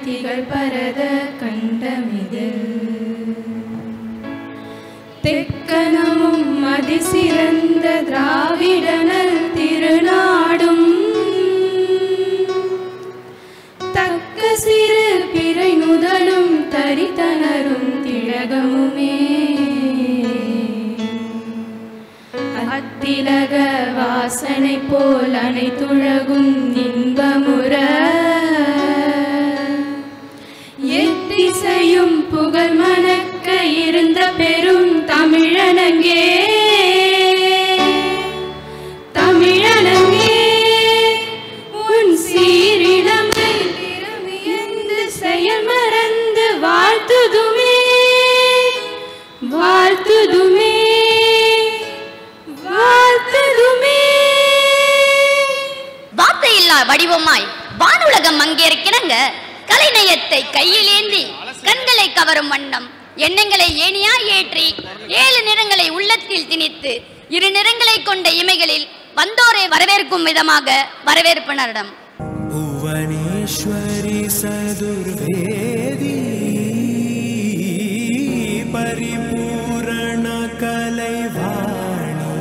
திகழ் பரத கண்டமிதில் தெக்கணமும் அதிசிறந்த திராவிடனல் திருநாடும் தக்க சிறு பிறை நுதலும் தரித்தனரும் திலகமுமே அத்திலக வாசனை போல் அனைத்துலகும் இன்பமுற எத்திசையும் புகழ் மணக்க இருந்த பெரும் தமிழனங்கே தமிழனங்கே உன் சீரிடமை திறமியந்து செயல் மறந்து வாழ்த்துதுமே வாழ்த்துதுமே வாழ்த்துதுமே வார்த்தையில்லா வடிவமாய் வானுலகம் அங்கேற்கிறங்க கலைநயத்தை கையில் ஏந்தி கண்களை கவரும் வண்ணம் எண்ணங்களை ஏனியா ஏற்றி ஏழு நிறங்களை உள்ளத்தில் திணித்து இரு நிறங்களை கொண்ட இமைகளில் வந்தோரை வரவேற்கும் விதமாக வரவேற்பு நடம் भुवनेश्वरि सदुर्वेदी परिपूरणकलैवाणी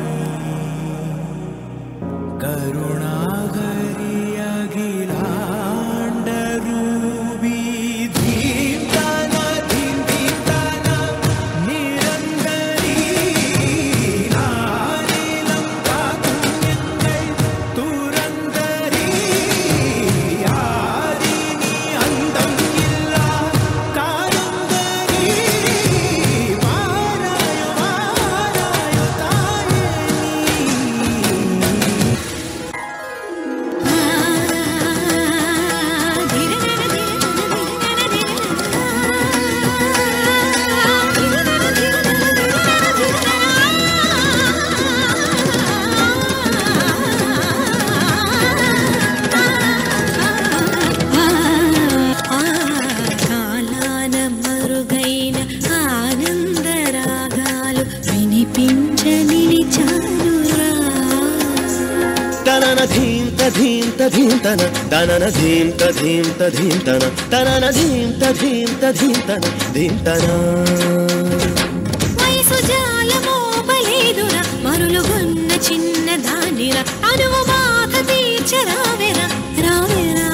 करुणागरि अखिलाण्डरूपी धीन्तन धीन्तन निरन्तरी नानिलं काकुण्यங்கள் துரந்தரி யாரினி அந்தம் இல்லா காருந்தரி வாராயோ வாராயோ தாயே కాలాన మరుగైన ఆనందరాగాలు వినిపించ నిలిచానురా తనన ధీంత ధీంత ధీంతన తనన ధీంత ధీంత ధీంతన తనన ధీంత ధీంత ధీంతన ధీంతన వయసు జాలమోపలేదురా మరులుగొన్న చిన్న దానిరా అనువు బాధ తీర్చరావెరా రావెరా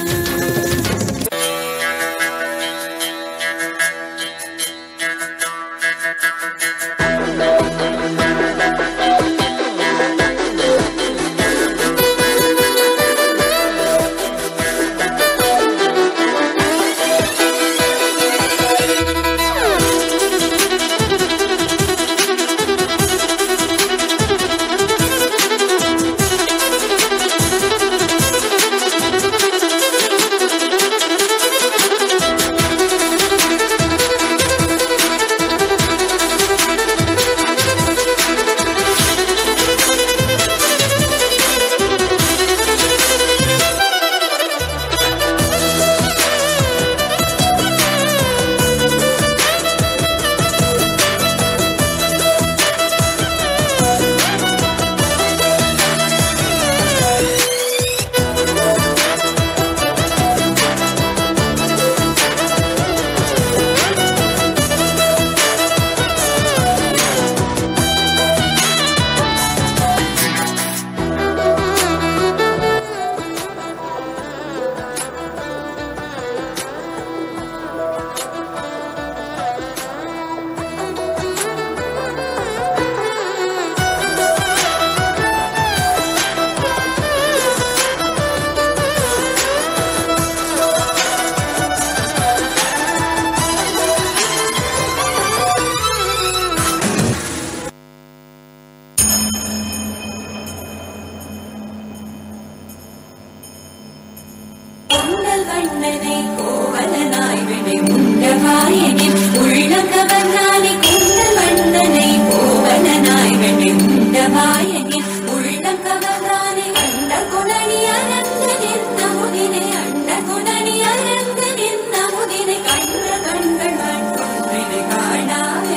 பொங்கல் வண்ணனை கோவலனாய் வினை உண்டவாயனே உள்ளம் கவர்ந்தானே கொண்டல் வண்ணனை கோவலனாய் வினை உண்டவாயனே உள்ளம் கவர்ந்தானே அண்ட குணனி அரங்க நின்ற முதினை அண்ட குணனி அரங்க நின்ற முதினை கண்ட கண்கள் மட்டும் காணாவே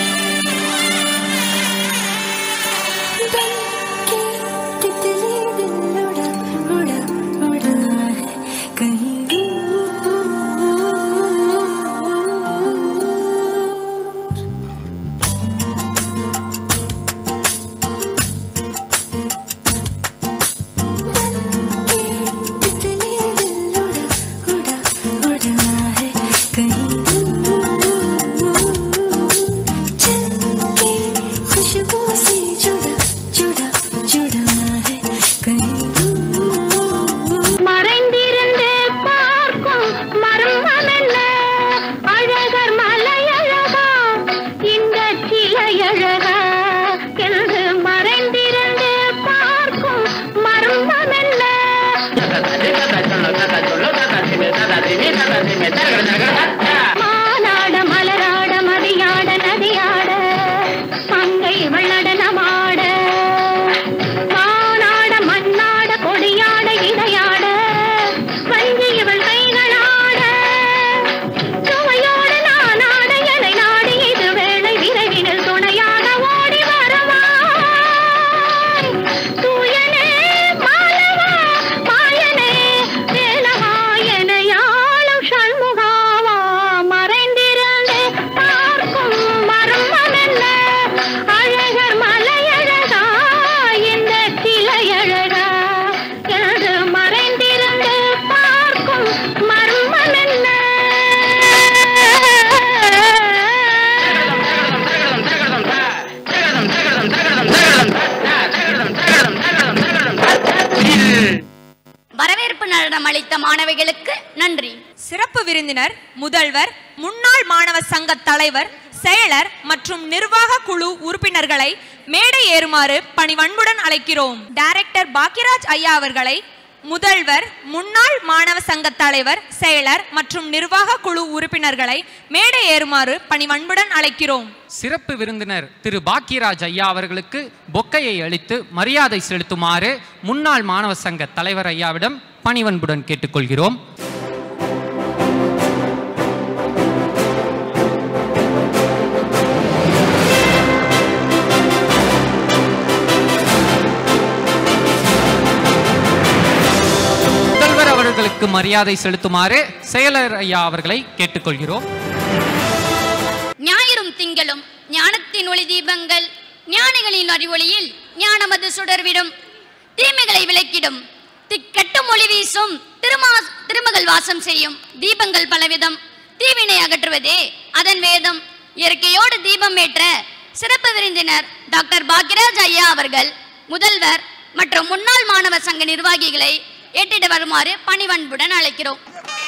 Thank you. மானாட மலராட மதியாட நதியாட மங்கை வள்ளடனமாட மானாட மண்ணாட கொடியாட இதையாட வஞ்சி இவள் கைகளாட சுவையோடு நானாட எனை நாடி இது வேளை விரைவினில் துணையாக ஓடி வரவாய் தூயனே மாலவா மாயனே வேலவா எனையாளும் சண்முகாவா மறைந்திருந்தே பார்க்கும் மர்மம் என்ன அழகர் மலையழகா இந்த சிலையழகா எனது மறைந்திருந்து பார்க்கும் மர்மம் என்ன வரவேற்பு நடனம் அளித்த மாணவிகளுக்கு நன்றி சிறப்பு விருந்தினர் முதல்வர் முன்னாள் மாணவர் சங்க தலைவர் செயலர் மற்றும் நிர்வாக குழு உறுப்பினர்களை மேடை ஏறுமாறு பணிவன்புடன் அழைக்கிறோம் டைரக்டர் பாக்கியராஜ் ஐயா அவர்களை முதல்வர் முன்னாள் மாணவ சங்க தலைவர் செயலர் மற்றும் நிர்வாக குழு உறுப்பினர்களை மேடை ஏறுமாறு பணிவன்புடன் அழைக்கிறோம் சிறப்பு விருந்தினர் திரு பாக்கியராஜ் ஐயா அவர்களுக்கு பொக்கையை அளித்து மரியாதை செலுத்துமாறு முன்னாள் மாணவ சங்க தலைவர் ஐயாவிடம் பணிவன்புடன் கேட்டுக்கொள்கிறோம் முதல்வர் அவர்களுக்கு மரியாதை செலுத்துமாறு செயலர் ஐயா அவர்களை கேட்டுக்கொள்கிறோம் ஞாயிறும் திங்களும் ஞானத்தின் ஒளி தீபங்கள் ஞானிகளின் அறிவொளியில் ஞானமது சுடர்விடும் தீமைகளை விளக்கிடும் திக்கட்டும் ஒளி வீசும் திருமா திருமகள் வாசம் செய்யும் தீபங்கள் பலவிதம் தீவினை அகற்றுவதே அதன் வேதம் இயற்கையோடு தீபம் ஏற்ற சிறப்பு விருந்தினர் டாக்டர் பாக்யராஜ் ஐயா அவர்கள் முதல்வர் மற்றும் முன்னாள் மாணவர் சங்க நிர்வாகிகளை ஏற்றிட வருமாறு பணிவன்புடன் அழைக்கிறோம்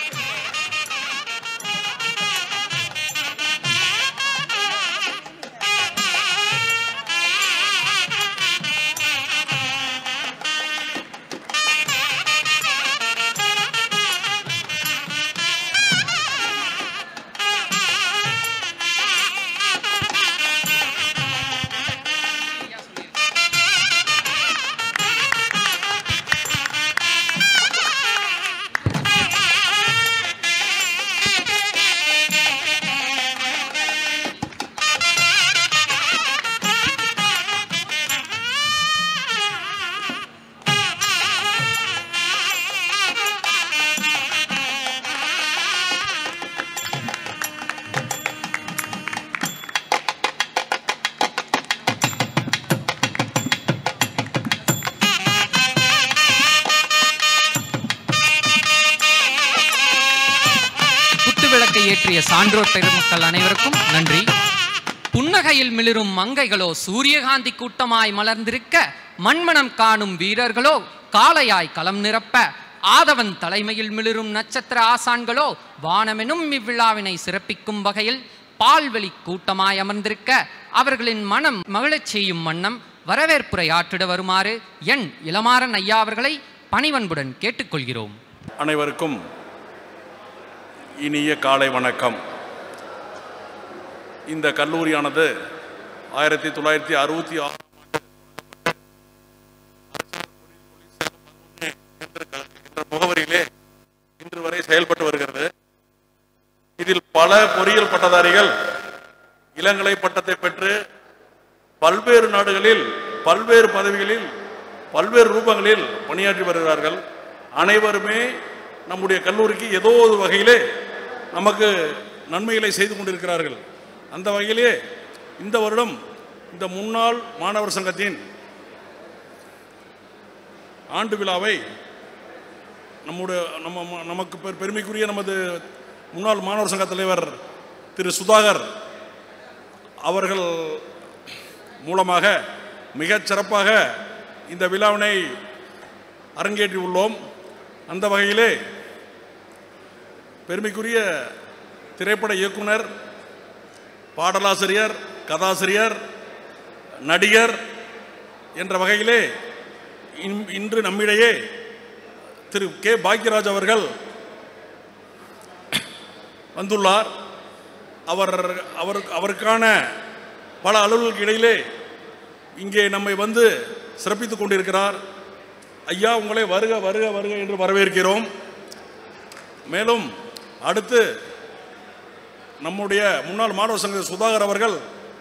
குத்துவிளக்கை ஏற்றிய சான்றோர் பெருமக்கள் அனைவருக்கும் நன்றி புன்னகையில் மிளிரும் மங்கைகளோ சூரியகாந்தி கூட்டமாய் மலர்ந்திருக்க மண்மணம் காணும் வீரர்களோ காளையாய் களம் நிரப்ப ஆதவன் தலைமையில் மிளிரும் நட்சத்திர ஆசான்களோ வானமெனும் இவ்விழாவினை சிறப்பிக்கும் வகையில் பால்வெளி கூட்டமாய் அமர்ந்திருக்க அவர்களின் மனம் மகிழச் செய்யும் வண்ணம் வரவேற்புரை ஆற்றிட வருமாறு என் இளமாறன் ஐயா அவர்களை பணிவன்புடன் கேட்டுக்கொள்கிறோம் அனைவருக்கும் இனிய காலை வணக்கம் இந்த கல்லூரியானது ஆயிரத்தி தொள்ளாயிரத்தி அறுபத்தி ஆறு என்ற முகவரியிலே இன்று வரை செயல்பட்டு வருகிறது இதில் பல பொறியியல் பட்டதாரிகள் இளங்கலை பட்டத்தை பெற்று பல்வேறு நாடுகளில் பல்வேறு பதவிகளில் பல்வேறு ரூபங்களில் பணியாற்றி வருகிறார்கள் அனைவருமே நம்முடைய கல்லூரிக்கு ஏதோ ஒரு வகையிலே நமக்கு நன்மைகளை செய்து கொண்டிருக்கிறார்கள் அந்த வகையிலே இந்த வருடம் இந்த முன்னாள் மாணவர் சங்கத்தின் ஆண்டு விழாவை நம்முடைய நம்ம நமக்கு பெரு- பெருமைக்குரிய நமது முன்னாள் மாணவர் சங்க தலைவர் திரு சுதாகர் அவர்கள் மூலமாக மிகச் சிறப்பாக இந்த விழாவினை அரங்கேற்றி உள்ளோம் அந்த வகையிலே பெருமைக்குரிய திரைப்பட இயக்குனர் பாடலாசிரியர் கதாசிரியர் நடிகர் என்ற வகையிலே இன்- இன்று நம்மிடையே திரு கே பாக்யராஜ் அவர்கள் வந்துள்ளார் அவர் அவர் அவருக்கான பல அலுவல்களுக்கு இடையிலே இங்கே நம்மை வந்து சிறப்பித்துக் கொண்டிருக்கிறார் ஐயா உங்களை வருக வருக வருக என்று வரவேற்கிறோம் மேலும் அடுத்து நம்முடைய முன்னாள் மாணவர் சங்க சுதாகர் அவர்கள்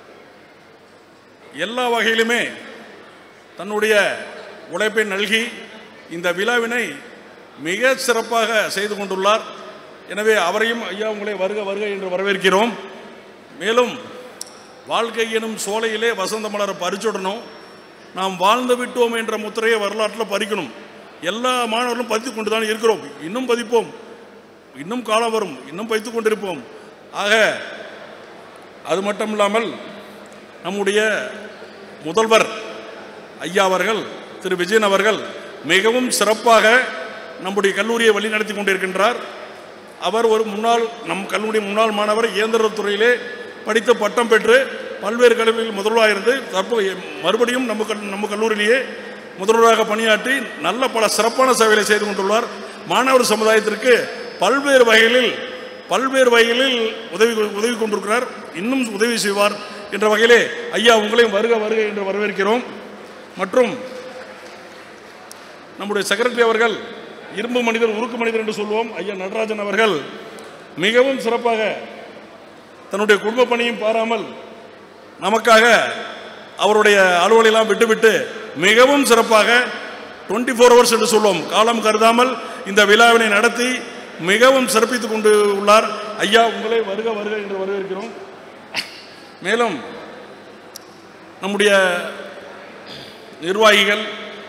எல்லா வகையிலுமே தன்னுடைய உழைப்பை நல்கி இந்த விழாவினை மிக சிறப்பாக செய்து கொண்டுள்ளார் எனவே அவரையும் ஐயா உங்களை வருக வருக என்று வரவேற்கிறோம் மேலும் வாழ்க்கை எனும் சோலையிலே வசந்த மலரை பறிச்சுடணும் நாம் வாழ்ந்து விட்டோம் என்ற முத்திரையை வரலாற்றில் பறிக்கணும் எல்லா மாணவர்களும் பதித்து கொண்டு தான் இருக்கிறோம் இன்னும் பதிப்போம் இன்னும் காலம் வரும் இன்னும் பதித்து கொண்டிருப்போம் ஆக அது மட்டும் இல்லாமல் நம்முடைய முதல்வர் ஐயா அவர்கள் திரு விஜயன் அவர்கள் மிகவும் சிறப்பாக நம்முடைய கல்லூரியை வழிநடத்தி கொண்டிருக்கின்றார் அவர் ஒரு முன்னாள் நம் கல்லூரி முன்னாள் மாணவர் இயந்திரத் துறையிலே படித்து பட்டம் பெற்று பல்வேறு கல்வியில் முதல்வராக இருந்து தற்போது மறுபடியும் நம்ம கல்- நம்ம கல்லூரியிலேயே முதல்வராக பணியாற்றி நல்ல பல சிறப்பான சேவைகளை செய்து கொண்டுள்ளார் மாணவர் சமுதாயத்திற்கு பல்வேறு வகைகளில் பல்வேறு வகைகளில் உதவி உதவி கொண்டிருக்கிறார் இன்னும் உதவி செய்வார் என்ற வகையிலே ஐயா உங்களையும் வருக வருக என்று வரவேற்கிறோம் மற்றும் நம்முடைய செக்ரட்டரி அவர்கள் இரும்பு மனிதர் உருக்கு மனிதர் என்று சொல்லுவோம் ஐயா நடராஜன் அவர்கள் மிகவும் சிறப்பாக தன்னுடைய குடும்ப பணியும் பாராமல் நமக்காக அவருடைய அலுவலெல்லாம் விட்டுவிட்டு மிகவும் சிறப்பாக 24 ஃபோர் ஹவர்ஸ் என்று சொல்லுவோம் காலம் கருதாமல் இந்த விழாவினை நடத்தி மிகவும் சிறப்பித்துக் கொண்டு உள்ளார் ஐயா உங்களை வருக வருக என்று வரவேற்கிறோம் மேலும் நம்முடைய நிர்வாகிகள்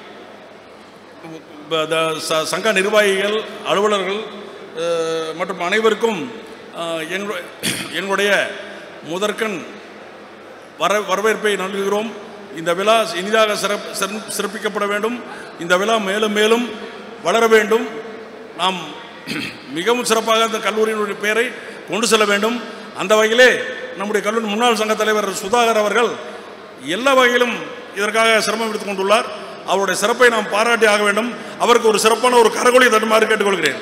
ப- த- ச- சங்க நிர்வாகிகள் அலுவலர்கள் அஹ், மற்றும் அனைவருக்கும் அஹ், எங்களு- எங்களுடைய முதற்கண் வர வரவேற்பை நல்குகிறோம் இந்த விழா இனிதாக சிறப் சிறப்- சிறப்பிக்கப்பட வேண்டும் இந்த விழா மேலும் மேலும் வளர வேண்டும் நாம் மிகவும் சிறப்பாக அந்த கல்லூரியினுடைய பெயரை கொண்டு செல்ல வேண்டும் அந்த வகையிலே நம்முடைய கல்லூரி முன்னாள் சங்க தலைவர் சுதாகர் அவர்கள் எல்லா வகையிலும் இதற்காக சிரமம் எடுத்துக் கொண்டுள்ளார் அவருடைய சிறப்பை நாம் பாராட்டி ஆக வேண்டும் அவருக்கு ஒரு சிறப்பான ஒரு கரகொலி தருமாறு கேட்டுக்கொள்கிறேன்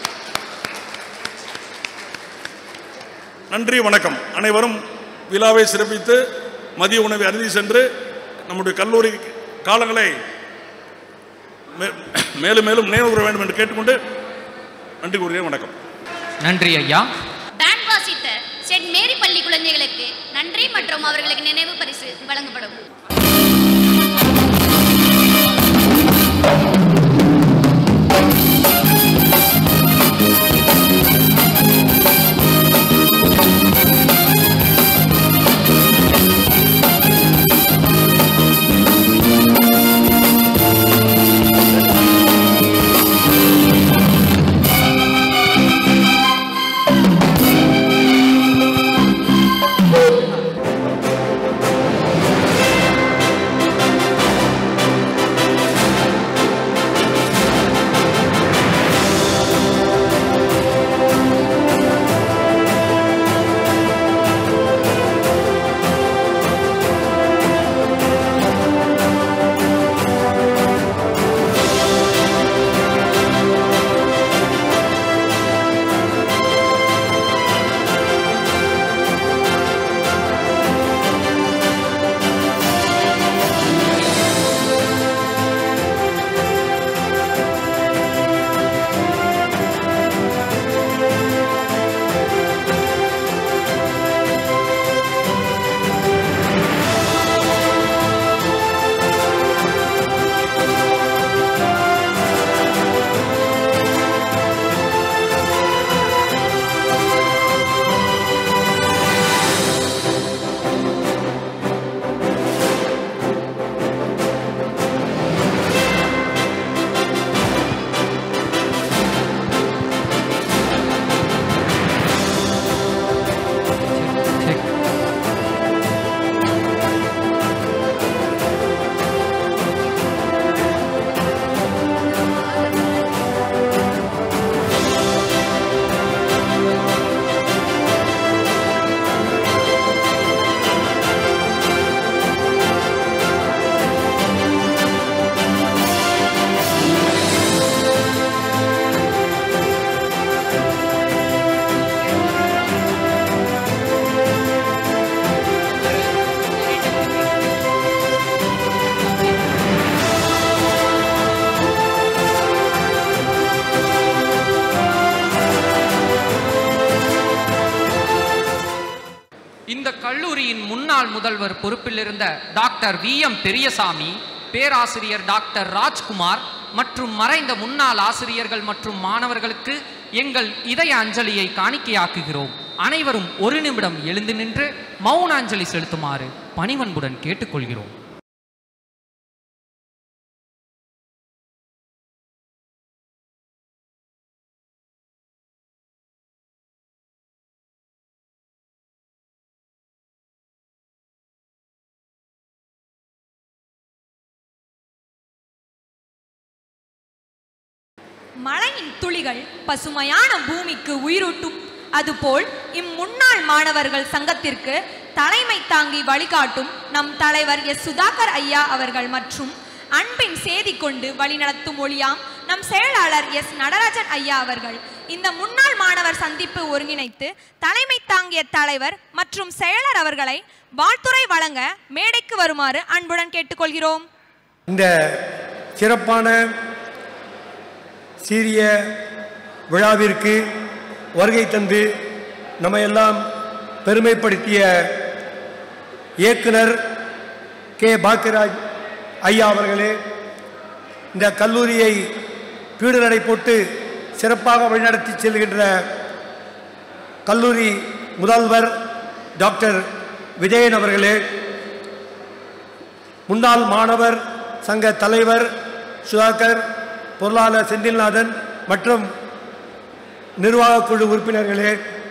நன்றி வணக்கம் அனைவரும் விழாவை சிறப்பித்து மதிய உணவை அருதி சென்று நம்முடைய கல்லூரி காலங்களை மே- மேலும் மேலும் நினைவு கூற வேண்டும் என்று கேட்டுக்கொண்டு நன்றி கூறுகிறேன் வணக்கம் நன்றி ஐயா பேண்ட் வாசித்த சென்ட் மேரி பள்ளி குழந்தைகளுக்கு நன்றி மற்றும் அவர்களுக்கு நினைவு பரிசு வழங்கப்படும் ஆ முன்னாள் முதல்வர் பொறுப்பில் இருந்த டாக்டர் வி எம் பெரியசாமி பேராசிரியர் டாக்டர் ராஜ்குமார் மற்றும் மறைந்த முன்னாள் ஆசிரியர்கள் மற்றும் மாணவர்களுக்கு எங்கள் இதய அஞ்சலியை காணிக்கையாக்குகிறோம் அனைவரும் ஒரு நிமிடம் எழுந்து நின்று மௌன அஞ்சலி செலுத்துமாறு பணிவன்புடன் கேட்டுக்கொள்கிறோம் மழையின் துளிகள் பசுமையான பூமிக்கு உயிரூட்டும் அதுபோல் இம்முன்னாள் மாணவர்கள் சங்கத்திற்கு தலைமை தாங்கி வழிகாட்டும் நம் தலைவர் எஸ் சுதாகர் ஐயா அவர்கள் மற்றும் அன்பின் செய்தி கொண்டு வழிநடத்தும் ஒளியாம் நம் செயலாளர் எஸ் நடராஜன் ஐயா அவர்கள் இந்த முன்னாள் மாணவர் சந்திப்பு ஒருங்கிணைத்து தலைமை தாங்கிய தலைவர் மற்றும் செயலர் அவர்களை வாழ்த்துறை வழங்க மேடைக்கு வருமாறு அன்புடன் கேட்டுக்கொள்கிறோம் இந்த சிறப்பான சீரிய விழாவிற்கு வருகை தந்து நம்ம எல்லாம் பெருமைப்படுத்திய இயக்குனர் கே பாக்கியராஜ் ஐயா அவர்களே இந்த கல்லூரியை பீடுநடை போட்டு சிறப்பாக வழிநடத்தி செல்கின்ற கல்லூரி முதல்வர் டாக்டர் விஜயன் அவர்களே முன்னாள் மாணவர் சங்க தலைவர் சுதாகர் பொருளாளர் செந்தில்நாதன் மற்றும் நிர்வாகக் குழு உறுப்பினர்களே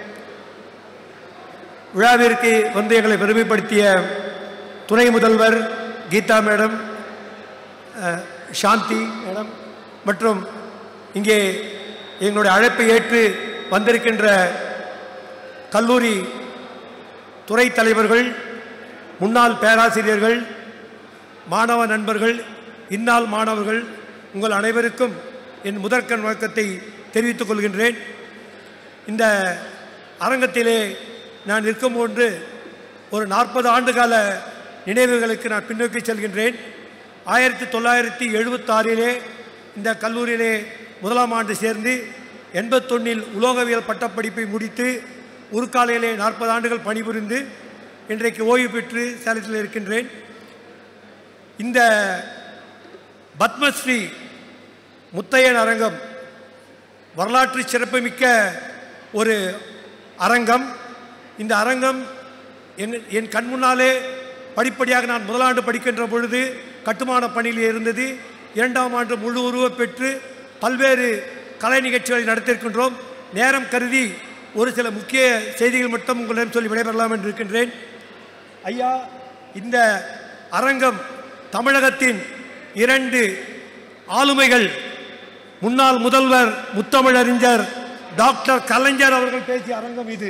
விழாவிற்கு வந்து எங்களை பெருமைப்படுத்திய துணை முதல்வர் கீதா மேடம் அஹ், சாந்தி மேடம் மற்றும் இங்கே எங்களுடைய அழைப்பை ஏற்று வந்திருக்கின்ற கல்லூரி துறை தலைவர்கள் முன்னாள் பேராசிரியர்கள் மாணவ நண்பர்கள் இந்நாள் மாணவர்கள் உங்கள் அனைவருக்கும் என் முதற்கண் வணக்கத்தை தெரிவித்துக் கொள்கின்றேன் இந்த அரங்கத்திலே நான் இருக்கும் போன்று ஒரு நாற்பது ஆண்டுகால நினைவுகளுக்கு நான் பின்னோக்கி செல்கின்றேன் ஆயிரத்தி தொள்ளாயிரத்தி எழுபத்தாறிலே இந்த கல்லூரியிலே முதலாம் ஆண்டு சேர்ந்து எண்பத்தொன்னில் உலோகவியல் பட்டப்படிப்பை முடித்து உருக்காலையிலே நாற்பது ஆண்டுகள் பணிபுரிந்து இன்றைக்கு ஓய்வு பெற்று சேலத்தில் இருக்கின்றேன் இந்த பத்மஸ்ரீ முத்தையன் அரங்கம் வரலாற்று சிறப்புமிக்க ஒரு அரங்கம் இந்த அரங்கம் என் என் கண் முன்னாலே படிப்படியாக நான் முதலாண்டு படிக்கின்ற பொழுது கட்டுமான பணியில் இருந்தது இரண்டாம் ஆண்டு முழு உருவ பெற்று பல்வேறு கலை நிகழ்ச்சிகளை நடத்தியிருக்கின்றோம் நேரம் கருதி ஒரு சில முக்கிய செய்திகள் மட்டும் உங்களிடம் சொல்லி விடைபெறலாம் என்று இருக்கின்றேன் ஐயா இந்த அரங்கம் தமிழகத்தின் இரண்டு ஆளுமைகள் முன்னாள் முதல்வர் முத்தமிழறிஞர் டாக்டர் கலைஞர் அவர்கள் பேசிய அரங்கம் இது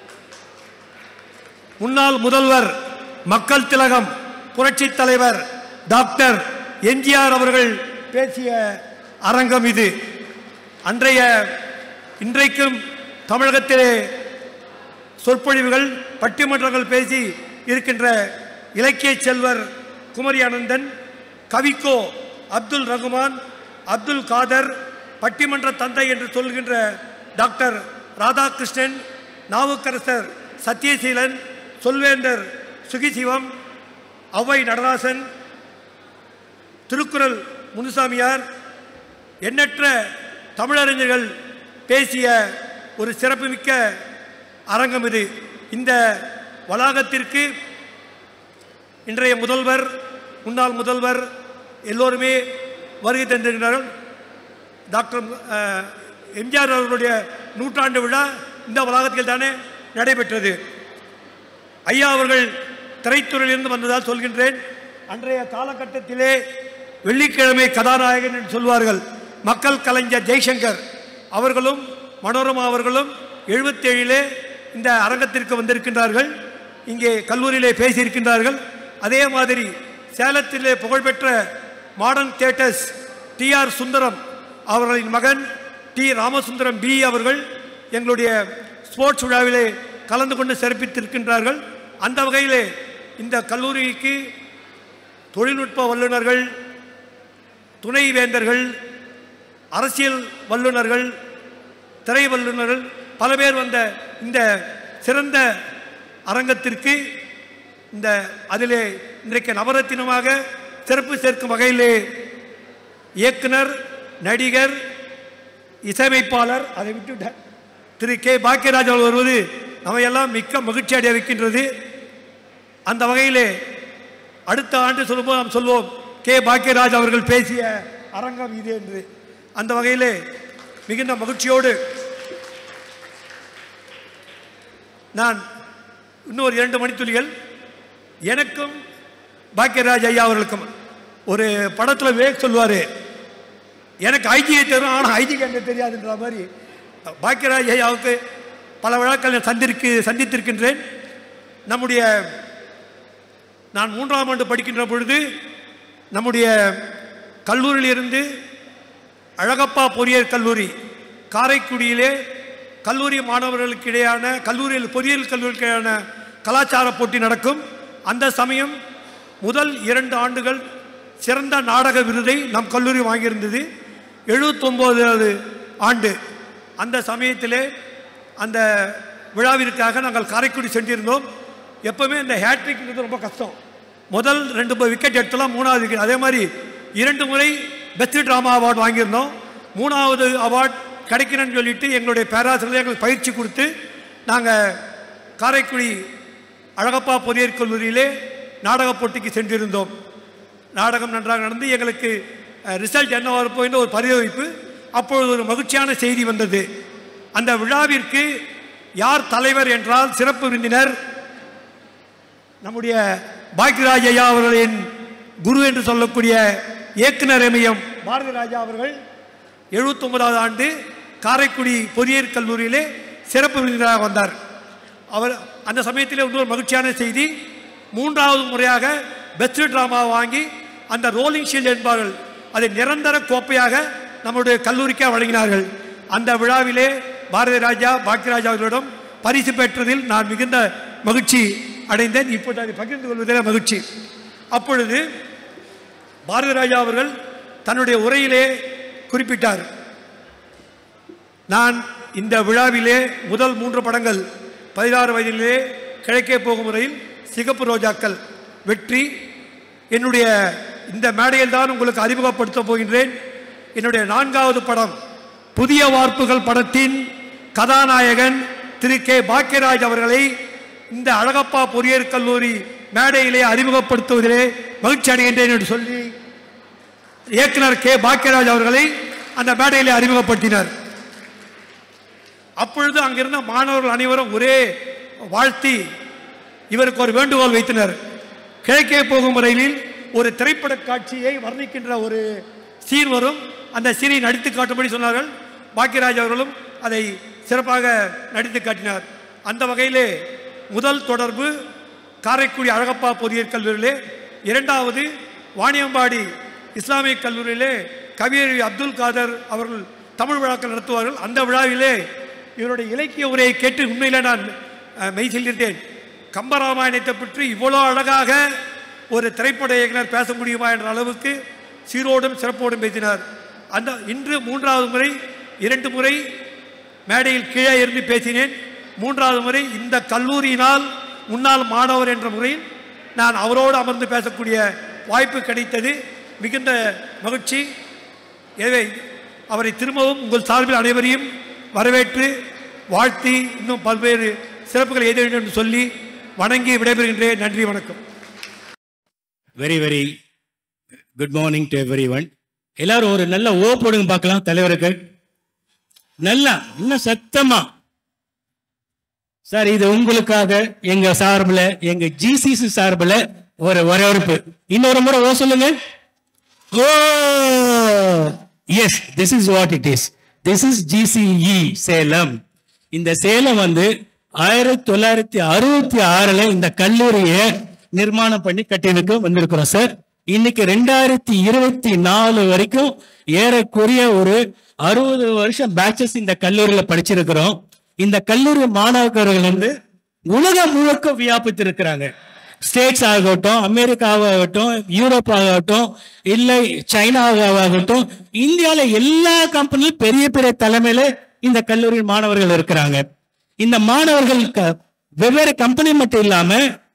முன்னாள் முதல்வர் மக்கள் திலகம் புரட்சித் தலைவர் டாக்டர் எம்ஜிஆர் அவர்கள் பேசிய அரங்கம் இது அன்றைய இன்றைக்கும் தமிழகத்திலே சொற்பொழிவுகள் பட்டிமன்றங்கள் பேசி இருக்கின்ற இலக்கிய செல்வர் குமரி அனந்தன் கவிக்கோ அப்துல் ரகுமான் அப்துல் காதர் பட்டிமன்ற தந்தை என்று சொல்கின்ற டாக்டர் ராதாகிருஷ்ணன் நாவுக்கரசர் சத்யசீலன் சொல்வேந்தர் சுகிசிவம் ஔவை நடராசன் திருக்குறள் முனுசாமியார் எண்ணற்ற தமிழறிஞர்கள் பேசிய ஒரு சிறப்புமிக்க அரங்கம் இது இந்த வளாகத்திற்கு இன்றைய முதல்வர் முன்னாள் முதல்வர் எல்லோருமே வருகை தந்திருக்கிறார்கள் டாக்டர் அஹ், எம்ஜிஆர் அவர்களுடைய நூற்றாண்டு விழா இந்த வளாகத்தில் தானே நடைபெற்றது ஐயா அவர்கள் திரைத்துறையிலிருந்து வந்ததால் சொல்கின்றேன் அன்றைய காலகட்டத்திலே வெள்ளிக்கிழமை கதாநாயகன் என்று சொல்வார்கள் மக்கள் கலைஞர் ஜெய்சங்கர் அவர்களும் மனோரமா அவர்களும் எழுபத்தேழிலே இந்த அரங்கத்திற்கு வந்திருக்கின்றார்கள் இங்கே கல்லூரியிலே பேசியிருக்கின்றார்கள் அதே மாதிரி சேலத்திலே புகழ்பெற்ற modern theatres T R Sundaram அவர்களின் மகன் டி ராமசுந்தரம் பி அவர்கள் எங்களுடைய ஸ்போர்ட்ஸ் விழாவிலே கலந்து கொண்டு சிறப்பித்திருக்கின்றார்கள் அந்த வகையிலே இந்த கல்லூரிக்கு தொழில்நுட்ப வல்லுநர்கள் துணை வேந்தர்கள் அரசியல் வல்லுநர்கள் திரை வல்லுநர்கள் பல பேர் வந்த இந்த சிறந்த அரங்கத்திற்கு இந்த அதிலே இன்றைக்கு நவரத்தினமாக சிறப்பு சேர்க்கும் வகையிலே இயக்குனர் நடிகர் இசையமைப்பாளர் அதை விட்டு திரு கே பாக்கியராஜ் அவர்கள் வருவது நம்மையெல்லாம் மிக்க மகிழ்ச்சி அடைய வைக்கின்றது அந்த வகையிலே அடுத்த ஆண்டு சொல்லும்போது நாம் சொல்வோம் கே பாக்கியராஜ் அவர்கள் பேசிய அரங்கம் இது என்று அந்த வகையிலே மிகுந்த மகிழ்ச்சியோடு நான் இன்னொரு இரண்டு மணித்துளிகள் எனக்கும் பாக்கியராஜ் ஐயா அவர்களுக்கும் ஒரு படத்தில் விவேக் சொல்லுவார் எனக்கு ஐஜியை தெரியும் ஆனால் ஐஜிக்கு எனக்கு தெரியாதுன்ற மாதிரி பாக்கியராஜ் ஐயாவுக்கு பல விழாக்கள் நான் சந்திருக்கு சந்தித்திருக்கின்றேன் நம்முடைய நான் மூன்றாம் ஆண்டு படிக்கின்ற பொழுது நம்முடைய கல்லூரியிலிருந்து அழகப்பா பொறியியல் கல்லூரி காரைக்குடியிலே கல்லூரி மாணவர்களுக்கு இடையான கல்லூரியில் பொறியியல் கல்லூரிக்கு இடையான கலாச்சார போட்டி நடக்கும் அந்த சமயம் முதல் இரண்டு ஆண்டுகள் சிறந்த நாடக விருதை நம் கல்லூரி வாங்கியிருந்தது எழுபத்தொம்போதாவது ஆண்டு அந்த சமயத்திலே அந்த விழாவிற்காக நாங்கள் காரைக்குடி சென்றிருந்தோம் எப்பவுமே இந்த ஹேட்ரிக்ன்றது ரொம்ப கஷ்டம் முதல் ரெண்டு விக்கெட் எடுத்தலாம் மூணாவது விக்கெட் அதே மாதிரி இரண்டு முறை பெஸ்ட் ட்ராமா அவார்டு வாங்கியிருந்தோம் மூணாவது அவார்ட் கிடைக்கணும்னு சொல்லிட்டு எங்களுடைய பேராசிரியர் எங்களுக்கு பயிற்சி கொடுத்து நாங்கள் காரைக்குடி அழகப்பா பொறியியல் கல்லூரியிலே நாடகப் போட்டிக்கு சென்றிருந்தோம் நாடகம் நன்றாக நடந்து எங்களுக்கு ரிசல்ட் என்ன வரப்போகின்ற ஒரு பரிதவிப்பு அப்பொழுது ஒரு மகிழ்ச்சியான செய்தி வந்தது அந்த விழாவிற்கு யார் தலைவர் என்றால் சிறப்பு விருந்தினர் நம்முடைய பாக்யராஜ் ஐயா அவர்களின் குரு என்று சொல்லக்கூடிய இயக்குனர் எமயம் பாரதி ராஜா அவர்கள் எழுபத்தொன்பதாவது ஆண்டு காரைக்குடி பொறியியல் கல்லூரியிலே சிறப்பு விருந்தினராக வந்தார் அவர் அந்த சமயத்தில் இன்னொரு மகிழ்ச்சியான செய்தி மூன்றாவது முறையாக பெஸ்ட் டிராமா வாங்கி அந்த ரோலிங் ஷீல்ட் என்பார்கள் அதை நிரந்தர கோப்பையாக நம்முடைய கல்லூரிக்கே வழங்கினார்கள் அந்த விழாவிலே பாரதி ராஜா பாக்யராஜா அவர்களிடம் பரிசு பெற்றதில் நான் மிகுந்த மகிழ்ச்சி அடைந்தேன் இப்போது அதை பகிர்ந்து கொள்வதில் மகிழ்ச்சி அப்பொழுது பாரதி ராஜா அவர்கள் தன்னுடைய உரையிலே குறிப்பிட்டார் நான் இந்த விழாவிலே முதல் மூன்று படங்கள் பதினாறு வயதிலே கிழக்கே போகும் முறையில் சிகப்பு ரோஜாக்கள் வெற்றி என்னுடைய இந்த மேடையில் தான் உங்களுக்கு அறிமுகப்படுத்த போகின்றேன் என்னுடைய நான்காவது படம் புதிய வார்ப்புகள் படத்தின் கதாநாயகன் திரு கே பாக்கியராஜ் அவர்களை இந்த அழகப்பா பொறியியல் கல்லூரி மேடையிலே அறிமுகப்படுத்துவதிலே மகிழ்ச்சி அடைகின்றேன் என்று சொல்லி இயக்குனர் கே பாக்கியராஜ் அவர்களை அந்த மேடையிலே அறிமுகப்படுத்தினார் அப்பொழுது அங்கிருந்த மாணவர்கள் அனைவரும் ஒரே வாழ்த்தி இவருக்கு ஒரு வேண்டுகோள் வைத்தனர் கிழக்கே போகும் ரயிலில் ஒரு திரைப்பட காட்சியை வர்ணிக்கின்ற ஒரு சீன் வரும் அந்த சீனை நடித்து காட்டும்படி சொன்னார்கள் பாக்கியராஜ் அவர்களும் அதை சிறப்பாக நடித்து காட்டினார் அந்த வகையிலே முதல் தொடர்பு காரைக்குடி அழகப்பா பொறியியல் கல்லூரியிலே இரண்டாவது வாணியம்பாடி இஸ்லாமிய கல்லூரியிலே கவியர் அப்துல் காதர் அவர்கள் தமிழ் விழாக்கள் நடத்துவார்கள் அந்த விழாவிலே இவருடைய இலக்கிய உரையை கேட்டு உண்மையில் நான் அஹ், மெய் செல்கிறேன் கம்பராமாயணத்தை பற்றி இவ்வளோ அழகாக ஒரு திரைப்பட இயக்குனர் பேச முடியுமா என்ற அளவுக்கு சீரோடும் சிறப்போடும் பேசினார் அந்த இன்று மூன்றாவது முறை இரண்டு முறை மேடையில் கீழே இருந்து பேசினேன் மூன்றாவது முறை இந்த கல்லூரியினால் முன்னாள் மாணவர் என்ற முறையில் நான் அவரோடு அமர்ந்து பேசக்கூடிய வாய்ப்பு கிடைத்தது மிகுந்த மகிழ்ச்சி எனவே அவரை திரும்பவும் உங்கள் சார்பில் அனைவரையும் வரவேற்று வாழ்த்தி இன்னும் பல்வேறு சிறப்புகளை எய்த வேண்டும் என்று சொல்லி வணங்கி விடைபெறுகின்றேன் நன்றி வணக்கம் very very good morning to everyone எல்லாரும் ஒரு நல்ல ஓ போடுங்க பார்க்கலாம் தலைவருக்கு நல்லா இன்னும் சத்தமா சார் இது உங்களுக்காக எங்க சார்பில் எங்க ஜிசிசி சார்பில் ஒரு வரவேற்பு இன்னொரு முறை ஓ சொல்லுங்க oh yes this is what it is this is GCE Salem இந்த சேலம் வந்து ஆயிரத்தி தொள்ளாயிரத்தி அறுபத்தி ஆறுல இந்த கல்லூரியை நிர்மாணம் பண்ணி கட்டினுக்கு வந்திருக்கிறோம் சார் இன்னைக்கு ரெண்டாயிரத்தி இருபத்தி நாலு வரைக்கும் ஏறக்குறைய ஒரு அறுபது வருஷம் பேட்சஸ் இந்த கல்லூரியில படிச்சிருக்கிறோம் இந்த கல்லூரி மாணவர்கள் வந்து உலகம் முழுக்க வியாபித்திருக்கிறாங்க ஸ்டேட்ஸ் ஆகட்டும் அமெரிக்காவாகட்டும் யூரோப் ஆகட்டும் இல்லை சைனாவாகட்டும் இந்தியால எல்லா கம்பெனிலும் பெரிய பெரிய தலைமையில இந்த கல்லூரி மாணவர்கள் இருக்கிறாங்க இந்த மாணவர்கள் க- வெவ்வேறு கம்பெனி மட்டும் இல்லாம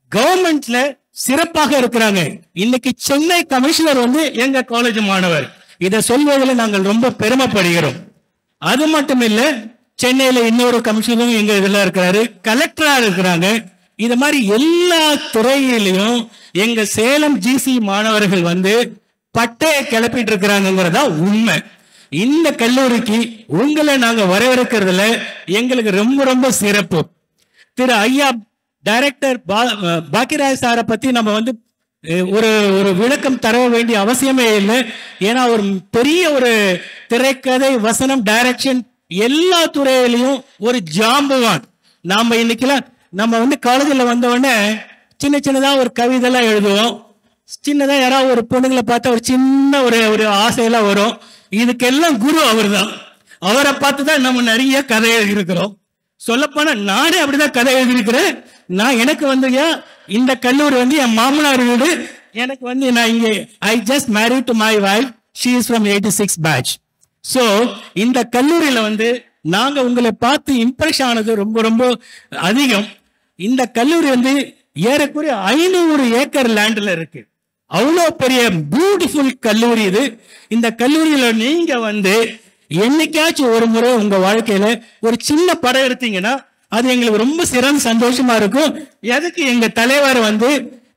கவர்மெண்ட்ல சிறப்பாக இருக்கிறாங்க இன்னைக்கு சென்னை கமிஷனர் வந்து எங்க காலேஜ் மாணவர் இதை சொல்வதில் நாங்கள் ரொம்ப பெருமைப்படுகிறோம் அது மட்டும் இல்ல சென்னையில இன்னொரு கமிஷனரும் எங்க இதுல இருக்கிறாரு கலெக்டரா இருக்கிறாங்க இது மாதிரி எல்லா துறையிலையும் எங்க சேலம் ஜிசி மாணவர்கள் வந்து பட்டையை கிளப்பிட்டு இருக்கிறாங்கிறதா உண்மை இந்த கல்லூரிக்கு உங்களை நாங்க வரவேற்கிறதுல எங்களுக்கு ரொம்ப ரொம்ப சிறப்பு திரு ஐயா டைரக்டர் பா- பாக்கியராஜ் சாரை பத்தி நம்ம வந்து அஹ், ஒரு ஒரு விளக்கம் தர வேண்டிய அவசியமே இல்லை ஏன்னா ஒரு பெரிய ஒரு திரைக்கதை வசனம் டைரக்ஷன் எல்லா துறையிலையும் ஒரு ஜாம்புவான் நாம இன்னைக்கெல்லாம் நம்ம வந்து காலேஜில் வந்த உடனே சின்ன சின்னதா ஒரு கவிதைலாம் எழுதுவோம் சின்னதா யாராவது ஒரு பொண்ணுங்களை பார்த்தா ஒரு சின்ன ஒரு ஒரு ஆசையெல்லாம் வரும் இதுக்கெல்லாம் குரு அவர்தான் அவரை பார்த்து தான் நம்ம நிறைய கதை எழுதியிருக்கிறோம் சொல்லப்போனா நானே அப்படிதான் கதை எழுதியிருக்கிறேன் நான் எனக்கு வந்து ஏன் இந்த கல்லூரி வந்து என் மாமனார் வீடு எனக்கு வந்து நான் இங்கே I just married to my wife she is from eighty six batch so இந்த கல்லூரியில வந்து நாங்க உங்களை பார்த்து இம்ப்ரெஸ் ஆனது ரொம்ப ரொம்ப அதிகம் இந்த கல்லூரி வந்து ஏறக்குறைய ஐநூறு ஏக்கர் லேண்ட்ல இருக்கு அவ்வளோ பெரிய பியூட்டிஃபுல் கல்லூரி இது இந்த கல்லூரியில நீங்க வந்து என்னைக்காச்சும் ஒரு முறை உங்க வாழ்க்கையில ஒரு சின்ன படம் எடுத்தீங்கன்னா அது எங்களுக்கு ரொம்ப சிறந்த சந்தோஷமா இருக்கும் எதுக்கு எங்க தலைவர் வந்து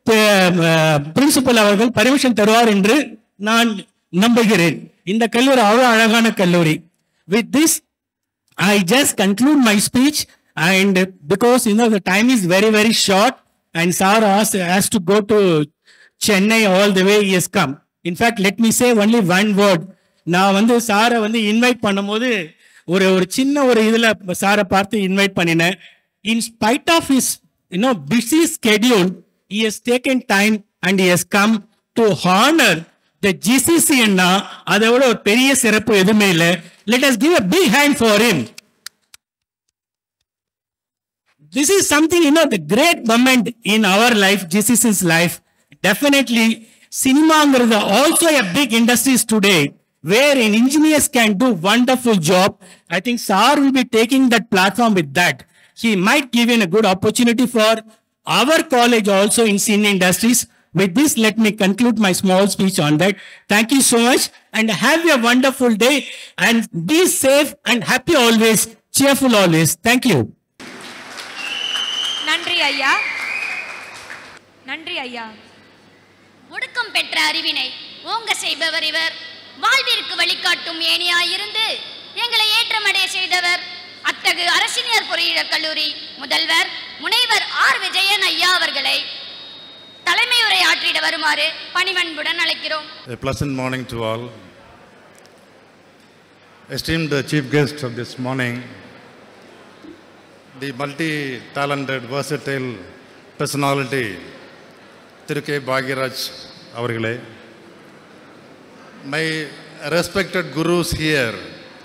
பிரின்சிபல் அவர்கள் பர்மிஷன் தருவார் என்று நான் நம்புகிறேன் இந்த கல்லூரி அவ்வளவு அழகான கல்லூரி with this I just conclude my speech and because you know the time is very very short and Sir has, has to go to Chennai all the way he has come. In fact, let me say only one word. நான் வந்து சாரை வந்து invite பண்ணும்போது ஒரு ஒரு சின்ன ஒரு இதுல சாரை பார்த்து இன்வைட் பண்ணினேன் in spite of his you know busy schedule he has taken time and he has come to honor the GCC ன்னா அதை விட ஒரு பெரிய சிறப்பு எதுவுமே இல்லை let us give a big hand for him this is something you know the great moment in our life GCC's life definitely cinema also a big industries today where an engineers can do wonderful job i think sar will be taking that platform with that he might give in a good opportunity for our college also in cine industries with this let me conclude my small speech on that thank you so much and have a wonderful day and be safe and happy always cheerful always thank you நன்றி ஐயா நன்றி ஐயா ஒடுக்கம் பெற்ற அறிவினை ஓங்க செய்பவர் இவர் வாழ்விற்கு வழிகாட்டும் ஏணியாயிருந்து எங்களை ஏற்றமடைய செய்தவர் அத்தகு அரசினர் பொறியியல் கல்லூரி முதல்வர் முனைவர் ஆர் விஜயன் ஐயா அவர்களை தலைமையுரை ஆற்றிட வருமாறு பணிவன்புடன் அழைக்கிறோம் A pleasant morning to all. Esteemed chief guest of this morning, the multi-talented, versatile personality, Thiru K Bhagyaraj அவர்களே my respected gurus here,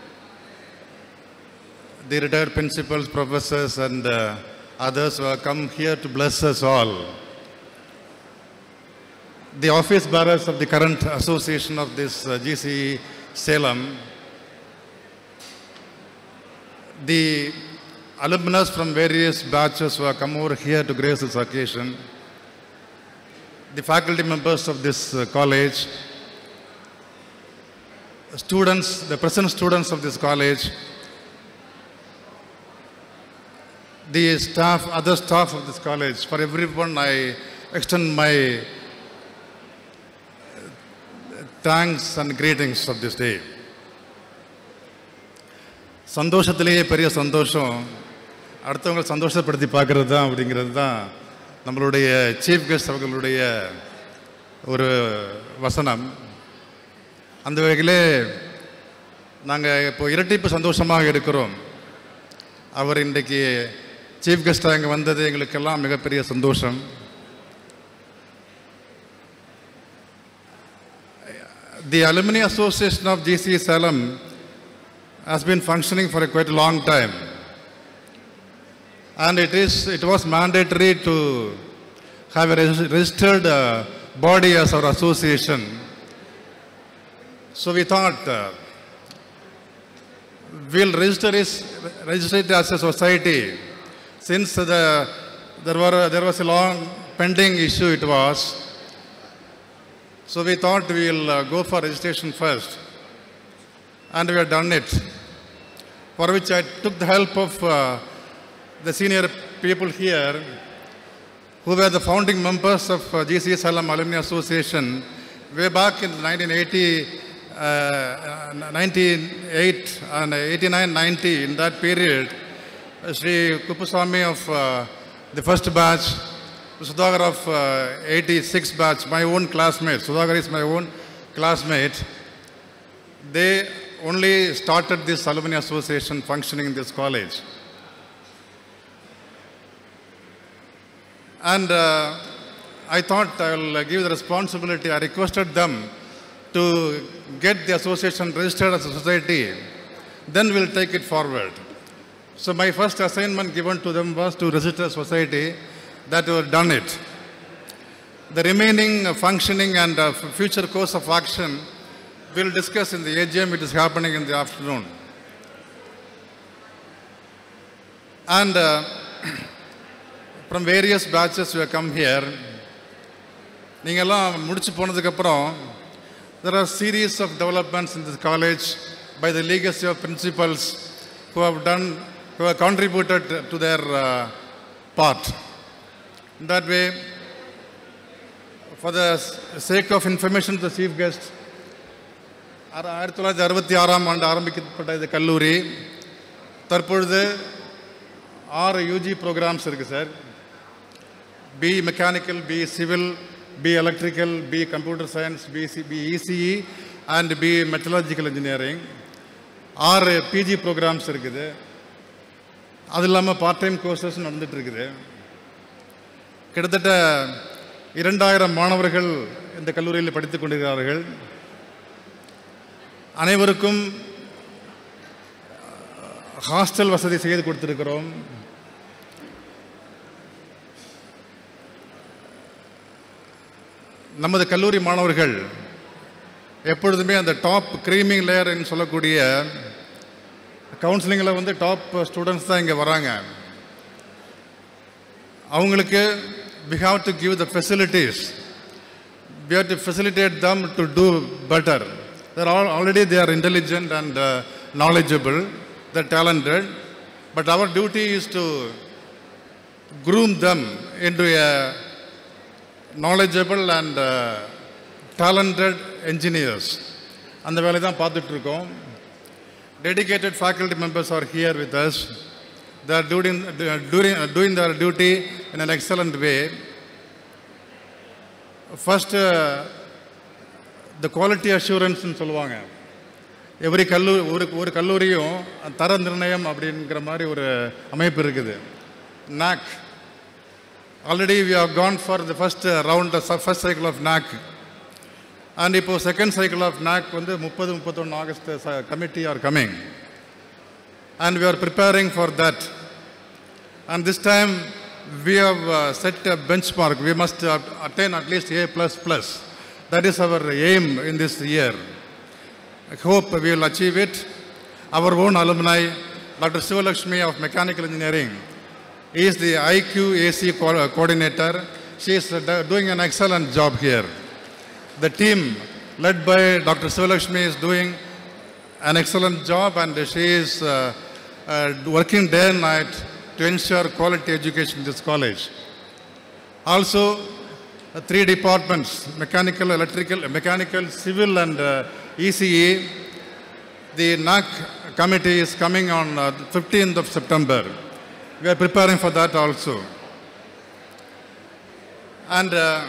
the retired principals, professors, and uh, others who have come here to bless us all. The office bearers of the current association of this uh, GC Salem, the alumnus from various batches who have come over here to grace this occasion, the faculty members of this uh, college, students, the present students of this college, the staff, other staff of this college, for everyone I extend my thanks and greetings of this day. சந்தோஷத்திலேயே பெரிய சந்தோஷம் அடுத்தவங்களை சந்தோஷப்படுத்தி பார்க்கறது தான் அப்படிங்கிறது தான் நம்மளுடைய chief guest அவர்களுடைய ஒரு வசனம் அந்த வகையிலே நாங்கள் இப்போ இரட்டிப்பு சந்தோஷமாக இருக்கிறோம் அவர் இன்றைக்கு சீஃப் கெஸ்டாக இங்கே வந்தது எங்களுக்கெல்லாம் மிகப்பெரிய சந்தோஷம் The Alumni Association of GC Salem has been functioning for a quite a long time. And it, is, it was mandatory to have a regis- registered uh, body as our association. So we thought uh, we'll register, is, register it as a society since the, there, were, there was a long pending issue it was. So we thought we will uh, go for registration first. And we have done it. For which I took the help of uh, the senior people here who were the founding members of uh, GC Salam Alumni Association way back in 1980, uh, 98 and 89, 90, in that period, uh, Sri Kupuswamy of uh, the first batch, Sudhagar of uh, 86 batch, my own classmate, Sudhagar is my own classmate, they only started this alumni association functioning in this college. And uh, I thought I will give the responsibility, I requested them to get the association registered as a society, then we'll take it forward. So my first assignment given to them was to register a society that we have done it. The remaining uh, functioning and uh, f- future course of action we'll discuss in the AGM, it is happening in the afternoon. And uh, from various batches who have come here, நீங்கள்லாம் முடிச்சு போனதுக்கப்புறம் there are series of developments in this college by the legacy of principals who have done, who have contributed to their uh, part. In that way, for the sake of information to the chief guest, ஆர- ஆயிரத்தி தொள்ளாயிரத்தி அறுபத்தி ஆறாம் ஆண்டு ஆரம்பிக்கப்பட்ட இந்த கல்லூரி தற்பொழுது ஆறு யூஜி ப்ரோக்ராம்ஸ் இருக்குது sir B mechanical B civil B electrical B computer science B C B ECE and B metallurgical engineering ஆறு பிஜி ப்ரோக்ராம்ஸ் இருக்குது அது இல்லாமல் பார்ட் டைம் கோர்சஸ் நடந்துட்டு இருக்குது கிட்டத்தட்ட இரண்டாயிரம் மாணவர்கள் இந்த கல்லூரியில் படித்துக் கொண்டிருக்கிறார்கள் அனைவருக்கும் ஹாஸ்டல் வசதி செய்து கொடுத்திருக்கிறோம் நமது கல்லூரி மாணவர்கள் எப்பொழுதுமே அந்த டாப் க்ரீமிங் லேயர்னு சொல்லக்கூடிய கவுன்சிலிங்கில் வந்து டாப் ஸ்டூடெண்ட்ஸ் தான் இங்கே வராங்க அவங்களுக்கு we have to give the facilities we have to facilitate them to do better they're all already they are intelligent and uh, knowledgeable they're talented but our duty is to groom them into a knowledgeable and uh, talented engineers அந்த வேலை தான் பார்த்துட்டு இருக்கோம் dedicated faculty members are here with us they are doing, they are doing, doing their duty in an excellent way first uh, the quality assurance னு சொல்லுவாங்க every கல்லூரி ஒரு ஒரு கல்லூரியும் தர நிர்ணயம் அப்படிங்கிற மாதிரி ஒரு அமைப்பு இருக்குது NAC already we have gone for the first round the first cycle of NAC and இப்போ செகண்ட் சைக்கிள் ஆஃப் நாக் வந்து முப்பது முப்பத்தொன்று August committee are coming and we are preparing for that and this time we have set a benchmark we must attain at least A plus plus that is our aim in this year I hope we will achieve it. Our own alumni, Dr. Sivalakshmi of Mechanical Engineering, is the IQAC co- coordinator. She is uh, do- doing an excellent job here. The team led by Dr. Sivalakshmi is doing an excellent job and she is uh, uh, working day and night to ensure quality education in this college. Also, uh, three departments, mechanical, electrical, mechanical, civil and uh, ECE. The NAC committee is coming on uh, 15th of September. We are preparing for that also. And uh,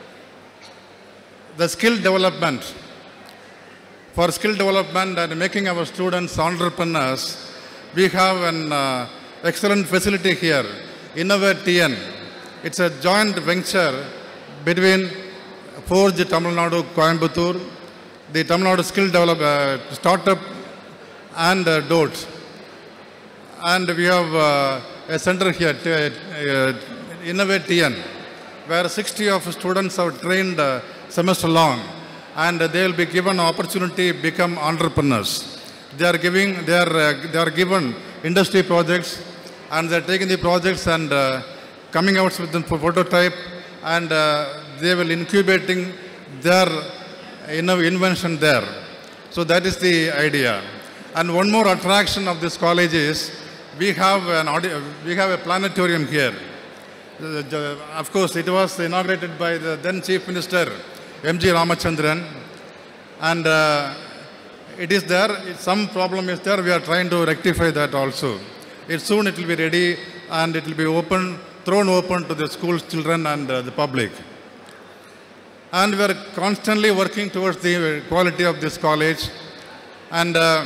the skill development, for skill development and making our students entrepreneurs, we have an uh, excellent facility here, Innovate TN. It's a joint venture between Forge Tamil Nadu, Coimbatore, the Tamil Nadu Skill Develop, uh, Startup and uh, DOT. And we have uh, a center here, t- uh, Innovate TN, where 60 of students are trained uh, semester long and they will be given opportunity to become entrepreneurs. They are giving, they are, uh, they are given industry projects and they are taking the projects and uh, coming out with the prototype and uh, they will incubating their you know, invention there. So that is the idea. And one more attraction of this college is we have an audi- we have a planetarium here. The- the- of course, it was inaugurated by the then Chief Minister M.G. Ramachandran, and uh, it is there. It- Some problem is there. We are trying to rectify that also. It soon it will be ready and it will be open, thrown open to the school children and uh, the public. And we are constantly working towards the quality of this college. And uh,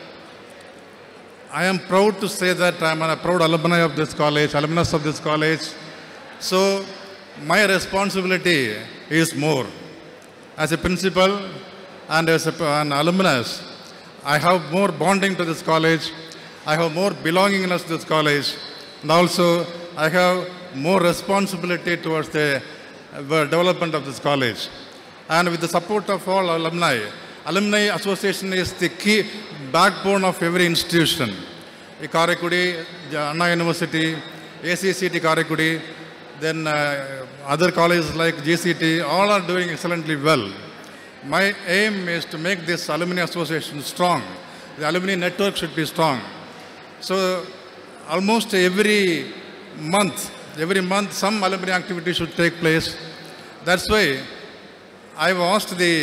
I am proud to say that I am a proud alumni of this college, alumnus of this college. So my responsibility is more. As a principal and as a, an alumnus, I have more bonding to this college. I have more belongingness to this college. And also, I have more responsibility towards the uh, development of this college. And with the support of all alumni, Alumni Association is the key backbone of every institution. ಈ ಕಾರೈಕುಡಿ Anna University, ACCT Karaikudi, then uh, other colleges like GCT, all are doing excellently well. My aim is to make this alumni association strong. The alumni network should be strong. So almost every month, every month some alumni activity should take place. That's why I've asked the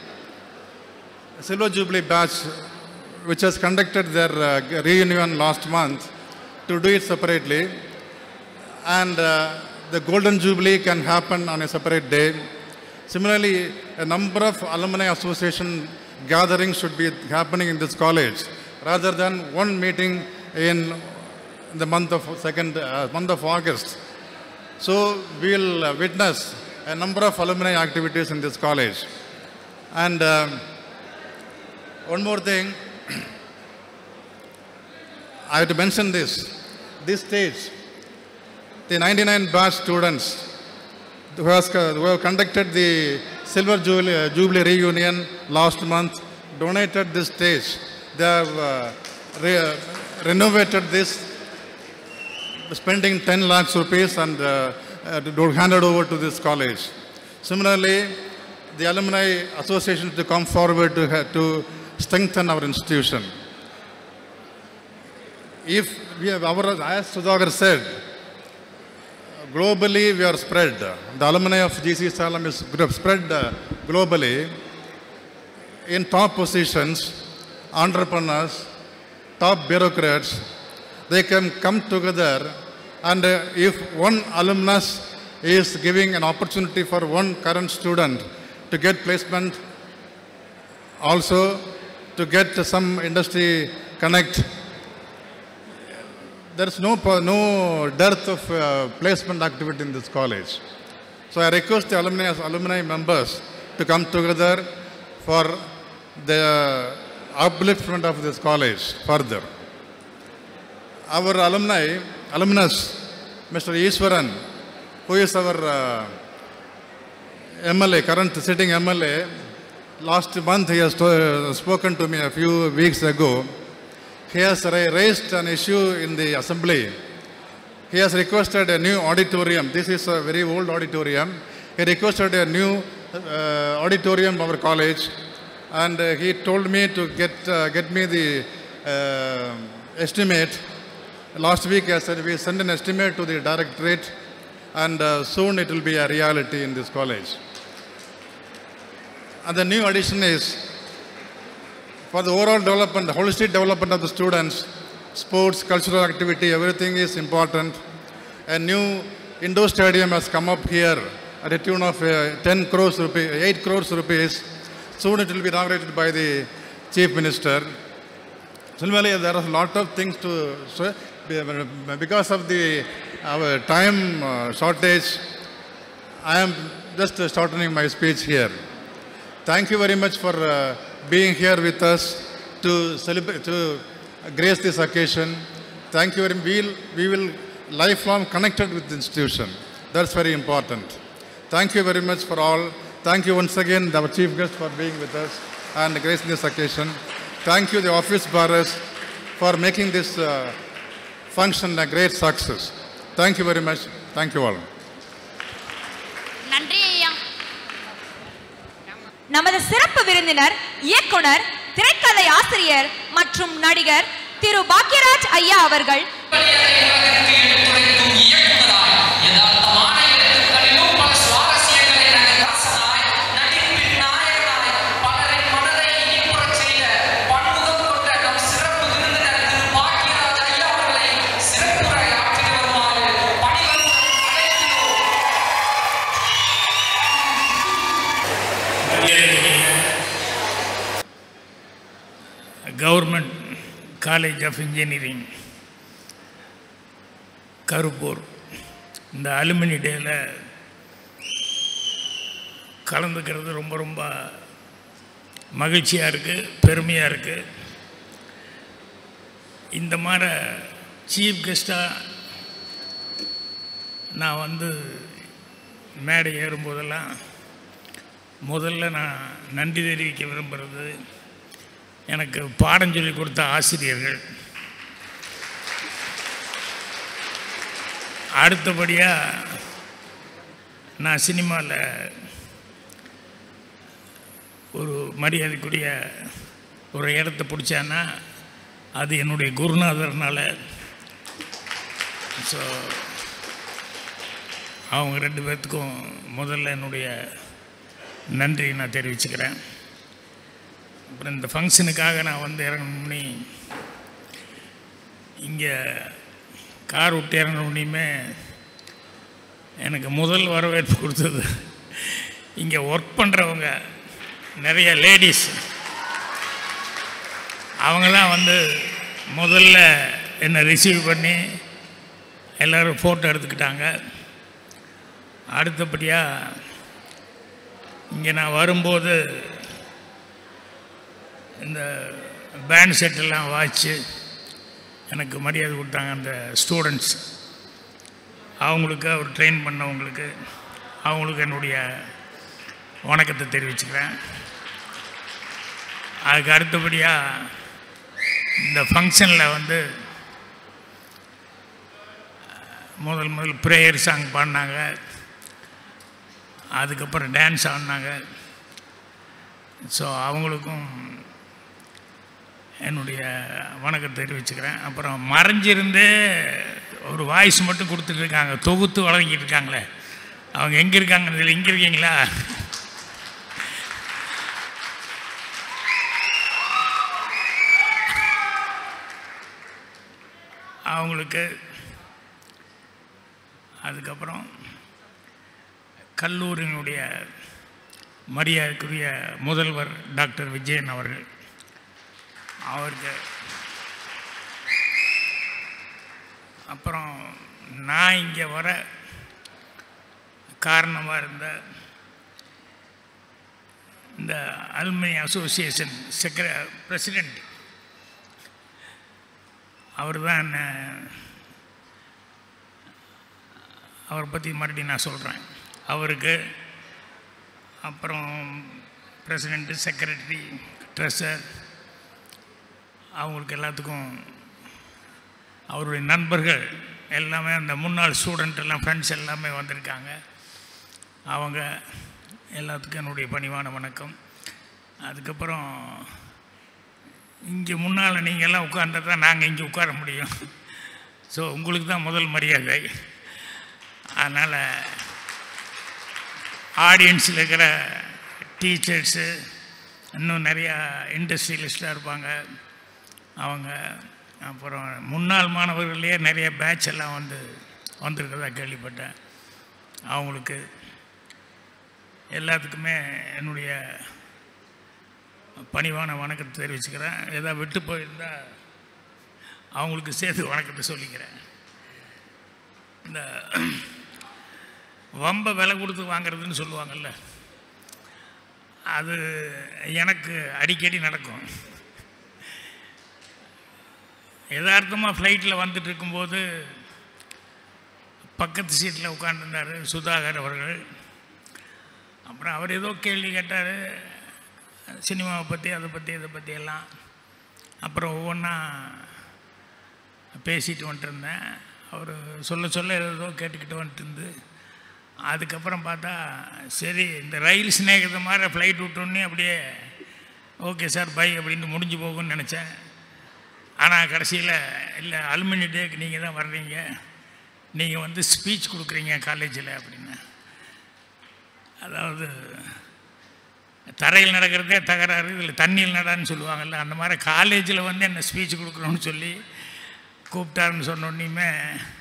Silver Jubilee batch, which has conducted their uh, reunion last month, to do it separately. And uh, the Golden Jubilee can happen on a separate day. Similarly, a number of alumni association gatherings should be happening in this college, rather than one meeting in the month of second uh, month of August. So we will uh, witness a number of alumni activities in this college. And um, one more thing, I have to mention this. This stage, the 99 batch students who, has, who have conducted the Silver Jubilee, Jubilee reunion last month donated this stage. They have uh, re- renovated this, spending 10 lakhs rupees and uh, uh, to hand it over to this college. Similarly, the alumni association to come forward to, ha- to strengthen our institution. If we have our, as Sudhakar said, globally we are spread. The alumni of GC Salem is gr- spread uh, globally in top positions, entrepreneurs, top bureaucrats. They can come together and uh, if one alumnus is giving an opportunity for one current student to get placement, also to get some industry connect, there is no, po- no dearth of uh, placement activity in this college. So I request the alumni, alumni members to come together for the upliftment of this college further. Our alumni, alumnus, Mr. Iswaran, who is our uh, MLA, current sitting MLA, last month he has to, spoken to me a few weeks ago. He has ra- raised an issue in the assembly. He has requested a new auditorium. This is a very old auditorium. He requested a new uh, auditorium of our college, and uh, he told me to get uh, get me the uh, estimate. Last week, I said we send an estimate to the directorate, and uh, soon it will be a reality in this college. And the new addition is for the overall development, the holistic development of the students, sports, cultural activity, everything is important. A new indoor stadium has come up here at a tune of uh, 10 crores rupees, 8 crores rupees. Soon it will be inaugurated by the chief minister. Similarly, there are a lot of things to so because of the our time uh, shortage. I am just uh, shortening my speech here. Thank you very much for uh, being here with us to celebrate, to grace this occasion. Thank you very much. We'll, we will lifelong connected with the institution. That's very important. Thank you very much for all. Thank you once again, our chief guest, for being with us and gracing this occasion. Thank you, the office bearers, for making this uh, function a great success. Thank you very much. Thank you all. நமது சிறப்பு விருந்தினர் இயக்குனர் திரைக்கதை ஆசிரியர் மற்றும் நடிகர் திரு பாக்யராஜ் ஐயா அவர்கள் government college of engineering Karuppur இந்த அலுமினி டேயில் கலந்துக்கிறது ரொம்ப ரொம்ப மகிழ்ச்சியாக இருக்குது பெருமையாக இருக்குது இந்த மாதிரி சீஃப் கெஸ்ட்டாக நான் வந்து மேடை ஏறும்போதெல்லாம் முதல்ல நான் நன்றி தெரிவிக்க விரும்புகிறது எனக்கு பாடம் சொல்லி கொடுத்த ஆசிரியர்கள் அடுத்தபடியாக நான் சினிமாவில் ஒரு மரியாதைக்குரிய ஒரு இடத்த பிடிச்சேன்னா அது என்னுடைய குருநாதர்னால ஸோ அவங்க ரெண்டு பேர்த்துக்கும் முதல்ல என்னுடைய நன்றி நான் தெரிவிச்சுக்கிறேன் அப்புறம் இந்த ஃபங்க்ஷனுக்காக நான் வந்து இறங்கணும்னு இங்கே கார் விட்டு இறங்கணுன்னே எனக்கு முதல் வரவேற்பு கொடுத்தது இங்கே ஒர்க் பண்ணுறவங்க நிறைய லேடிஸ் அவங்களாம் வந்து முதல்ல என்னை ரிசீவ் பண்ணி எல்லோரும் ஃபோட்டோ எடுத்துக்கிட்டாங்க அடுத்தபடியாக இங்கே நான் வரும்போது இந்த பேண்ட் செட்டெல்லாம் வாய்ச்சி எனக்கு மரியாதை கொடுத்தாங்க அந்த ஸ்டூடெண்ட்ஸ் அவங்களுக்கு அவர் ட்ரெயின் பண்ணவங்களுக்கு அவங்களுக்கு என்னுடைய வணக்கத்தை தெரிவிச்சுக்கிறேன் அதுக்கு அடுத்தபடியாக இந்த ஃபங்க்ஷனில் வந்து முதல் முதல் ப்ரேயர் சாங் பாடினாங்க அதுக்கப்புறம் டான்ஸ் ஆடினாங்க ஸோ அவங்களுக்கும் என்னுடைய வணக்கத்தை தெரிவிச்சுக்கிறேன் அப்புறம் மறைஞ்சிருந்து ஒரு வாய்ஸ் மட்டும் கொடுத்துட்டு இருக்காங்க தொகுத்து வழங்கிட்டு இருக்காங்களே அவங்க எங்கே இருக்காங்க இதில் இங்கே இருக்கீங்களா அவங்களுக்கு அதுக்கப்புறம் கல்லூரியினுடைய மரியாதைக்குரிய முதல்வர் டாக்டர் விஜயன் அவர்கள் அவருக்கு அப்புறம் நான் இங்கே வர காரணமாக இருந்த இந்த அலுமினி அசோசியேஷன் செக்ர பிரசிடெண்ட் அவர் தான் என்ன அவரை பற்றி மறுபடியும் நான் சொல்கிறேன் அவருக்கு அப்புறம் பிரசிடெண்ட்டு செக்ரட்டரி ட்ரெஸர் அவங்களுக்கு எல்லாத்துக்கும் அவருடைய நண்பர்கள் எல்லாமே அந்த முன்னாள் ஸ்டூடெண்ட் எல்லாம் ஃப்ரெண்ட்ஸ் எல்லாமே வந்திருக்காங்க அவங்க எல்லாத்துக்கும் என்னுடைய பணிவான வணக்கம் அதுக்கப்புறம் இங்கே முன்னால் நீங்கள் எல்லாம் உட்கார்ந்தா தான் நாங்கள் இங்கே உட்கார முடியும் ஸோ உங்களுக்கு தான் முதல் மரியாதை அதனால் ஆடியன்ஸில் இருக்கிற டீச்சர்ஸு இன்னும் நிறையா இண்டஸ்ட்ரியலிஸ்டாக இருப்பாங்க அவங்க அப்புறம் முன்னாள் மாணவர்களே நிறைய பேட்ச் எல்லாம் வந்து வந்திருக்கிறதா கேள்விப்பட்டேன் அவங்களுக்கு எல்லாத்துக்குமே என்னுடைய பணிவான வணக்கத்தை தெரிவிச்சுக்கிறேன் ஏதாவது விட்டு போயிருந்தால் அவங்களுக்கு சேர்த்து வணக்கத்தை சொல்லிக்கிறேன் இந்த வம்ப விலை கொடுத்து வாங்குறதுன்னு சொல்லுவாங்கல்ல அது எனக்கு அடிக்கடி நடக்கும் யதார்த்தமாக ஃப்ளைட்டில் வந்துட்டு இருக்கும்போது பக்கத்து சீட்டில் உட்காந்துருந்தார் சுதாகர் அவர்கள் அப்புறம் அவர் ஏதோ கேள்வி கேட்டார் சினிமாவை பற்றி அதை பற்றி இதை பற்றி எல்லாம் அப்புறம் ஒவ்வொன்றா பேசிட்டு வந்துட்டு இருந்தேன் அவர் சொல்ல சொல்ல ஏதோ கேட்டுக்கிட்டு வந்துட்டு இருந்து அதுக்கப்புறம் பார்த்தா சரி இந்த ரயில் சிநேகித மாதிரி ஃப்ளைட் விட்டோன்னே அப்படியே ஓகே சார் பை அப்படின்னு முடிஞ்சு போகும்னு நினச்சேன் ஆனால் கடைசியில் இல்லை அலுமினி டேக்கு நீங்கள் தான் வர்றீங்க நீங்கள் வந்து ஸ்பீச் கொடுக்குறீங்க காலேஜில் அப்படின்னு அதாவது தரையில் நடக்கிறதே தகராறு இதில் தண்ணியில் நடான்னு சொல்லுவாங்கல்ல அந்த மாதிரி காலேஜில் வந்து என்ன ஸ்பீச் கொடுக்குறோன்னு சொல்லி கூப்பிட்டாருன்னு சொன்னோன்னையுமே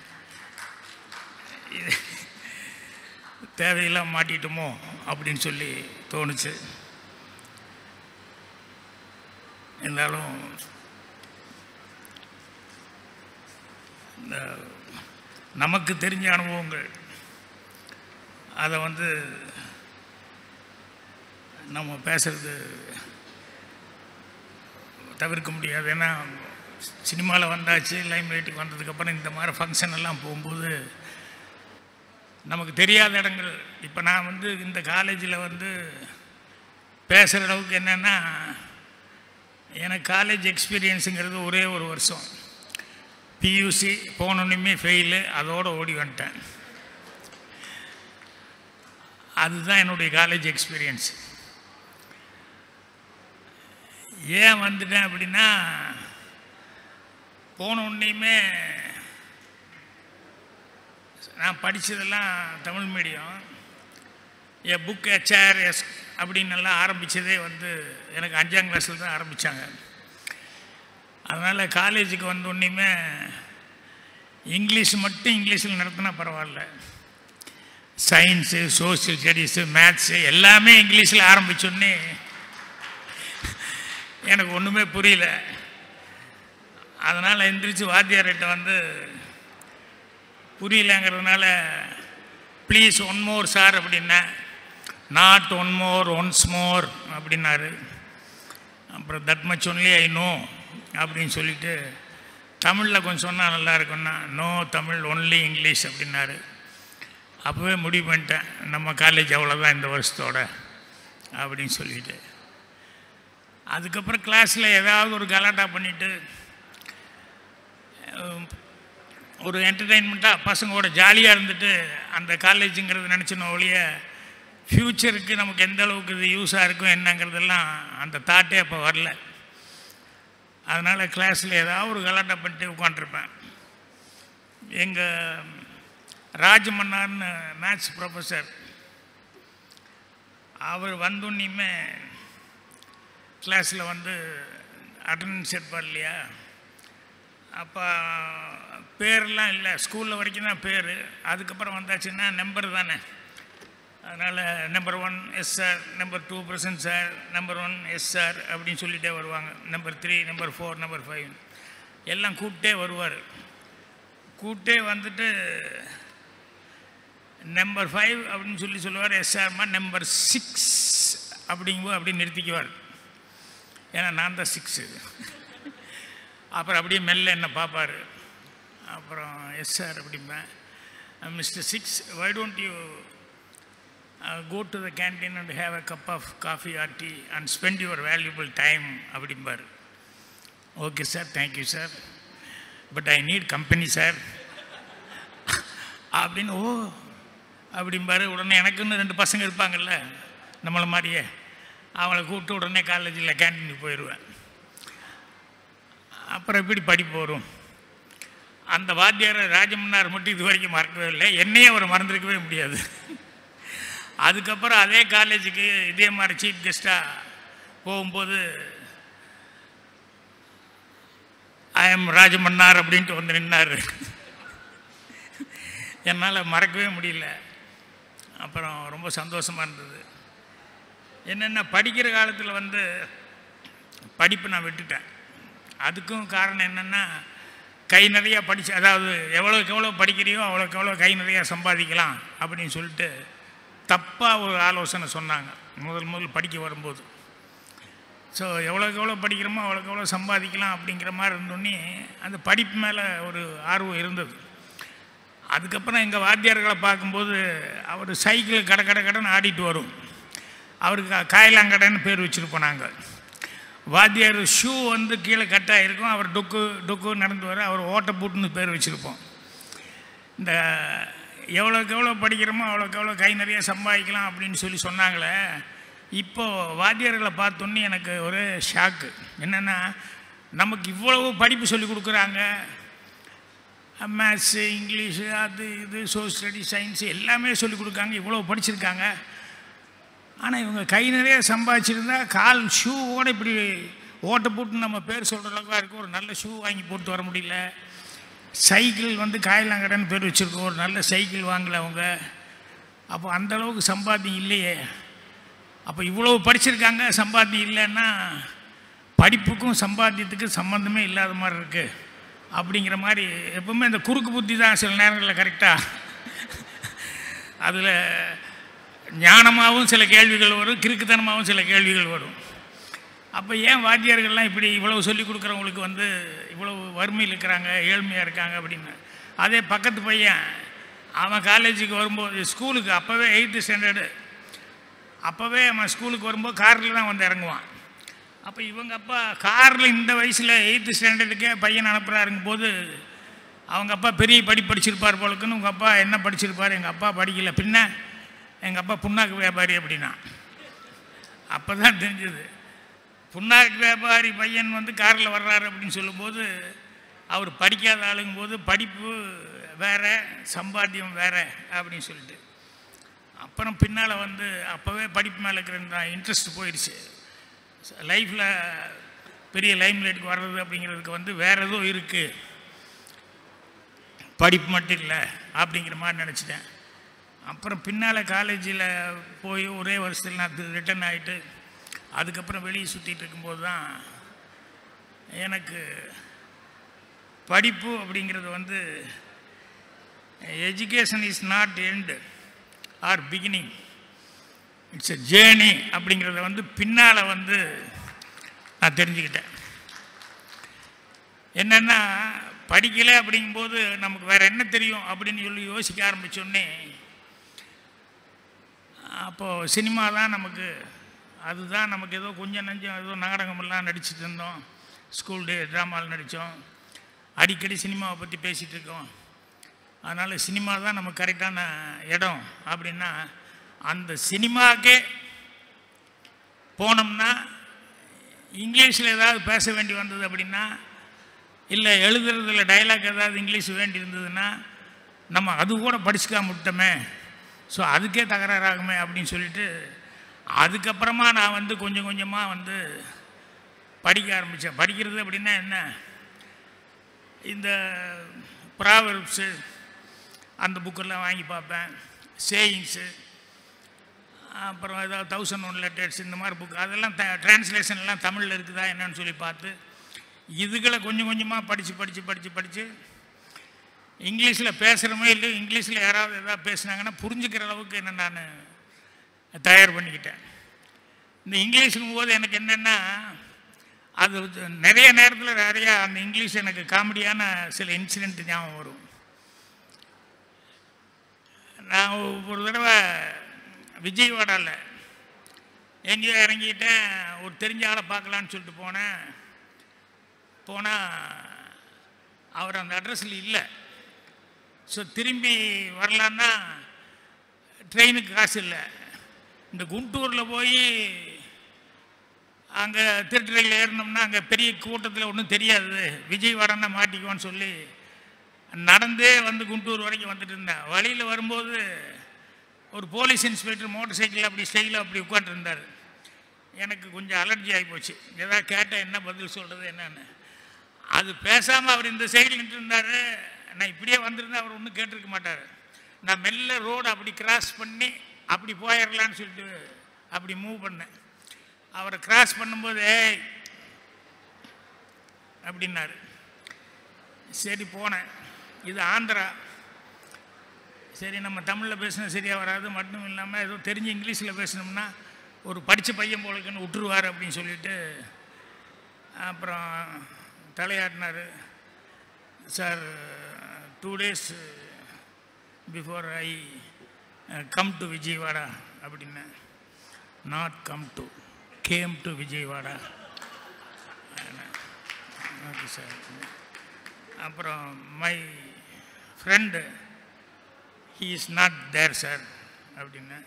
இது தேவையெல்லாம் மாட்டிட்டோமோ அப்படின்னு சொல்லி தோணுச்சு இருந்தாலும் இந்த நமக்கு தெரிஞ்ச அனுபவங்கள் அதை வந்து நம்ம பேசுறது தவிர்க்க முடியாது ஏன்னா சினிமாவில் வந்தாச்சு லைம் லைட்டுக்கு வந்ததுக்கப்புறம் இந்த மாதிரி ஃபங்க்ஷன் எல்லாம் போகும்போது நமக்கு தெரியாத இடங்கள் இப்போ நான் வந்து இந்த காலேஜில் வந்து பேசுகிற அளவுக்கு என்னென்னா எனக்கு காலேஜ் எக்ஸ்பீரியன்ஸுங்கிறது ஒரே ஒரு வருஷம் பியூசி போனோன்னுமே ஃபெயிலு அதோடு ஓடி வந்துட்டேன் அதுதான் என்னுடைய காலேஜ் எக்ஸ்பீரியன்ஸ் ஏன் வந்துட்டேன் அப்படின்னா போன உடனேயுமே நான் படித்ததெல்லாம் Tamil medium a book HR S அப்படின்னு எல்லாம் ஆரம்பித்ததே வந்து எனக்கு அஞ்சாம் கிளாஸில் தான் ஆரம்பித்தாங்க அதனால் காலேஜுக்கு வந்த உடனேயுமே இங்கிலீஷ் மட்டும் இங்கிலீஷில் நடத்தினா பரவாயில்ல சயின்ஸு சோசியல் ஸ்டடீஸு மேத்ஸு எல்லாமே இங்கிலீஷில் ஆரம்பிச்சோடனே எனக்கு ஒன்றுமே புரியல அதனால் எந்திரிச்சு வாத்தியார்கிட்ட வந்து புரியலங்கிறதுனால ப்ளீஸ் ஒன் மோர் சார் அப்படின்னேன் not one more once more அப்படின்னாரு அப்புறம் that much only I know அப்படின்னு சொல்லிட்டு தமிழில் கொஞ்சம் சொன்னால் நல்லா இருக்கும்னா நோ தமிழ் ஒன்லி இங்கிலீஷ் அப்படின்னாரு அப்போவே முடிவு பண்ணிட்டேன் நம்ம காலேஜ் அவ்வளோதான் இந்த வருஷத்தோட அப்படின்னு சொல்லிட்டு அதுக்கப்புறம் கிளாஸில் ஏதாவது ஒரு கலாட்டா பண்ணிவிட்டு ஒரு என்டர்டெயின்மெண்ட்டாக பசங்களோட ஜாலியாக இருந்துட்டு அந்த காலேஜுங்கிறது நினச்சின ஒழிய ஃப்யூச்சருக்கு நமக்கு எந்த அளவுக்கு இது யூஸாக இருக்கும் என்னங்கிறதெல்லாம் அந்த தாட்டே அப்போ வரல அதனால் கிளாஸில் ஏதாவது ஒரு கலாட்டா பண்ணிட்டு உட்காண்ட்ருப்பேன் எங்கள் ராஜமன்னார்னு மேத்ஸ் ப்ரொஃபஸர் அவர் வந்தோன்னையுமே கிளாஸில் வந்து அட்டண்டன்ஸ் எடுப்பார் இல்லையா அப்போ பேர்லாம் இல்லை ஸ்கூலில் வரைக்கும் தான் பேர் அதுக்கப்புறம் வந்தாச்சுன்னா நம்பர் தானே அதனால் number one yes sir number two present sir number one yes sir அப்படின்னு சொல்லிகிட்டே வருவாங்க number three number four number five எல்லாம் கூப்பிட்டே வருவார் கூப்பிட்டே வந்துட்டு நம்பர் ஃபைவ் அப்படின்னு சொல்லி சொல்லுவார் எஸ்ஆர்மா நம்பர் சிக்ஸ் அப்படிங்கும்போது அப்படியே நிறுத்திக்குவார் ஏன்னா நான் தான் சிக்ஸு அப்புறம் அப்படியே மெல்ல என்ன பார்ப்பார் அப்புறம் எஸ் சார் அப்படிம்பேன் mister six why don't you go to the canteen and have a cup of coffee or tea and spend your valuable time அப்படிம்பார் okay sir thank you sir but I need company sir அப்படின்னு ஓ அப்படிம்பாரு உடனே எனக்குன்னு ரெண்டு பசங்க இருப்பாங்கல்ல நம்மளை மாதிரியே அவங்கள கூப்பிட்டு உடனே காலேஜில் கேன்டீனுக்கு போயிடுவேன் அப்புறம் எப்படி படிப்பு வரும் அந்த வாத்தியார் ராஜமன்னார் மட்டும் இது வரைக்கும் மறக்கவே இல்லை என்னையே அவர் மறந்துருக்கவே முடியாது அதுக்கப்புறம் அதே காலேஜுக்கு இதே மாதிரி சீஃப் கெஸ்ட்டாக போகும்போது ஐ எம் ராஜமன்னார் அப்படின்ட்டு வந்து நின்னார் என்னால் மறக்கவே முடியல அப்புறம் ரொம்ப சந்தோஷமாக இருந்தது என்னென்ன படிக்கிற காலத்தில் வந்து படிப்பு நான் விட்டுட்டேன் அதுக்கும் காரணம் என்னென்னா கை நிறையா படிச்சு அதாவது எவ்வளோக்கு எவ்வளோ படிக்கிறியோ அவ்வளோக்கு எவ்வளோ கை நிறையா சம்பாதிக்கலாம் அப்படின்னு சொல்லிட்டு தப்பாக ஒரு ஆலோசனை சொன்னாங்க முதல் முதல் படிக்க வரும்போது ஸோ எவ்வளோக்கு எவ்வளோ படிக்கிறோமோ அவ்வளோக்கு எவ்வளோ சம்பாதிக்கலாம் அப்படிங்கிற மாதிரி இருந்தோடனே அந்த படிப்பு மேலே ஒரு ஆர்வம் இருந்தது அதுக்கப்புறம் எங்கள் வாத்தியார்களை பார்க்கும்போது அவர் சைக்கிள் கடை கடை கடைன்னு ஆடிட்டு வரும் அவருக்கு கா- காயலாங்கடைன்னு பேர் வச்சுருப்போம் நாங்கள் வாத்தியார் ஷூ வந்து கீழே கட்டாக இருக்கும் அவர் டொக்கு டொக்கு நடந்து வர அவர் ஓட்ட பூட்டுன்னு பேர் வச்சுருப்போம் இந்த எவ்வளோக்கு எவ்வளோ படிக்கிறோமோ அவ்வளோக்கு எவ்வளோ கை நிறைய சம்பாதிக்கலாம் அப்படின்னு சொல்லி சொன்னாங்களே இப்போது வாத்தியார்களை பார்த்தோன்னே எனக்கு ஒரு ஷாக்கு என்னென்னா நமக்கு இவ்வளவு படிப்பு சொல்லி கொடுக்குறாங்க மேத்ஸு இங்கிலீஷு அது இது சோஷியல் ஸ்டடி சயின்ஸு எல்லாமே சொல்லி கொடுக்காங்க இவ்வளோ படிச்சிருக்காங்க ஆனால் இவங்க கை நிறைய சம்பாதிச்சிருந்தா கால் ஷூவோட இப்படி ஓட்டை போட்டு நம்ம பேர் சொல்கிற அளவுக்கு இருக்கும் ஒரு நல்ல ஷூ வாங்கி போட்டு வர முடியல சைக்கிள் வந்து காயலாங்கடன்னு பேர் வச்சுருக்கோம் ஒரு நல்ல சைக்கிள் வாங்கல அவங்க அப்போ அந்த அளவுக்கு சம்பாத்தியம் இல்லையே அப்போ இவ்வளோ படிச்சிருக்காங்க சம்பாத்தியம் இல்லைன்னா படிப்புக்கும் சம்பாத்தியத்துக்கும் சம்மந்தமே இல்லாத மாதிரி இருக்குது அப்படிங்கிற மாதிரி எப்பவுமே இந்த குறுக்கு புத்தி தான் சில நேரங்களில் கரெக்டாக அதில் ஞானமாகவும் சில கேள்விகள் வரும் கிறுக்குத்தனமாகவும் சில கேள்விகள் வரும் அப்போ ஏன் வாத்தியார்கள்லாம் இப்படி இவ்வளவு சொல்லி கொடுக்குறவங்களுக்கு வந்து இவ்வளவு வறுமையில் இருக்கிறாங்க ஏழ்மையாக இருக்காங்க அப்படின்னு அதே பக்கத்து பையன் அவன் காலேஜுக்கு வரும்போது ஸ்கூலுக்கு அப்போவே எயித்து ஸ்டாண்டர்டு அப்போவே அவன் ஸ்கூலுக்கு வரும்போது காரில் தான் வந்து இறங்குவான் அப்போ இவங்க அப்பா காரில் இந்த வயசில் எயித்து ஸ்டாண்டர்டுக்கே பையன் அனுப்புகிறாருங்கும் போது அவங்க அப்பா பெரிய படி படிச்சிருப்பார் போலுக்குன்னு உங்கள் அப்பா என்ன படிச்சிருப்பார் எங்கள் அப்பா படிக்கல பின்ன எங்கள் அப்பா புண்ணாக்கு வியாபாரி அப்படின்னா அப்போ தான் தெரிஞ்சது புண்ணாக்கு வியாபாரி பையன் வந்து காரில் வர்றாரு அப்படின்னு சொல்லும்போது அவர் படிக்காத ஆளுங்கும்போது படிப்பு வேற சம்பாத்தியம் வேற அப்படின்னு சொல்லிட்டு அப்புறம் பின்னால் வந்து அப்போவே படிப்பு மேலே இருக்கிற இன்ட்ரெஸ்ட் போயிடுச்சு லைஃப்பில் பெரிய லைம் லைட்டுக்கு வர்றது அப்படிங்கிறதுக்கு வந்து வேறு ஏதோ இருக்குது படிப்பு மட்டும் இல்லை அப்படிங்கிற மாதிரி நினச்சிட்டேன் அப்புறம் பின்னால் காலேஜில் போய் ஒரே வருஷத்தில் நான் ரிட்டர்ன் ஆகிட்டு அதுக்கப்புறம் வெளியே சுற்றிட்டு இருக்கும்போது தான் எனக்கு படிப்பு அப்படிங்கிறது வந்து education is not end or beginning it's a journey அப்படிங்கிறத வந்து பின்னால் வந்து நான் தெரிஞ்சுக்கிட்டேன் என்னென்னா படிக்கலை அப்படிங்கும்போது நமக்கு வேறு என்ன தெரியும் அப்படின்னு சொல்லி யோசிக்க ஆரம்பித்தோடனே அப்போது சினிமா தான் நமக்கு அதுதான் நமக்கு ஏதோ கொஞ்சம் நஞ்சம் ஏதோ நாடகமெல்லாம் நடிச்சிட்டு இருந்தோம் ஸ்கூல் டே ட்ராமாவில் நடித்தோம் அடிக்கடி சினிமாவை பற்றி பேசிகிட்டு இருக்கோம் அதனால் சினிமா தான் நமக்கு கரெக்டான இடம் அப்படின்னா அந்த சினிமாக்கே போனோம்னா இங்கிலீஷில் ஏதாவது பேச வேண்டி வந்தது அப்படின்னா இல்லை எழுதுறதுல டைலாக் ஏதாவது இங்கிலீஷ் வேண்டி இருந்ததுன்னா நம்ம அது கூட படிச்சுக்காம விட்டோமே ஸோ அதுக்கே தகராறாகுமே அப்படின்னு சொல்லிட்டு அதுக்கப்புறமா நான் வந்து கொஞ்சம் கொஞ்சமாக வந்து படிக்க ஆரம்பித்தேன் படிக்கிறது அப்படின்னா என்ன இந்த ப்ராவர்ப்ஸு அந்த புக்கெல்லாம் வாங்கி பார்ப்பேன் சேயிங்ஸு அப்புறம் ஏதாவது தௌசண்ட் ஒன் லெட்டர்ஸ் இந்த மாதிரி புக் அதெல்லாம் த டிரான்ஸ்லேஷன் எல்லாம் தமிழில் இருக்குதா என்னன்னு சொல்லி பார்த்து இதுகளை கொஞ்சம் கொஞ்சமாக படித்து படித்து படித்து படித்து இங்கிலீஷில் பேசுகிறோமே இல்லை இங்கிலீஷில் யாராவது எதாவது பேசுனாங்கன்னா புரிஞ்சுக்கிற அளவுக்கு என்ன நான் தயார் பண்ணிக்கிட்டேன் இந்த இங்கிலீஷுங்கும் போது எனக்கு என்னென்னா அது நிறைய நேரத்தில் நிறையா அந்த இங்கிலீஷ் எனக்கு காமெடியான சில இன்சிடெண்ட் ஞாபகம் வரும் நான் ஒரு தடவை விஜயவாடாவில் எங்கேயோ இறங்கிட்டேன் ஒரு தெரிஞ்ச ஆளை பார்க்கலான்னு சொல்லிட்டு போனேன் போனால் அவர் அந்த அட்ரஸில் இல்லை ஸோ திரும்பி வரலான்னா ட்ரெயினுக்கு காசு இல்லை இந்த குண்டூரில் போய் அங்கே திருட்டுறையில் ஏறினோம்னா அங்கே பெரிய கூட்டத்தில் ஒன்றும் தெரியாது விஜயவாடன்னா மாட்டிக்குவோன்னு சொல்லி நடந்தே வந்து குண்டூர் வரைக்கும் வந்துட்டு இருந்தேன் வழியில் வரும்போது ஒரு போலீஸ் இன்ஸ்பெக்டர் மோட்டர் சைக்கிள் அப்படி ஸ்டைலில் அப்படி உட்காந்துருந்தார் எனக்கு கொஞ்சம் அலர்ஜி ஆகி போச்சு ஏதாவது கேட்டால் என்ன பதில் சொல்கிறது என்னன்னு அது பேசாமல் அவர் இந்த சைடில் நின்று இருந்தார் நான் இப்படியே வந்திருந்தா அவர் ஒன்றும் கேட்டிருக்க மாட்டார் நான் மெல்ல ரோடு அப்படி கிராஸ் பண்ணி அப்படி போயிடலான்னு சொல்லிட்டு அப்படி மூவ் பண்ணேன் அவரை கிராஸ் பண்ணும்போது "ஏய்" அப்படின்னாரு சரி போனேன் இது ஆந்திரா சரி நம்ம தமிழில் பேசினா சரியாக வராது மட்டும் இல்லாமல் ஏதோ தெரிஞ்சு இங்கிலீஷில் பேசினோம்னா ஒரு படித்த பையன் போலுக்குன்னு விட்டுருவார் அப்படின்னு சொல்லிட்டு அப்புறம் தலையாட்டினார் sir two days before I come to Vijayawada அப்படின்னு not come to came to Vijayawada okay sir அப்புறம் my friend he is not there sir அப்படின்னு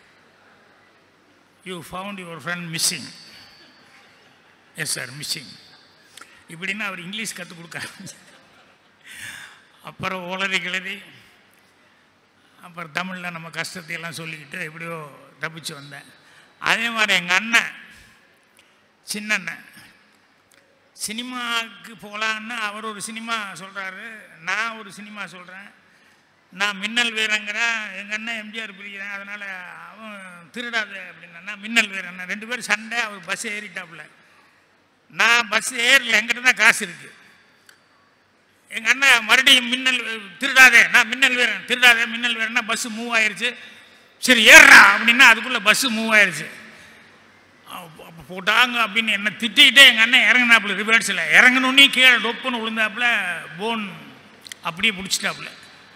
you found your friend missing yes sir missing இப்படின்னு அவர் இங்கிலீஷ் கற்றுக் கொடுக்க ஆரம்பிச்சார். அப்புறம் உளறி கிளறி அப்புறம் தமிழில் நம்ம கஷ்டத்தை எல்லாம் சொல்லிக்கிட்டு எப்படியோ தப்பிச்சு வந்தேன் அதே மாதிரி எங்கள் அண்ணன் சின்ன அண்ணன் சினிமாவுக்கு போகலான்னு அவர் ஒரு சினிமா சொல்கிறாரு நான் ஒரு சினிமா சொல்கிறேன் நான் மின்னல் வீரங்கிறேன் எங்கள் அண்ணன் எம்ஜிஆர் பிரிக்கிறேன் அதனால் அவன் திருடாத அப்படின்னா மின்னல் வீரன் ரெண்டு பேரும் சண்டை அவர் பஸ் ஏறிட்டாப்புல நான் பஸ் ஏறல என்கிட்ட தான் காசு இருக்குது எங்கள் அண்ணன் மறுபடியும் மின்னல் திருடாதே நான் மின்னல் வீரன் திருடாதே மின்னல் வீரன்னா பஸ்ஸு மூவ் ஆயிருச்சு சரி ஏறுறா அப்படின்னா அதுக்குள்ளே பஸ்ஸு மூவ் ஆயிருச்சு அப்போ போட்டாங்க அப்படின்னு என்ன திட்டிக்கிட்டே எங்கள் அண்ணன் இறங்கினாப்புல ரிவர்ஸில் இறங்கணுன்னே கீழே டொப்புன்னு விழுந்தாப்புல போன் அப்படியே பிடிச்சிட்டாப்புல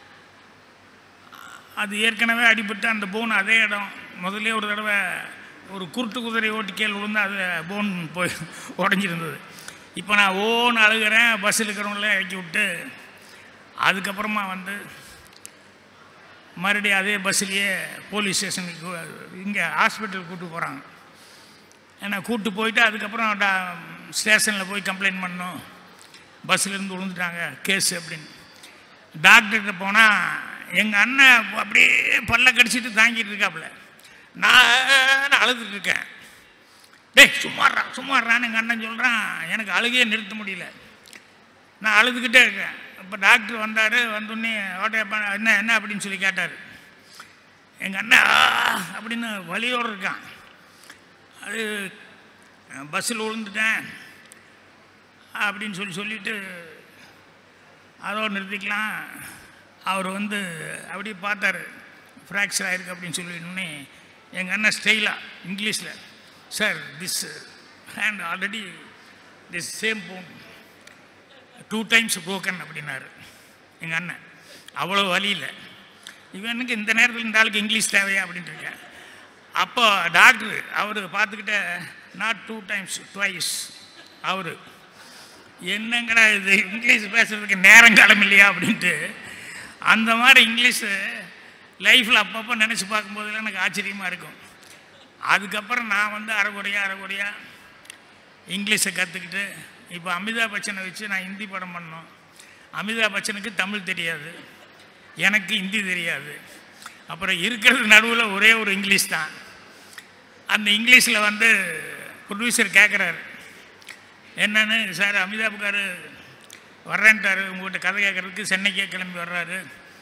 அது ஏற்கனவே அடிபட்டு அந்த போன் அதே இடம் முதல்ல ஒரு தடவை ஒரு குருட்டு குதிரை ஓட்டி கீழே விழுந்து அது போன் போய் உடஞ்சிருந்தது இப்போ நான் ஓன்னு அழுகிறேன் பஸ்ஸில் இருக்கிறவங்கள இறக்கி விட்டு அதுக்கப்புறமா வந்து மறுபடியும் அதே பஸ்ஸுலேயே போலீஸ் ஸ்டேஷனுக்கு இங்கே ஹாஸ்பிட்டல் கூட்டு போகிறாங்க ஏன்னா கூட்டு போயிட்டு அதுக்கப்புறம் டா ஸ்டேஷனில் போய் கம்ப்ளைண்ட் பண்ணோம் பஸ்ஸிலேருந்து விழுந்துட்டாங்க கேஸ் அப்படின்னு டாக்டர்கிட்ட போனால் எங்கள் அண்ணன் அப்படியே பல்ல கடிச்சிட்டு தாங்கிட்டு இருக்காப்புல நான் அழுதுட்டு இருக்கேன் டேய் சும்மாடுறா சும்மாடுறான்னு எங்கள் அண்ணன் சொல்கிறான் எனக்கு அழுகையே நிறுத்த முடியல நான் அழுதுகிட்டே இருக்கேன் இப்போ டாக்டர் வந்தார் வந்தோடனே ஓட்டை என்ன என்ன அப்படின்னு சொல்லி கேட்டார் எங்கள் அண்ணன் "ஆ" அப்படின்னு வலியோடு இருக்கான் அது பஸ்ஸில் விழுந்துட்டேன் அப்படின்னு சொல்லி சொல்லிட்டு அதோடு நிறுத்திக்கலாம் அவர் வந்து அப்படியே பார்த்தாரு ஃப்ராக்சர் ஆயிருக்கு அப்படின்னு சொல்லிட்டோன்னே எங்கள் அண்ணன் ஸ்டைலாக இங்கிலீஷில் sir this hand already this same phone two times broken அப்படின்னாரு எங்கள் அண்ணன் அவ்வளோ வலி இல்லை இவனுக்கு இந்த நேரத்தில் இந்த ஆளுக்கு இங்கிலீஷ் தேவையா அப்படின்ட்டு இருக்கேன் அப்போ டாக்டர் அவர் பார்த்துக்கிட்ட நாட் டூ டைம்ஸ் ட்வைஸ் அவர் என்னங்கடா இது இங்கிலீஷ் பேசுறதுக்கு நேரம் காலம் இல்லையா அப்படின்ட்டு அந்த மாதிரி இங்கிலீஷு லைஃப்பில் அப்பப்போ நினச்சி பார்க்கும்போதெல்லாம் எனக்கு ஆச்சரியமாக இருக்கும் அதுக்கப்புறம் நான் வந்து அரைக்குறையாக அரைக்குறையாக இங்கிலீஷை கற்றுக்கிட்டு இப்போ அமிதாப் பச்சனை வச்சு நான் ஹிந்தி படம் பண்ணோம் அமிதாப் பச்சனுக்கு தமிழ் தெரியாது எனக்கு ஹிந்தி தெரியாது அப்புறம் இருக்கிறது நடுவில் ஒரே ஒரு இங்கிலீஷ் தான் அந்த இங்கிலீஷில் வந்து ப்ரொடியூசர் கேட்குறாரு என்னன்னு சார் அமிதாப்கார் வர்றேன்ட்டாரு உங்கள்கிட்ட கதை கேட்குறதுக்கு சென்னைக்கே கிளம்பி வர்றாரு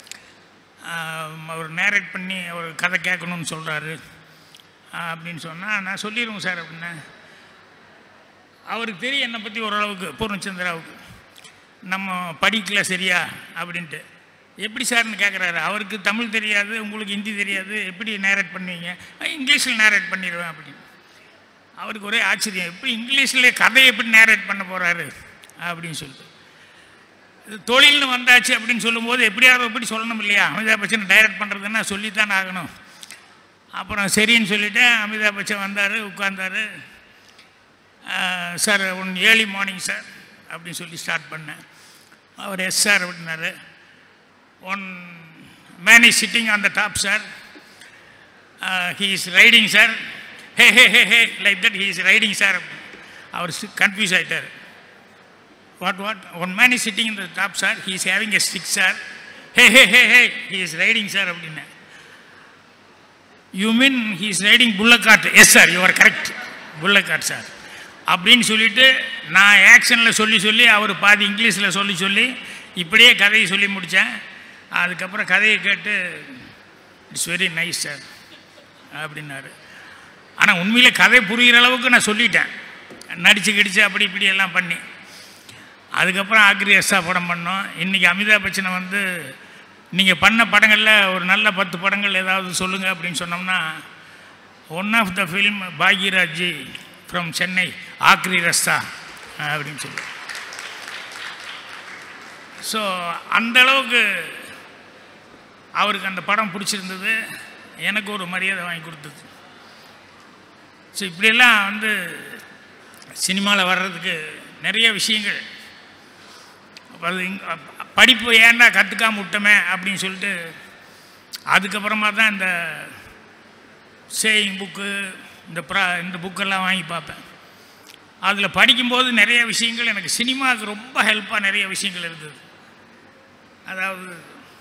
ஆம், அவர் நேரேட் பண்ணி அவர் கதை கேட்கணும்னு சொல்கிறாரு அப்படின்னு சொன்னால் நான் சொல்லிடுவோம் சார் அப்படின்னேன் அவருக்கு தெரியும் என்னை பற்றி ஓரளவுக்கு பூர்ணச்சந்திராவுக்கு நம்ம படிக்கல சரியா அப்படின்ட்டு எப்படி சார்னு கேட்குறாரு அவருக்கு தமிழ் தெரியாது உங்களுக்கு ஹிந்தி தெரியாது எப்படி நேரேட் பண்ணுவீங்க இங்கிலீஷில் நேரேட் பண்ணிடுவேன் அப்படின்னு அவருக்கு ஒரே ஆச்சரியம் எப்படி இங்கிலீஷில் கதையை எப்படி நேரேட் பண்ண போகிறாரு அப்படின்னு சொல்லிட்டு இது தொழில்னு வந்தாச்சு அப்படின்னு சொல்லும்போது எப்படியாவது எப்படி சொல்லணும் இல்லையா அமிதாப் பச்சன் டைரக்ட் பண்ணுறதுன்னா சொல்லித்தான் ஆகணும் அப்புறம் சரின்னு சொல்லிவிட்டு அமிதாப் பச்சன் வந்தார் உட்கார்ந்தாரு sir one early morning sir அப்படின்னு சொல்லி ஸ்டார்ட் பண்ணேன் அவர் எஸ் சார் அப்படின்னாரு one man is sitting on the top sir he is riding sir hey hey hey hey like that he is riding sir அவர் கன்ஃபியூஸ் ஆகிட்டார் what what one man is sitting in the top sir he is having a stick sir hey hey hey hey he is riding sir அப்படின்னு you mean he is riding bullock cart yes sir you are correct bullock cart sir அப்படின்னு சொல்லிட்டு நான் ஆக்ஷனில் சொல்லி சொல்லி அவர் பாதி இங்கிலீஷில் சொல்லி சொல்லி இப்படியே கதையை சொல்லி முடித்தேன் அதுக்கப்புறம் கதையை கேட்டு இட்ஸ் வெரி நைஸ் சார் அப்படின்னாரு ஆனால் உண்மையிலே கதை புரிகிற அளவுக்கு நான் சொல்லிட்டேன் நடித்து கிடிச்சு அப்படி இப்படி எல்லாம் பண்ணி அதுக்கப்புறம் ஆக்ரி எஸ்ஸா படம் பண்ணோம் இன்றைக்கி அமிதாப் பச்சனை வந்து நீங்கள் பண்ண படங்களில் ஒரு நல்ல பத்து படங்கள் ஏதாவது சொல்லுங்கள் அப்படின்னு சொன்னோம்னா one of the film Bhagyaraj from Chennai Aakhri Raasta அப்படின்னு சொல்லி ஸோ அந்த அளவுக்கு அவருக்கு அந்த படம் பிடிச்சிருந்தது எனக்கு ஒரு மரியாதை வாங்கி கொடுத்தது ஸோ இப்படியெல்லாம் வந்து சினிமாவில் வர்றதுக்கு நிறைய விஷயங்கள் அப்ப அது இங்க- அப்ப படிப்பு ஏன்டா கற்றுக்காம விட்டோமே அப்படின்னு சொல்லிட்டு அதுக்கப்புறமா தான் இந்த சேயிங் புக்கு இந்த ப்ரா இந்த புக்கெல்லாம் வாங்கி பார்ப்பேன் அதில் படிக்கும்போது நிறைய விஷயங்கள் எனக்கு சினிமாவுக்கு ரொம்ப ஹெல்ப்பாக நிறைய விஷயங்கள் இருந்தது அதாவது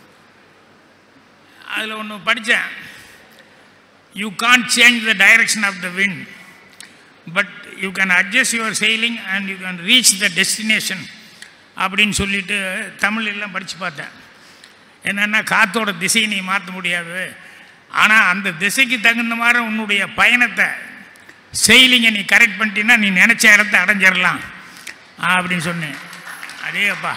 அதில் ஒன்று படித்தேன் you can't change the direction of the wind but you can adjust your sailing and you can reach the destination அப்படின்னு சொல்லிட்டு தமிழ் எல்லாம் படித்து பார்த்தேன் என்னென்னா காற்றோட திசையை நீ மாற்ற முடியாது ஆனால் அந்த திசைக்கு தகுந்த மாதிரி உன்னுடைய பயணத்தை செயலிங்க நீ கரெக்ட் பண்ணிட்டீன்னா நீ நினச்ச இடத்த அடைஞ்சிடலாம் அப்படின்னு சொன்னேன் அதேப்பா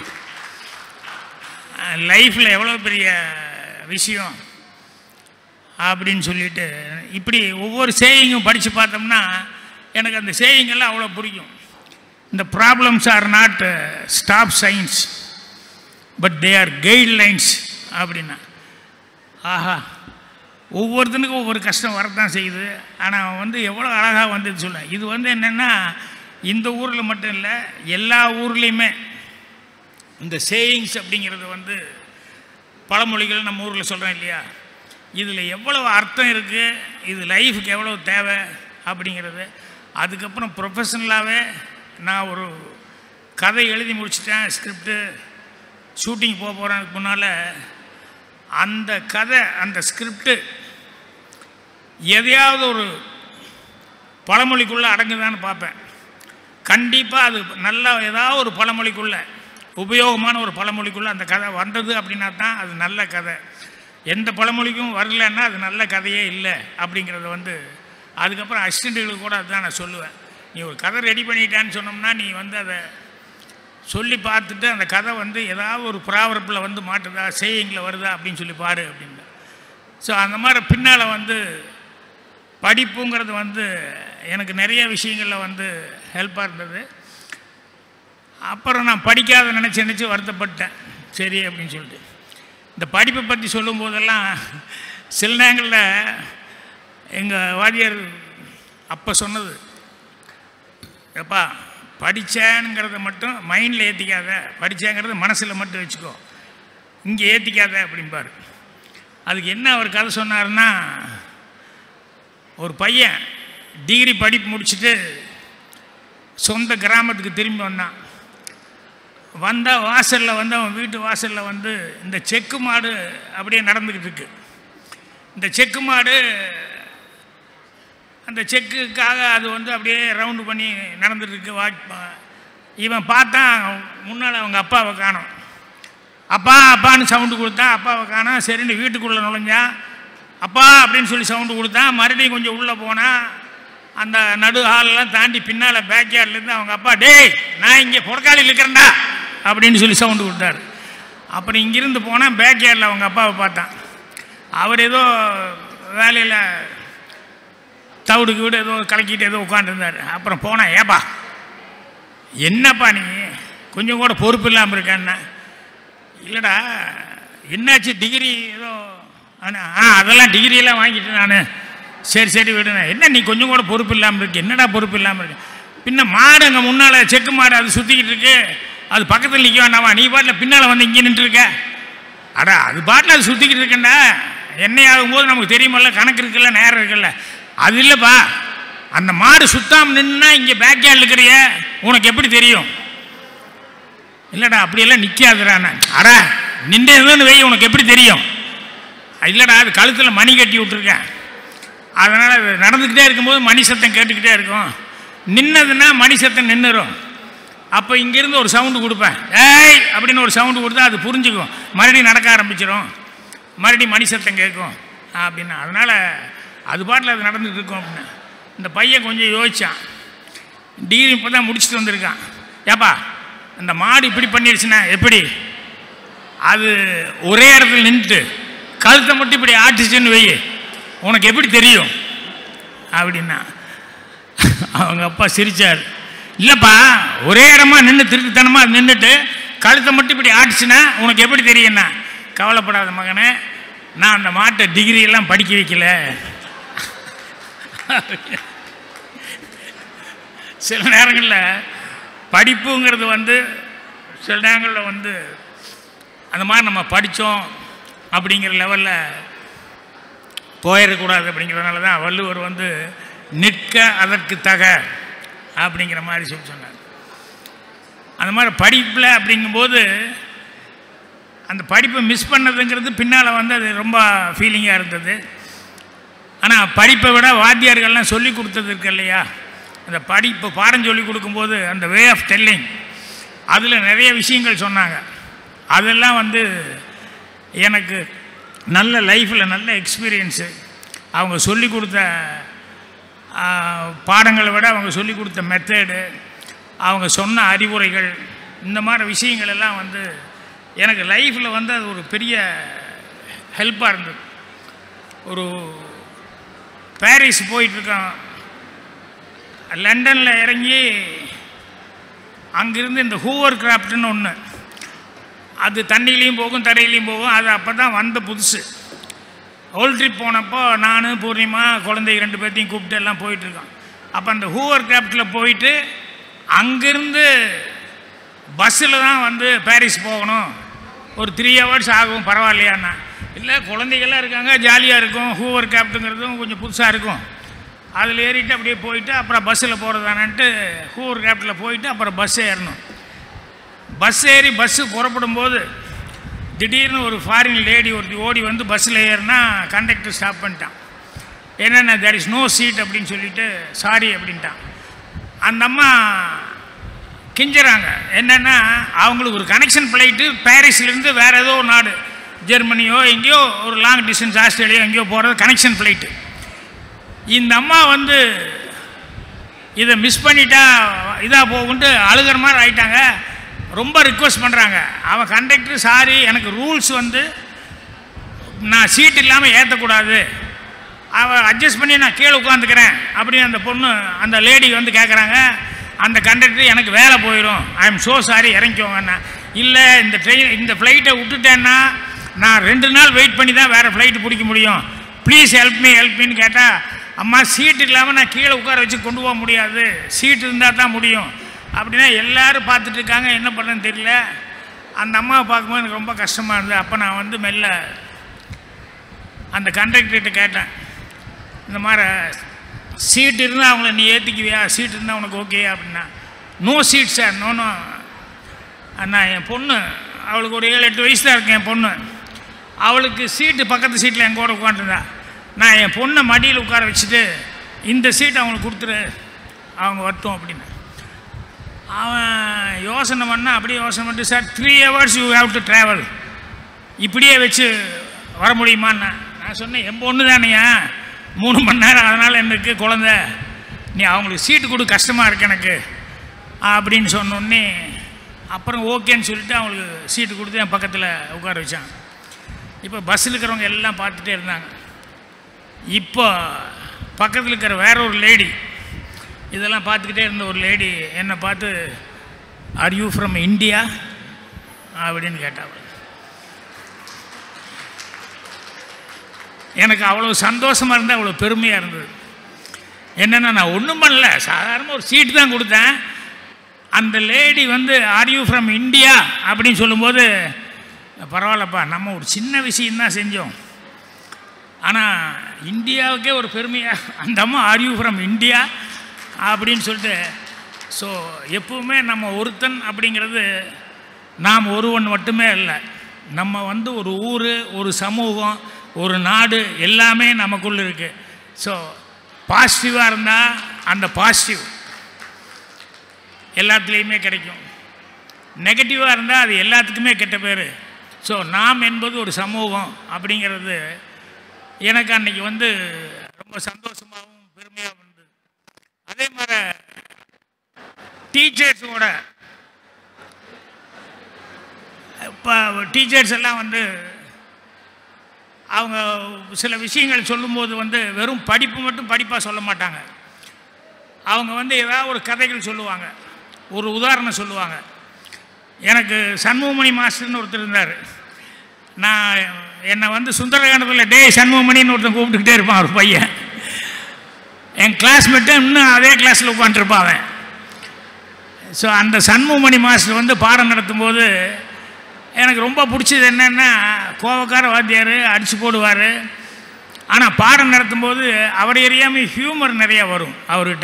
லைஃப்பில் எவ்வளோ பெரிய விஷயம் அப்படின்னு சொல்லிட்டு இப்படி ஒவ்வொரு சேயிங்கும் படித்து பார்த்தோம்னா எனக்கு அந்த சேயிங்கெல்லாம் அவ்வளோ பிடிக்கும் இந்த problems are not stop signs but they are guidelines அப்படின்னா ஆஹா ஒவ்வொருத்தனுக்கும் ஒவ்வொரு கஷ்டம் வரத்தான் செய்யுது ஆனால் வந்து எவ்வளோ அழகாக வந்தது சொல்ல இது வந்து என்னென்னா இந்த ஊரில் மட்டும் இல்லை எல்லா ஊர்லேயுமே இந்த சேயிங்ஸ் அப்படிங்கிறது வந்து பழமொழிகள் நம்ம ஊரில் சொல்கிறோம் இல்லையா இதில் எவ்வளவு அர்த்தம் இருக்குது இது லைஃபுக்கு எவ்வளோ தேவை அப்படிங்கிறது அதுக்கப்புறம் ப்ரொஃபஷனலாகவே நான் ஒரு கதை எழுதி முடிச்சிட்டேன் ஸ்கிரிப்டு ஷூட்டிங் போக போகிறதுக்கு முன்னால் அந்த கதை அந்த ஸ்கிரிப்டு எதையாவது ஒரு பழமொழிக்குள்ளே அடங்குதான்னு பார்ப்பேன் கண்டிப்பாக அது நல்ல ஏதாவது ஒரு பழமொழிக்குள்ளே உபயோகமான ஒரு பழமொழிக்குள்ளே அந்த கதை வந்தது அப்படின்னா தான் அது நல்ல கதை எந்த பழமொழிக்கும் வரலன்னா அது நல்ல கதையே இல்லை அப்படிங்கிறத வந்து அதுக்கப்புறம் அசிஸ்டண்ட்டுகளுக்கு கூட அதுதான் நான் சொல்லுவேன் நீ ஒரு கதை ரெடி பண்ணிட்டான்னு சொன்னோம்னா நீ வந்து அதை சொல்லி பார்த்துட்டு அந்த கதை வந்து ஏதாவது ஒரு ப்ராவரப்பில் வந்து மாட்டுதா சேயிங்கில் வருதா அப்படின்னு சொல்லி பாரு அப்படின்னு ஸோ அந்த மாதிரி பின்னால் வந்து படிப்புங்கிறது வந்து எனக்கு நிறைய விஷயங்களில் வந்து ஹெல்ப்பாக இருந்தது அப்புறம் நான் படிக்காத நினச்சி நினச்சி வருத்தப்பட்டேன் சரி அப்படின்னு சொல்லிட்டு இந்த படிப்பை பற்றி சொல்லும்போதெல்லாம் சில நேரங்களில் எங்கள் வாத்தியார் அப்போ சொன்னது எப்பா படித்தேங்கிறத மட்டும் மைண்டில் ஏற்றிக்காத படித்தேங்கிறத மனசில் மட்டும் வச்சுக்கோ இங்கே ஏற்றிக்காத அப்படிம்பார் அதுக்கு என்ன அவர் கதை சொன்னார்னா ஒரு பையன் டிகிரி படிப்பு முடிச்சுட்டு சொந்த கிராமத்துக்கு திரும்பி வந்தான் வந்தால் வாசலில் வந்து அவன் வீட்டு வாசலில் வந்து இந்த செக்கு மாடு அப்படியே நடந்துக்கிட்டு இருக்கு இந்த செக்கு மாடு அந்த செக்குக்காக அது வந்து அப்படியே ரவுண்டு பண்ணி நடந்துட்டு இருக்கு வாக் இவன் பார்த்தான் முன்னால் அவங்க அப்பாவை காணோம் அப்பா அப்பான்னு சவுண்டு கொடுத்தா அப்பாவை காணோம் சரின்னு வீட்டுக்குள்ளே நுழைஞ்சான் அப்பா அப்படின்னு சொல்லி சவுண்டு கொடுத்தான் மறுபடியும் கொஞ்சம் உள்ளே போனால் அந்த நடு ஹாலெல்லாம் தாண்டி பின்னால் பேக்யார்ட்லேருந்து அவங்க அப்பா டேய் நான் இங்கே பொற்காலில் இருக்கிறேன்டா அப்படின்னு சொல்லி சவுண்டு கொடுத்தாரு அப்புறம் இங்கிருந்து போனால் பேக்யார்டில் அவங்க அப்பாவை பார்த்தான் அவர் ஏதோ வேலையில் தவிடுக்கு வீடு ஏதோ கலக்கிட்டு ஏதோ உட்காந்துருந்தார் அப்புறம் போனால் ஏப்பா என்னப்பா நீ கொஞ்சம் கூட பொறுப்பு இல்லாமல் இருக்கான்னா இல்லைடா என்னாச்சு டிகிரி ஏதோ ஆனா, ஆ அதெல்லாம் டிகிரியெல்லாம் வாங்கிட்டு நான் சரி சரி விடுங்க என்ன நீ கொஞ்சம் கூட பொறுப்பு இல்லாமல் இருக்கு என்னடா பொறுப்பு இல்லாமல் இருக்கு பின்ன மாடு அங்கே முன்னால் செக்கு மாடு அது சுற்றிக்கிட்டு இருக்கு அது பக்கத்தில் நிற்க வேண்டாமா நீ பாட்டில் பின்னால் வந்து இங்கே நின்றுருக்க அடா அது பாட்டில் அது சுற்றிக்கிட்டு இருக்கேன்டா எண்ணெய் ஆகும்போது நமக்கு தெரியுமல்ல கணக்கு இருக்குல்ல நேரம் இருக்குல்ல அது இல்லைப்பா அந்த மாடு சுத்தாமல் நின்னா இங்கே பேக்யார்டில் இருக்கிறிய உனக்கு எப்படி தெரியும் இல்லைடா அப்படியெல்லாம் நிற்காதுடா நான் அடா நின்றதுன்னு வை உனக்கு எப்படி தெரியும் இல்லைடா அது கழுத்தில் மணி கட்டி விட்ருக்கேன் அதனால் அது நடந்துக்கிட்டே இருக்கும்போது மணி சத்தம் கேட்டுக்கிட்டே இருக்கும் நின்னதுன்னா மணி சத்தம் நின்றுரும் அப்போ இங்கேருந்து ஒரு சவுண்டு கொடுப்பேன் ஏய் அப்படின்னு ஒரு சவுண்டு கொடுத்தா அது புரிஞ்சுக்கும் மறுபடியும் நடக்க ஆரம்பிச்சிடும் மறுபடியும் மணி சத்தம் கேட்கும் அப்படின்னா அதனால் அது பாட்டில் அது நடந்துட்டு இருக்கும் அப்படின்னு இந்த பையன் கொஞ்சம் யோசிச்சான் டிகிரி இப்போ தான் முடிச்சுட்டு வந்திருக்கான் ஏப்பா இந்த மாடு இப்படி பண்ணிடுச்சுன்னா எப்படி அது ஒரே இடத்துல நின்றுட்டு கழுத்தை மட்டும் இப்படி ஆட்டுச்சுன்னு வை உனக்கு எப்படி தெரியும் அப்படின்னா அவங்க அப்பா சிரிச்சார் இல்லைப்பா ஒரே இடமா நின்று திருட்டுத்தனமாக நின்றுட்டு கழுத்தை மட்டும் இப்படி ஆட்டுச்சுன்னா உனக்கு எப்படி தெரியும்னா கவலைப்படாத மகனே நான் அந்த மாட்டை டிகிரி எல்லாம் படிக்க வைக்கல சில நேரங்களில் படிப்புங்கிறது வந்து சில நேரங்களில் வந்து அந்த மாதிரி நம்ம படித்தோம் அப்படிங்கிற லெவலில் போயிடக்கூடாது அப்படிங்கிறதுனால தான் வள்ளுவர் வந்து நிற்க அதற்கு தக அப்படிங்கிற மாதிரி சொல்லி சொன்னார் அந்த மாதிரி படிப்பில் அப்படிங்கும்போது அந்த படிப்பை மிஸ் பண்ணதுங்கிறது பின்னால் வந்து அது ரொம்ப ஃபீலிங்காக இருந்தது ஆனால் படிப்பை விட வாத்தியார்கள்லாம் சொல்லி கொடுத்தது இருக்கு இல்லையா அந்த படிப்பு பாடம் சொல்லி கொடுக்கும்போது அந்த வே ஆஃப் டெல்லிங் அதில் நிறைய விஷயங்கள் சொன்னாங்க அதெல்லாம் வந்து எனக்கு நல்ல லைஃப்பில் நல்ல எக்ஸ்பீரியன்ஸு அவங்க சொல்லி கொடுத்த ஆ, பாடங்களை விட அவங்க சொல்லி கொடுத்த மெத்தேடு அவங்க சொன்ன அறிவுரைகள் இந்த மாதிரி விஷயங்கள் எல்லாம் வந்து எனக்கு லைஃப்பில் வந்து அது ஒரு பெரிய ஹெல்ப்பாக இருந்தது ஒரு பாரிஸ் போயிட்டுருக்கோம் லண்டனில் இறங்கி அங்கிருந்து இந்த ஹூவர் கிராஃப்ட்னு ஒன்று அது தண்ணியிலையும் போகும் தரையிலையும் போகும் அது அப்போ தான் வந்த புதுசு ஓல்ட் ட்ரிப் போனப்போ நான் பூர்ணிமா குழந்தைங்க ரெண்டு பேர்த்தையும் கூப்பிட்டு எல்லாம் போயிட்டுருக்கோம் அப்போ அந்த ஹூவர் கிராஃப்டில் போயிட்டு அங்கேருந்து பஸ்ஸில் தான் வந்து பாரிஸ் போகணும் ஒரு த்ரீ ஹவர்ஸ் ஆகும் பரவாயில்லையாண்ணா இல்லை குழந்தைகள்லாம் இருக்காங்க ஜாலியாக இருக்கும் ஹூவர் கிராஃப்ட்டுங்கிறதும் கொஞ்சம் புதுசாக இருக்கும் அதில் ஏறிட்டு அப்படியே போயிட்டு அப்புறம் பஸ்ஸில் போகிறதானன்ட்டு ஹூவர் கிராஃப்டில் போயிட்டு அப்புறம் பஸ் ஏறணும் பஸ் ஏறி பஸ்ஸு புறப்படும் போது திடீர்னு ஒரு ஃபாரின் லேடி ஒருத்தி ஓடி வந்து பஸ்ஸில் ஏறினா கண்டக்டர் ஸ்டாப் பண்ணிட்டான் என்னென்ன தேர் இஸ் நோ சீட் அப்படின்னு சொல்லிட்டு சாரி அப்படின்ட்டான் அந்த அம்மா கிஞ்சுறாங்க என்னென்னா அவங்களுக்கு ஒரு கனெக்ஷன் ஃப்ளைட்டு பாரிஸ்லேருந்து வேறு ஏதோ ஒரு நாடு ஜெர்மனியோ எங்கேயோ ஒரு லாங் டிஸ்டன்ஸ் ஆஸ்திரேலியா எங்கேயோ போகிறது கனெக்ஷன் ஃப்ளைட்டு இந்த அம்மா வந்து இதை மிஸ் பண்ணிட்டா இதாக போகுன்ட்டு அழுகிற மாதிரி ஆயிட்டாங்க ரொம்ப ரிக்வஸ்ட் பண்ணுறாங்க அவன் கண்டக்டர் சாரி எனக்கு ரூல்ஸ் வந்து நான் சீட் இல்லாமல் ஏற்றக்கூடாது அவள் அட்ஜஸ்ட் பண்ணி நான் கீழே உட்காந்துக்கிறேன் அப்படின்னு அந்த பொண்ணு அந்த லேடி வந்து கேட்குறாங்க அந்த கண்டக்டர் எனக்கு வேலை போயிடும் ஐ எம் ஸோ சாரி இறங்கிக்கோங்கண்ணா இல்லை இந்த ட்ரெயின் இந்த ஃப்ளைட்டை விட்டுட்டேன்னா நான் ரெண்டு நாள் வெயிட் பண்ணி தான் வேறு ஃப்ளைட்டு பிடிக்க முடியும் ப்ளீஸ் ஹெல்ப் மீ ஹெல்ப் மீன்னு கேட்டால் அம்மா சீட் இல்லாமல் நான் கீழே உட்கார வச்சு கொண்டு போக முடியாது சீட் இருந்தால் தான் முடியும் அப்படின்னா எல்லாரும் பார்த்துட்டு இருக்காங்க என்ன பண்ணுறதுன்னு தெரியல அந்த அம்மாவை பார்க்கும்போது எனக்கு ரொம்ப கஷ்டமாக இருந்தது அப்போ நான் வந்து மெல்ல அந்த கண்டக்டர்கிட்ட கேட்டேன் இந்த மாதிரி சீட் இருந்தால் அவங்கள நீ ஏற்றிக்குவியா சீட் இருந்தால் உனக்கு ஓகே அப்படின்னா no seat sir no no அண்ணா என் பொண்ணு அவளுக்கு ஒரு ஏழு எட்டு வயசு தான் இருக்கு என் பொண்ணு அவளுக்கு சீட்டு பக்கத்து சீட்டில் என் கூட உட்காந்துருந்தா நான் என் பொண்ணை மடியில் உட்கார வச்சுட்டு இந்த சீட் அவங்களுக்கு கொடுத்துரு அவங்க வரட்டும் அப்படின்னு அவன் யோசனை பண்ணால் அப்படியே யோசனை பண்ணிட்டு sir three hours you have to travel இப்படியே வச்சு வர முடியுமான்னு நான் சொன்னேன் என் பொண்ணு தானையா மூணு மணி நேரம் அதனால் எனக்கு குழந்த நீ அவங்களுக்கு சீட்டு கொடு கஷ்டமாக இருக்கு எனக்கு அப்படின்னு சொன்னோடனே அப்புறம் ஓகேன்னு சொல்லிட்டு அவங்களுக்கு சீட்டு கொடுத்து என் பக்கத்தில் உட்கார வச்சான் இப்போ பஸ்ஸில் இருக்கிறவங்க எல்லாம் பார்த்துட்டே இருந்தாங்க இப்போ பக்கத்தில் இருக்கிற வேற ஒரு லேடி இதெல்லாம் பார்த்துக்கிட்டே இருந்த ஒரு லேடி என்னை பார்த்து ஆர் யூ ஃப்ரம் இந்தியா அப்படின்னு கேட்டாள் எனக்கு அவ்வளோ சந்தோஷமாக இருந்தது அவ்வளோ பெருமையாக இருந்தது என்னென்னா நான் ஒன்றும் பண்ணல சாதாரண ஒரு சீட்டு தான் கொடுத்தேன் அந்த லேடி வந்து ஆர் யூ ஃப்ரம் இந்தியா அப்படின்னு சொல்லும்போது பரவாயில்லப்பா நம்ம ஒரு சின்ன விஷயந்தான் செஞ்சோம் ஆனால் இந்தியாவுக்கே ஒரு பெருமையாக அந்த அம்மா ஆர் யூ ஃப்ரம் இந்தியா அப்படின்னு சொல்லிட்டு ஸோ எப்பவுமே நம்ம ஒருத்தன் அப்படிங்கிறது நாம் ஒருவன் மட்டுமே இல்லை நம்ம வந்து ஒரு ஊர் ஒரு சமூகம் ஒரு நாடு எல்லாமே நமக்குள்ளே இருக்குது ஸோ பாசிட்டிவாக இருந்தால் அந்த பாசிட்டிவ் எல்லாத்துலேயுமே கிடைக்கும் நெகட்டிவாக இருந்தால் அது எல்லாத்துக்குமே கெட்ட பேர் ஸோ நாம் என்பது ஒரு சமூகம் அப்படிங்கிறது எனக்கு அன்னைக்கு வந்து ரொம்ப சந்தோஷமாகவும் பெருமையாகவும் இருந்தது அதே மாதிரி டீச்சர்ஸோட இப்போ டீச்சர்ஸ் எல்லாம் வந்து அவங்க சில விஷயங்கள் சொல்லும்போது வந்து வெறும் படிப்பு மட்டும் படிப்பாக சொல்ல மாட்டாங்க அவங்க வந்து ஏதாவது ஒரு கதைகள் சொல்லுவாங்க ஒரு உதாரணம் சொல்லுவாங்க எனக்கு சண்முகமணி மாஸ்டர்னு ஒருத்தர் இருந்தார் நான் என்னை வந்து சுந்தரகாண்டத்தில் டே சண்முகமணின்னு ஒருத்தன் கூப்பிட்டுக்கிட்டே இருப்பான் ஒரு பையன் என் கிளாஸ்மேட்டு இன்னும் அதே கிளாஸில் உட்காந்துருப்பான் அவன் ஸோ அந்த சண்முகமணி மாஸ்டர் வந்து பாடம் நடத்தும்போது எனக்கு ரொம்ப பிடிச்சது என்னென்னா கோவக்கார வாத்தியார் அடித்து போடுவார் ஆனால் பாடம் நடத்தும்போது அவர் எறியாமல் ஹியூமர் நிறையா வரும் அவர்கிட்ட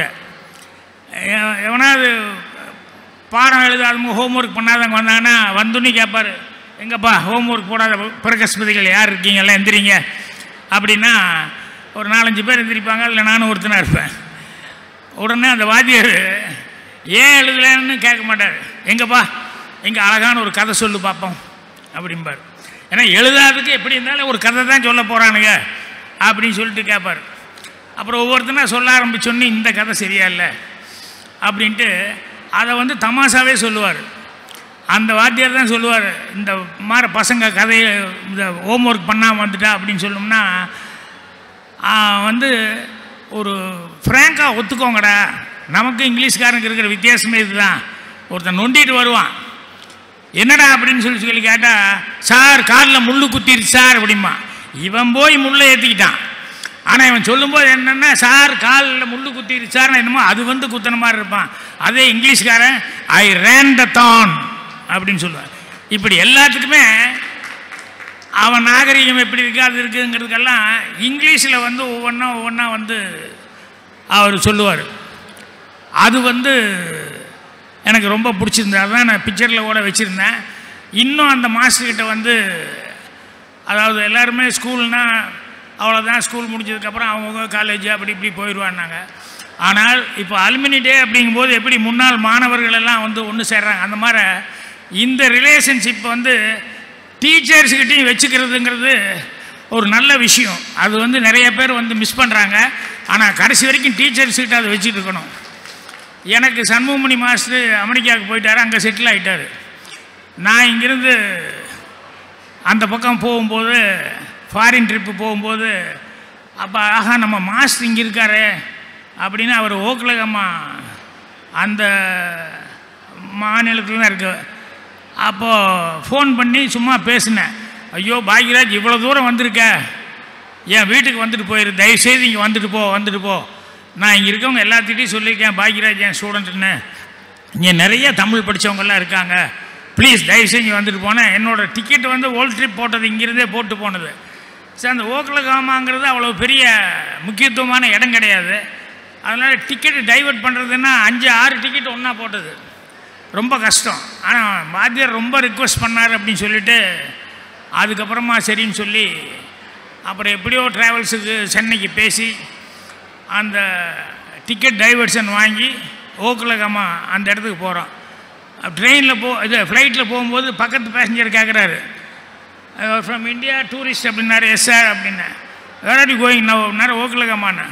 எ- எவனாவது பாடம் எழுதாதவங்க ஹோம்ஒர்க் பண்ணாதவங்க வந்தாங்கன்னா வந்துன்னு கேட்பாரு எங்கப்பா ஹோம்ஒர்க் போடாத பிரகஸ்பதிகள் யார் இருக்கீங்க எல்லாம் எந்திரிங்க அப்படின்னா ஒரு நாலஞ்சு பேர் எந்திரிப்பாங்க அதில் நானும் ஒருத்தனாக இருப்பேன் உடனே அந்த வாத்தியார் ஏன் எழுதலைன்னு கேட்க மாட்டார் எங்கப்பா எங்க அழகான ஒரு கதை சொல்லு பார்ப்போம் அப்படிம்பார் ஏன்னா எழுதாததுக்கு எப்படி இருந்தாலும் ஒரு கதை தான் சொல்ல போகிறானுங்க அப்படின்னு சொல்லிட்டு கேட்பார் அப்புறம் ஒவ்வொருத்தனா சொல்ல ஆரம்பிச்சோன்னே இந்த கதை சரியா இல்லை அப்படின்ட்டு அதை வந்து தமாஷாவே சொல்லுவார் அந்த வாத்தியார் தான் சொல்லுவார் இந்த மாதிரி பசங்க கதையை இந்த ஹோம்ஒர்க் பண்ணாமல் வந்துட்டா அப்படின்னு சொல்லணும்னா ஆ, வந்து ஒரு ஃப்ராங்காக ஒத்துக்கோங்கடா நமக்கு இங்கிலீஷ்காரங்க இருக்கிற வித்தியாசமே இதுதான் ஒருத்தன் நொண்டிட்டு வருவான் என்னடா அப்படின்னு சொல்லி சொல்லி கேட்டால் சார் காலில் முள்ளு குத்திருச்சு சார் அப்படிமா இவன் போய் முள்ளை ஏற்றிக்கிட்டான் ஆனால் இவன் சொல்லும்போது என்னென்னா சார் காலில் முள்ளு குத்திருச்சு சார் என்னமோ அது வந்து குத்துன மாதிரி இருப்பான் அதே இங்கிலீஷ்காரன் ஐ ரேன் த தான் அப்படின்னு சொல்லுவான் இப்படி எல்லாத்துக்குமே அவன் நாகரிகம் எப்படி இருக்கு அது இருக்குங்கிறதுக்கெல்லாம் இங்கிலீஷில் வந்து ஒவ்வொன்றா ஒவ்வொன்றா வந்து அவர் சொல்லுவார் அது வந்து எனக்கு ரொம்ப பிடிச்சிருந்தது அதான் நான் பிக்சரில் கூட வச்சுருந்தேன் இன்னும் அந்த மாஸ்டர்கிட்ட வந்து அதாவது எல்லாருமே ஸ்கூல்னா அவ்வளோதான் ஸ்கூல் முடிஞ்சதுக்கப்புறம் அவங்கவுங்க காலேஜ் அப்படி இப்படி போயிடுவான்னாங்க ஆனால் இப்போ அலுமினி டே அப்படிங்கும்போது எப்படி முன்னாள் மாணவர்கள் எல்லாம் வந்து ஒன்று சேர்றாங்க அந்த மாதிரி இந்த ரிலேஷன்ஷிப் வந்து டீச்சர்ஸ்கிட்டையும் வச்சுக்கிறதுங்கிறது ஒரு நல்ல விஷயம் அது வந்து நிறைய பேர் வந்து மிஸ் பண்ணுறாங்க ஆனால் கடைசி வரைக்கும் டீச்சர்ஸ்கிட்ட அதை வச்சுட்டு இருக்கணும் எனக்கு சண்முகமணி மாஸ்டர் அமெரிக்காவுக்கு போயிட்டார் அங்கே செட்டில் ஆகிட்டார் நான் இங்கிருந்து அந்த பக்கம் போகும்போது ஃபாரின் ட்ரிப்பு போகும்போது அப்போ ஆஹா நம்ம மாஸ்டர் இங்கே இருக்காரு அப்படின்னு அவர் ஓக்லகம்மா அந்த மாநிலத்தில் தான் இருக்கு அப்போது ஃபோன் பண்ணி சும்மா பேசினேன் ஐயோ பாக்யராஜ் இவ்வளோ தூரம் வந்திருக்க என் வீட்டுக்கு வந்துட்டு போயிரு தயவுசெய்து இங்கே வந்துட்டு போ வந்துட்டு போ நான் இங்கே இருக்கவங்க எல்லாத்திட்டையும் சொல்லியிருக்கேன் பாக்யராஜ் என் ஸ்டூடெண்ட்டுன்னு இங்கே நிறைய தமிழ் படித்தவங்கெல்லாம் இருக்காங்க ப்ளீஸ் தயவுசெய்து இங்கே வந்துட்டு போனேன் என்னோடய டிக்கெட் வந்து ஓல்ட் ட்ரிப் போட்டது இங்கிருந்தே போட்டு போனது சரி அந்த ஓக்கலகாமாங்கிறது அவ்வளோ பெரிய முக்கியத்துவமான இடம் கிடையாது அதனால் டிக்கெட்டு டைவர்ட் பண்ணுறதுன்னா அஞ்சு ஆறு டிக்கெட் ஒன்றா போட்டது ரொம்ப கஷ்டம் ஆனால் வாத்தியார் ரொம்ப ரிக்வெஸ்ட் பண்ணார் அப்படின்னு சொல்லிட்டு அதுக்கப்புறமா சரின்னு சொல்லி அப்புறம் எப்படியோ ட்ராவல்ஸுக்கு சென்னைக்கு பேசி அந்த டிக்கெட் டைவர்ஷன் வாங்கி ஓக்கலகமா அந்த இடத்துக்கு போகிறோம் ட்ரெயினில் போ இது ஃப்ளைட்டில் போகும்போது பக்கத்து பேசஞ்சர் கேட்குறாரு ஃப்ரம் இந்தியா டூரிஸ்ட் அப்படின்னாரு எஸ் சார் அப்படின்னேன் வேர் ஆர் யூ கோயிங் நான் நேரம் ஓக்கலகம்மாண்ணே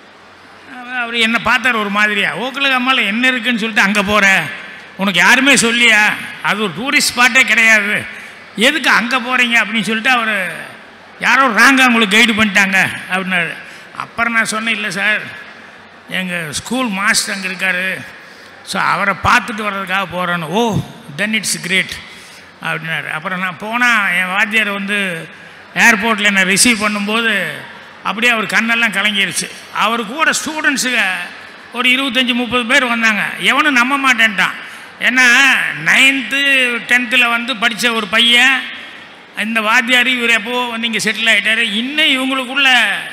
அவர் என்னை பார்த்தார் ஒரு மாதிரியா ஓக்கலகம்மாவில் என்ன இருக்குன்னு சொல்லிட்டு அங்கே போகிற உனக்கு யாருமே சொல்லியா அது ஒரு டூரிஸ்ட் ஸ்பாட்டே கிடையாது எதுக்கு அங்கே போகிறீங்க அப்படின்னு சொல்லிட்டு அவர் யாரோ ராங்கா உங்களுக்கு கைடு பண்ணிட்டாங்க அப்படின்னாரு அப்புறம் நான் சொன்னேன் இல்லை சார் எங்கள் ஸ்கூல் மாஸ்டர் அங்கே இருக்கார் ஸோ அவரை பார்த்துட்டு வர்றதுக்காக போகிறேன்னு ஓ தென் இட்ஸ் கிரேட் அப்படின்னாரு அப்புறம் நான் போனால் என் வாத்தியார் வந்து ஏர்போர்ட்டில் என்னை ரிசீவ் பண்ணும்போது அப்படியே அவர் கண்ணெல்லாம் கலங்கிருச்சு அவர் கூட ஸ்டூடெண்ட்ஸுங்க ஒரு இருபத்தஞ்சி முப்பது பேர் வந்தாங்க எவனும் நம்ப மாட்டேன்ட்டான் ஏன்னா நைன்த்து டென்த்தில் வந்து படித்த ஒரு பையன் இந்த வாத்தியார் இவர் எப்போ வந்து இங்கே செட்டில் ஆகிட்டார் இன்னும் இவங்களுக்குள்ள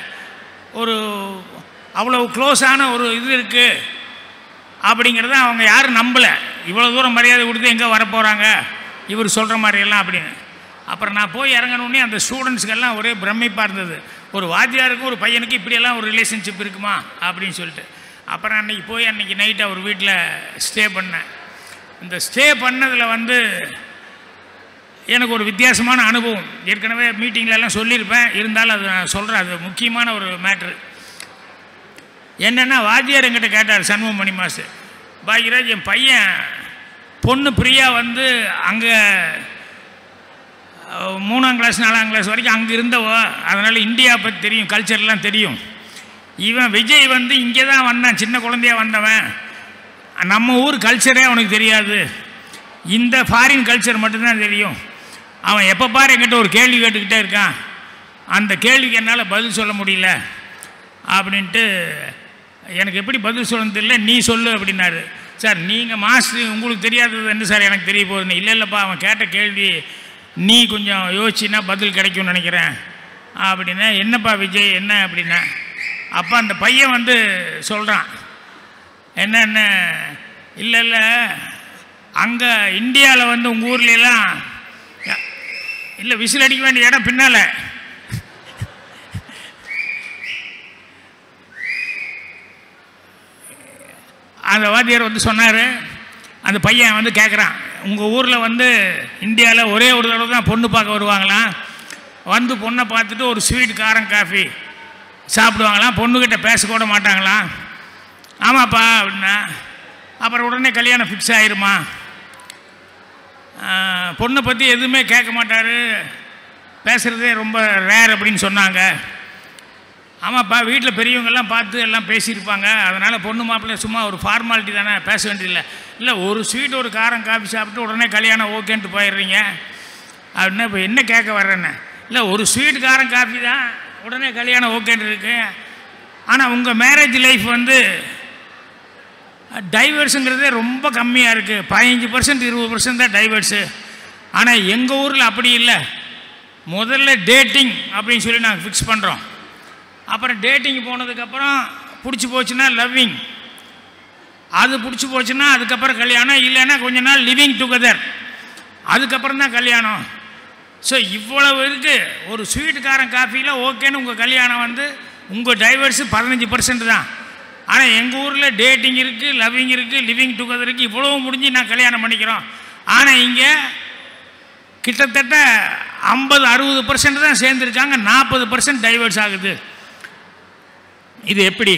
ஒரு அவ்வளோ க்ளோஸான ஒரு இது இருக்குது அப்படிங்கிறத அவங்க யாரும் நம்பலை இவ்வளோ தூரம் மரியாதை கொடுத்து எங்கே வரப்போகிறாங்க இவர் சொல்கிற மாதிரியெல்லாம் அப்படின்னு அப்புறம் நான் போய் இறங்கணுன்னே அந்த ஸ்டூடெண்ட்ஸ்க்கெல்லாம் ஒரே பிரமிப்பாக இருந்தது ஒரு வாத்தியாருக்கும் ஒரு பையனுக்கு இப்படியெல்லாம் ஒரு ரிலேஷன்ஷிப் இருக்குமா அப்படின்னு சொல்லிட்டு அப்புறம் அன்றைக்கி போய் அன்றைக்கி நைட் அவர் வீட்டில் ஸ்டே பண்ணேன் இந்த ஸ்டே பண்ணதில் வந்து எனக்கு ஒரு வித்தியாசமான அனுபவம் ஏற்கனவே மீட்டிங்கில் எல்லாம் சொல்லியிருப்பேன் இருந்தாலும் அது நான் சொல்கிறேன் அது முக்கியமான ஒரு மேட்ரு என்னென்னா வாத்தியார் என்கிட்ட கேட்டார் சண்முகமணி மாஸ்டர் பாக்யராஜ் என் பையன் பொண்ணு பிரியா வந்து அங்கே மூணாம் கிளாஸ் நாலாம் கிளாஸ் வரைக்கும் அங்கே இருந்தவோ அதனால் இந்தியா பற்றி தெரியும் கல்ச்சர்லாம் தெரியும் இவன் விஜய் வந்து இங்கே தான் வந்தான் சின்ன குழந்தையா வந்தவன் நம்ம ஊர் கல்ச்சரே அவனுக்கு தெரியாது இந்த ஃபாரின் கல்ச்சர் மட்டும்தான் தெரியும் அவன் எப்போ பாரு என்கிட்ட ஒரு கேள்வி கேட்டுக்கிட்டே இருக்கான் அந்த கேள்விக்கு என்னால் பதில் சொல்ல முடியல அப்படின்ட்டு எனக்கு எப்படி பதில் சொல்லணும் தெரியல நீ சொல்லு அப்படின்னாரு சார் நீங்கள் மாஸ்டர் உங்களுக்கு தெரியாதது என்ன சார் எனக்கு தெரிய போகுதுன்னு இல்லை இல்லைப்பா அவன் கேட்ட கேள்வி நீ கொஞ்சம் யோசிச்சின்னா பதில் கிடைக்கும்னு நினைக்கிறேன் அப்படின்னா என்னப்பா விஜய் என்ன அப்படின்னா அப்போ அந்த பையன் வந்து சொல்கிறான் என்னென்ன இல்லை இல்லை அங்கே இந்தியாவில் வந்து உங்கள் ஊர்லெலாம் இல்லை விசில் அடிக்க வேண்டிய இடம் பின்னால் அந்த வாத்தியார் வந்து சொன்னார் அந்த பையன் வந்து கேட்குறான் உங்கள் ஊரில் வந்து இந்தியாவில் ஒரே ஒரு தடவை தான் பொண்ணு பார்க்க வருவாங்களாம் வந்து பொண்ணை பார்த்துட்டு ஒரு ஸ்வீட் காரம் காஃபி சாப்பிடுவாங்களாம் பொண்ணுக்கிட்ட பேசக்கூட மாட்டாங்களாம் ஆமாப்பா அப்படின்னா அப்புறம் உடனே கல்யாணம் ஃபிக்ஸ் ஆயிருமா ஆஹ், பொண்ணை பற்றி எதுவுமே கேட்க மாட்டார் பேசுகிறதே ரொம்ப ரேர் அப்படின்னு சொன்னாங்க ஆமாப்பா வீட்டில் பெரியவங்கெல்லாம் பார்த்து எல்லாம் பேசியிருப்பாங்க அதனால் பொண்ணு மாப்பிள்ளை சும்மா ஒரு ஃபார்மாலிட்டி தானே பேச வேண்டியதில்லை இல்லை ஒரு ஸ்வீட் ஒரு காரம் காஃபி சாப்பிட்டு உடனே கல்யாணம் ஓகேன்ட்டு போயிடுறீங்க அப்படின்னா இப்போ என்ன கேட்க வர்றேன்னு இல்லை ஒரு ஸ்வீட் காரம் காஃபி தான் உடனே கல்யாணம் ஓகேன்ட்டு இருக்கு ஆனால் உங்கள் மேரேஜ் லைஃப் வந்து டைவர்ஸுங்கிறதே ரொம்ப கம்மியாக இருக்குது பதினஞ்சு பர்சன்ட் இருபது பர்சன்ட் தான் டைவர்ஸு ஆனால் எங்கள் ஊரில் அப்படி இல்லை முதல்ல டேட்டிங் அப்படின்னு சொல்லி நாங்கள் ஃபிக்ஸ் பண்ணுறோம் அப்புறம் டேட்டிங் போனதுக்கப்புறம் பிடிச்சி போச்சுன்னா லவ்விங் அது பிடிச்சி போச்சுன்னா அதுக்கப்புறம் கல்யாணம் இல்லைன்னா கொஞ்ச நாள் லிவிங் டுகெதர் அதுக்கப்புறம் தான் கல்யாணம் ஸோ இவ்வளவு இருக்கு ஒரு ஸ்வீட்டுக்காரன் காஃபியில் ஓகேன்னு உங்கள் கல்யாணம் வந்து உங்கள் டைவர்ஸு பதினஞ்சு பர்சன்ட் தான் ஆனால் எங்கள் ஊரில் டேட்டிங் இருக்குது லவ்விங் இருக்குது லிவிங் டுகெதர் இருக்குது இவ்வளவு முடிஞ்சு நான் கல்யாணம் பண்ணிக்கிறோம் ஆனால் இங்கே கிட்டத்தட்ட ஐம்பது அறுபது பர்சன்ட் தான் சேர்ந்துருக்காங்க நாற்பது பர்சன்ட் டைவர்ஸ் ஆகுது இது எப்படி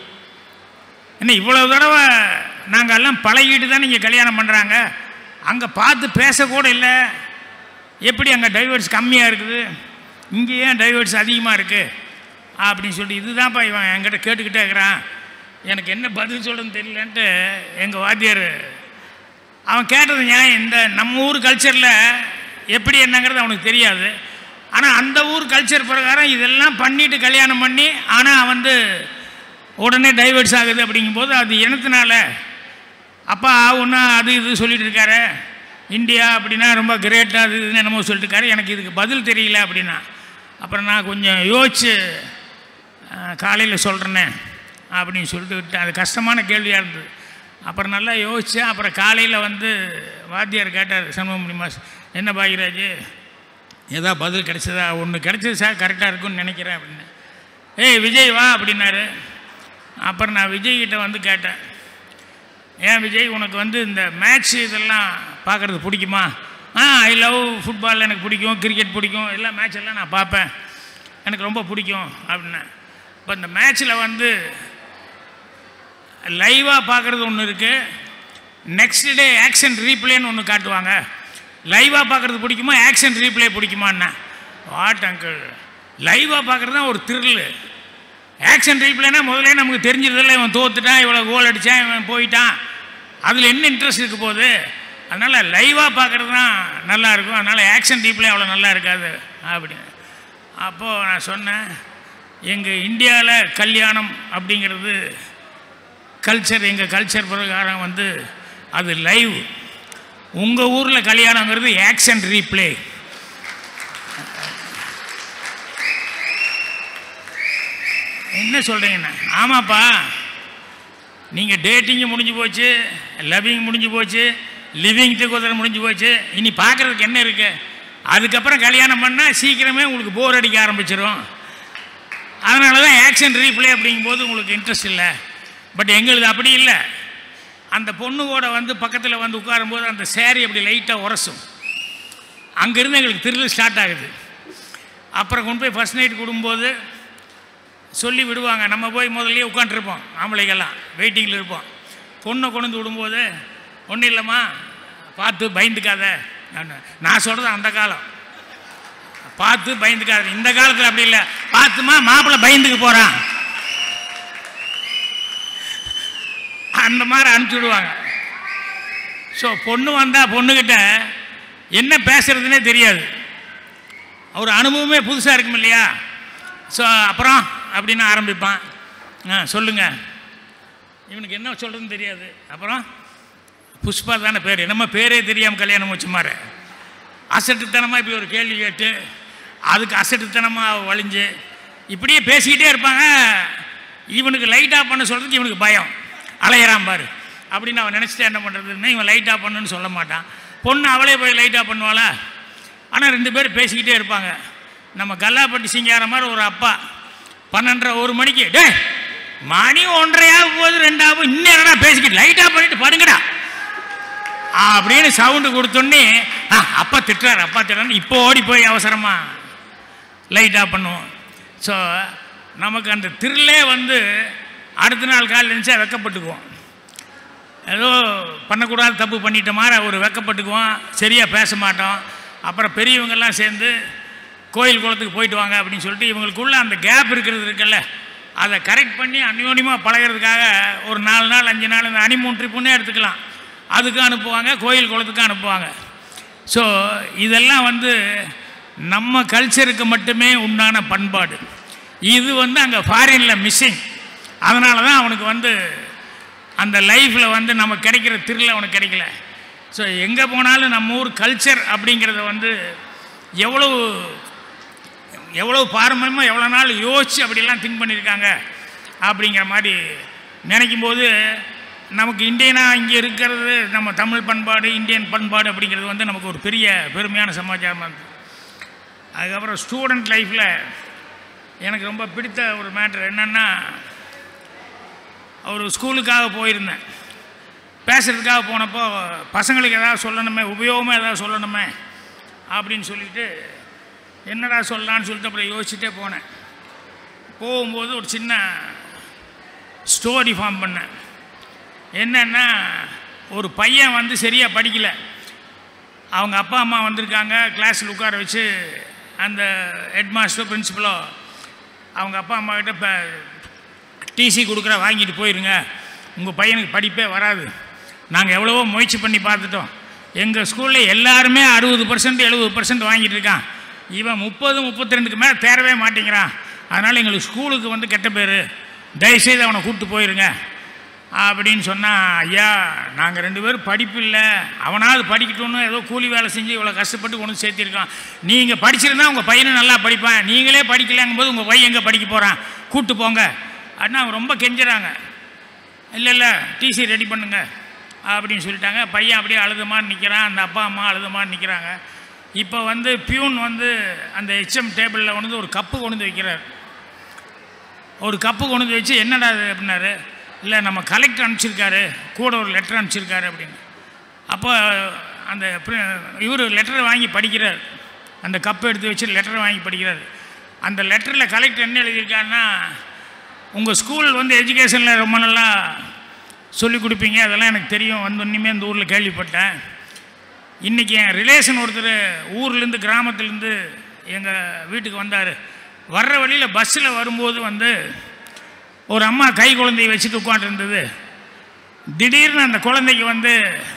என்ன இவ்வளவு தடவை நாங்கள் எல்லாம் பழகிட்டு தான் நீங்கள் கல்யாணம் பண்ணுறாங்க அங்கே பார்த்து பேசக்கூட இல்லை எப்படி அங்கே டைவர்ஸ் கம்மியாக இருக்குது இங்கே ஏன் டைவர்ஸ் அதிகமாக இருக்குது அப்படின்னு சொல்லி இதுதான்ப்பா இவன் என்கிட்ட கேட்டுக்கிட்டே இருக்கிறான் எனக்கு என்ன பதில் சொல்கிறதுன்னு தெரியலன்ட்டு எங்கள் வாத்தியார் அவன் கேட்டது நியாயம் இந்த நம்ம ஊர் கல்ச்சரில் எப்படி என்னங்கிறது அவனுக்கு தெரியாது ஆனால் அந்த ஊர் கல்ச்சர் பிரகாரம் இதெல்லாம் பண்ணிட்டு கல்யாணம் பண்ணி ஆனால் வந்து உடனே டைவர்ஸ் ஆகுது அப்படிங்கும்போது அது இனத்தினால அப்பா ஒன்றா அது இது சொல்லிட்டு இருக்காரு இந்தியா அப்படின்னா ரொம்ப கிரேட்டாக அது இதுன்னு என்னமோ சொல்லிட்டு இருக்காரு எனக்கு இதுக்கு பதில் தெரியல அப்படின்னா அப்புறம் நான் கொஞ்சம் யோசிச்சு காலையில் சொல்கிறேனே அப்படின்னு சொல்லிட்டு விட்டேன் அது கஷ்டமான கேள்வியாக இருந்தது அப்புறம் நல்லா யோசித்தேன் அப்புறம் காலையில் வந்து வாத்தியார் கேட்டார் சண்முகமணி மாஸ் என்ன பாகிராஜ் ஏதா பதில் கிடைச்சதா ஒன்று கிடைச்சது சார் கரெக்டாக இருக்கும்னு நினைக்கிறேன் அப்படின்னு ஏய் விஜய் வா அப்படின்னாரு அப்புறம் நான் விஜய்கிட்ட வந்து கேட்டேன் ஏன் விஜய் உனக்கு வந்து இந்த மேட்ச் இதெல்லாம் பார்க்குறது பிடிக்குமா ஆ ஐ லவ் ஃபுட்பால் எனக்கு பிடிக்கும் கிரிக்கெட் பிடிக்கும் எல்லா மேட்ச் எல்லாம் நான் பார்ப்பேன் எனக்கு ரொம்ப பிடிக்கும் அப்படின்னேன் இப்போ இந்த மேட்ச்சில் வந்து லைவாக பார்க்குறது ஒன்று இருக்குது நெக்ஸ்ட் டே ஆக்ஷன் ரீப்ளேன்னு ஒன்று காட்டுவாங்க லைவாக பார்க்குறது பிடிக்குமா ஆக்ஷன் ரீப்ளே பிடிக்குமான்னா வாட் அங்கிள் லைவாக பார்க்குறது தான் ஒரு த்ரில்லு ஆக்ஷன் ரீப்ளேனா முதல்ல நமக்கு தெரிஞ்சதில்ல இவன் தோத்துட்டான் இவ்வளோ கோல் அடித்தான் இவன் போயிட்டான் அதில் என்ன இன்ட்ரெஸ்ட் இருக்க போகுது அதனால் லைவாக பார்க்குறது தான் நல்லா இருக்கும் அதனால் ஆக்ஷன் ரீப்ளே அவ்வளோ நல்லா இருக்காது அப்படின்னு அப்போது நான் சொன்னேன் எங்கள் இந்தியாவில் கல்யாணம் அப்படிங்கிறது கல்ச்சர் எங்கள் கல்ச்சர் பிரகாரம் வந்து அது லைவ் உங்கள் ஊரில் கல்யாணங்கிறது ஆக்ஷன் ரீப்ளே என்ன சொல்கிறீங்கண்ணா ஆமாப்பா நீங்கள் டேட்டிங்கு முடிஞ்சு போச்சு லவ்விங் முடிஞ்சு போச்சு லிவிங் டுகெதர் முடிஞ்சு போச்சு இனி பார்க்குறதுக்கு என்ன இருக்கு அதுக்கப்புறம் கல்யாணம் பண்ணால் சீக்கிரமே உங்களுக்கு போர் அடிக்க ஆரம்பிச்சிடும் அதனால தான் ஆக்ஷன் ரீப்ளே அப்படிங்கும்போது உங்களுக்கு இன்ட்ரெஸ்ட் இல்லை பட் எங்களுது அப்படி இல்லை அந்த பொண்ணு கூட வந்து பக்கத்தில் வந்து உட்காரும்போது அந்த சேரீ அப்படி லைட்டாக உரசும் அங்கேருந்து எங்களுக்கு திருள் ஸ்டார்ட் ஆகுது அப்புறம் கொண்டு போய் ஃபஸ்ட் நைட் கொடுக்கும்போது சொல்லி விடுவாங்க நம்ம போய் முதல்லயே உட்காந்துருப்போம் ஆம்பளைக்கெல்லாம் வெயிட்டிங்கில் இருப்போம் பொண்ணை கொண்டு வந்து விடும்போது ஒன்றும் இல்லைம்மா பார்த்து பயந்துக்காத நான் நான் சொல்கிறது அந்த காலம் பார்த்து பயந்துக்காத இந்த காலத்தில் அப்படி இல்லை பார்த்துமா மாப்பிள்ளை பயந்துக்கு போகிறான் அந்த மாதிரி அனுப்பிச்சி விடுவாங்க ஸோ பொண்ணு வந்தால் பொண்ணுக்கிட்ட என்ன பேசுறதுனே தெரியாது ஒரு அனுபவமே புதுசாக இருக்கும் இல்லையா ஸோ அப்புறம் அப்படின்னு ஆரம்பிப்பான் ஆ சொல்லுங்கள் இவனுக்கு என்ன சொல்கிறதுன்னு தெரியாது அப்புறம் புஷ்பா தானே பேர் என்னமோ பேரே தெரியாமல் கல்யாணம் வச்சு மாற அசட்டுத்தனமாக இப்படி ஒரு கேள்வி கேட்டு அதுக்கு அசட்டுத்தனமாக வழிஞ்சு இப்படியே பேசிக்கிட்டே இருப்பாங்க இவனுக்கு லைட் ஆஃப் பண்ண சொல்கிறதுக்கு இவனுக்கு பயம் அலையிறான் பாரு அப்படின்னு அவன் நினச்சிட்டு என்ன பண்ணுறதுன்னு இவன் லைட் ஆஃப் பண்ணுன்னு சொல்ல மாட்டான் பொண்ணு அவளே போய் லைட் ஆஃப் பண்ணுவாளா ஆனால் ரெண்டு பேரும் பேசிக்கிட்டே இருப்பாங்க நம்ம கல்லாப்பட்டி சிங்கார மாதிரி ஒரு அப்பா பன்னெண்டரை ஒரு மணிக்கு டே மணி ஒன்றரையாக போகுது ரெண்டாகும் இன்னும் என்னடா பேசிக்கிட்டு லைட்டாக பண்ணிட்டு படுங்கடா அப்படின்னு சவுண்டு கொடுத்தோன்னே ஆ அப்பா திட்டுறாரு அப்பா திட்டுறாரு இப்போ ஓடி போய் அவசரமா லைட் ஆஃப் பண்ணுவோம் ஸோ நமக்கு அந்த திருளே வந்து அடுத்த நாள் காலையில் இருந்துச்சா வெக்கப்பட்டுக்குவோம் ஏதோ பண்ணக்கூடாது தப்பு பண்ணிட்ட மாதிரி ஒரு வெக்கப்பட்டுக்குவோம் சரியாக பேச மாட்டோம் அப்புறம் பெரியவங்கெல்லாம் சேர்ந்து கோயில் குளத்துக்கு போயிட்டு வாங்க அப்படின்னு சொல்லிட்டு இவங்களுக்குள்ள அந்த கேப் இருக்கிறது இருக்குல்ல அதை கரெக்ட் பண்ணி அந்யோன்யமாக பழகிறதுக்காக ஒரு நாலு நாள் அஞ்சு நாள் இந்த அனிமூன் ட்ரிப்புன்னே எடுத்துக்கலாம் அதுக்கு அனுப்புவாங்க கோயில் குளத்துக்கு அனுப்புவாங்க ஸோ இதெல்லாம் வந்து நம்ம கல்ச்சருக்கு மட்டுமே உண்டான பண்பாடு இது வந்து அங்கே ஃபாரினில் மிஸ்ஸிங் அதனால தான் அவனுக்கு வந்து அந்த லைஃப்பில் வந்து நம்ம கிடைக்கிற திருள் அவனுக்கு கிடைக்கல ஸோ எங்கே போனாலும் நம்ம ஊர் கல்ச்சர் அப்படிங்கிறத வந்து எவ்வளவு எவ்வளோ பாரம்பரியமாக எவ்வளோ நாள் யோசிச்சு அப்படிலாம் திங்க் பண்ணியிருக்காங்க அப்படிங்கிற மாதிரி நினைக்கும் போது நமக்கு இந்தியனாக இங்கே இருக்கிறது நம்ம தமிழ் பண்பாடு இந்தியன் பண்பாடு அப்படிங்கிறது வந்து நமக்கு ஒரு பெரிய பெருமையான சமாச்சாரமாக இருக்குது அதுக்கப்புறம் ஸ்டூடெண்ட் லைஃப்பில் எனக்கு ரொம்ப பிடித்த ஒரு மேட்ரு என்னென்னா ஒரு ஸ்கூலுக்காக போயிருந்தேன் பேசுகிறதுக்காக போனப்போ பசங்களுக்கு ஏதாவது சொல்லணுமே உபயோகமாக ஏதாவது சொல்லணுமே அப்படின்னு சொல்லிட்டு என்னடா சொல்லலான்னு சொல்லிட்டு அப்புறம் யோசிச்சுட்டே போனேன் போகும்போது ஒரு சின்ன ஸ்டோரி ஃபார்ம் பண்ணேன் என்னன்னா ஒரு பையன் வந்து சரியாக படிக்கலை அவங்க அப்பா அம்மா வந்திருக்காங்க கிளாஸில் உட்கார வச்சு அந்த ஹெட் மாஸ்டர் பிரின்சிபலோ அவங்க அப்பா அம்மா கிட்ட இப்போ டிசி கொடுக்குற வாங்கிட்டு போயிருங்க உங்கள் பையனுக்கு படிப்பே வராது நாங்கள் எவ்வளவோ முயற்சி பண்ணி பார்த்துட்டோம் எங்கள் ஸ்கூலில் எல்லாருமே அறுபது பர்சன்ட் எழுபது பர்சன்ட் வாங்கிட்டு இருக்கான் இவன் முப்பது முப்பத்தி ரெண்டுக்கு மேலே தேரவே மாட்டேங்கிறான் அதனால் எங்களுக்கு ஸ்கூலுக்கு வந்து கெட்ட பேர் தயவுசெய்து அவனை கூப்பிட்டு போயிருங்க அப்படின்னு சொன்னால் ஐயா நாங்கள் ரெண்டு பேரும் படிப்பு இல்லை அவனாவது படிக்கட்டும்னு ஏதோ கூலி வேலை செஞ்சு இவ்வளோ கஷ்டப்பட்டு கொண்டு வந்து சேர்த்திருக்கான் நீங்கள் படிச்சிருந்தா உங்கள் பையனும் நல்லா படிப்பான் நீங்களே படிக்கலைங்கும் போது உங்கள் பையன் எங்கே படிக்க போகிறான் கூப்பிட்டு போங்க அப்படின்னா அவங்க ரொம்ப கெஞ்சுறாங்க இல்லை இல்லை டிசி ரெடி பண்ணுங்க அப்படின்னு சொல்லிட்டாங்க பையன் அப்படியே அழுதுமான்னு நிற்கிறான் அந்த அப்பா அம்மா அழுதுமான்னு நிற்கிறாங்க இப்போ வந்து பியூன் வந்து அந்த ஹெச்எம் டேபிளில் கொண்டு வந்து ஒரு கப்பு கொண்டு வந்து வைக்கிறார் ஒரு கப்பு கொண்டு வந்து வச்சு என்னடா இது அப்படின்னாரு இல்லை நம்ம கலெக்டர் அனுப்பிச்சிருக்காரு கூட ஒரு லெட்டர் அனுப்பிச்சிருக்காரு அப்படின்னு அப்போ அந்த இவர் லெட்டரை வாங்கி படிக்கிறார் அந்த கப்பை எடுத்து வச்சு லெட்டரை வாங்கி படிக்கிறார் அந்த லெட்டரில் கலெக்டர் என்ன எழுதியிருக்காருன்னா உங்கள் ஸ்கூல் வந்து எஜுகேஷனில் ரொம்ப நல்லா சொல்லிக் கொடுப்பீங்க அதெல்லாம் எனக்கு தெரியும் வந்து ஒன்றுமே இந்த ஊரில் கேள்விப்பட்டேன் இன்றைக்கி என் ரிலேஷன் ஒருத்தர் ஊர்லேருந்து கிராமத்துலேருந்து எங்கள் வீட்டுக்கு வந்தார் வர்ற வழியில் பஸ்ஸில் வரும்போது வந்து ஒரு அம்மா கை குழந்தையை வச்சுட்டு உட்காந்துருந்தது திடீர்னு அந்த குழந்தைக்கு வந்து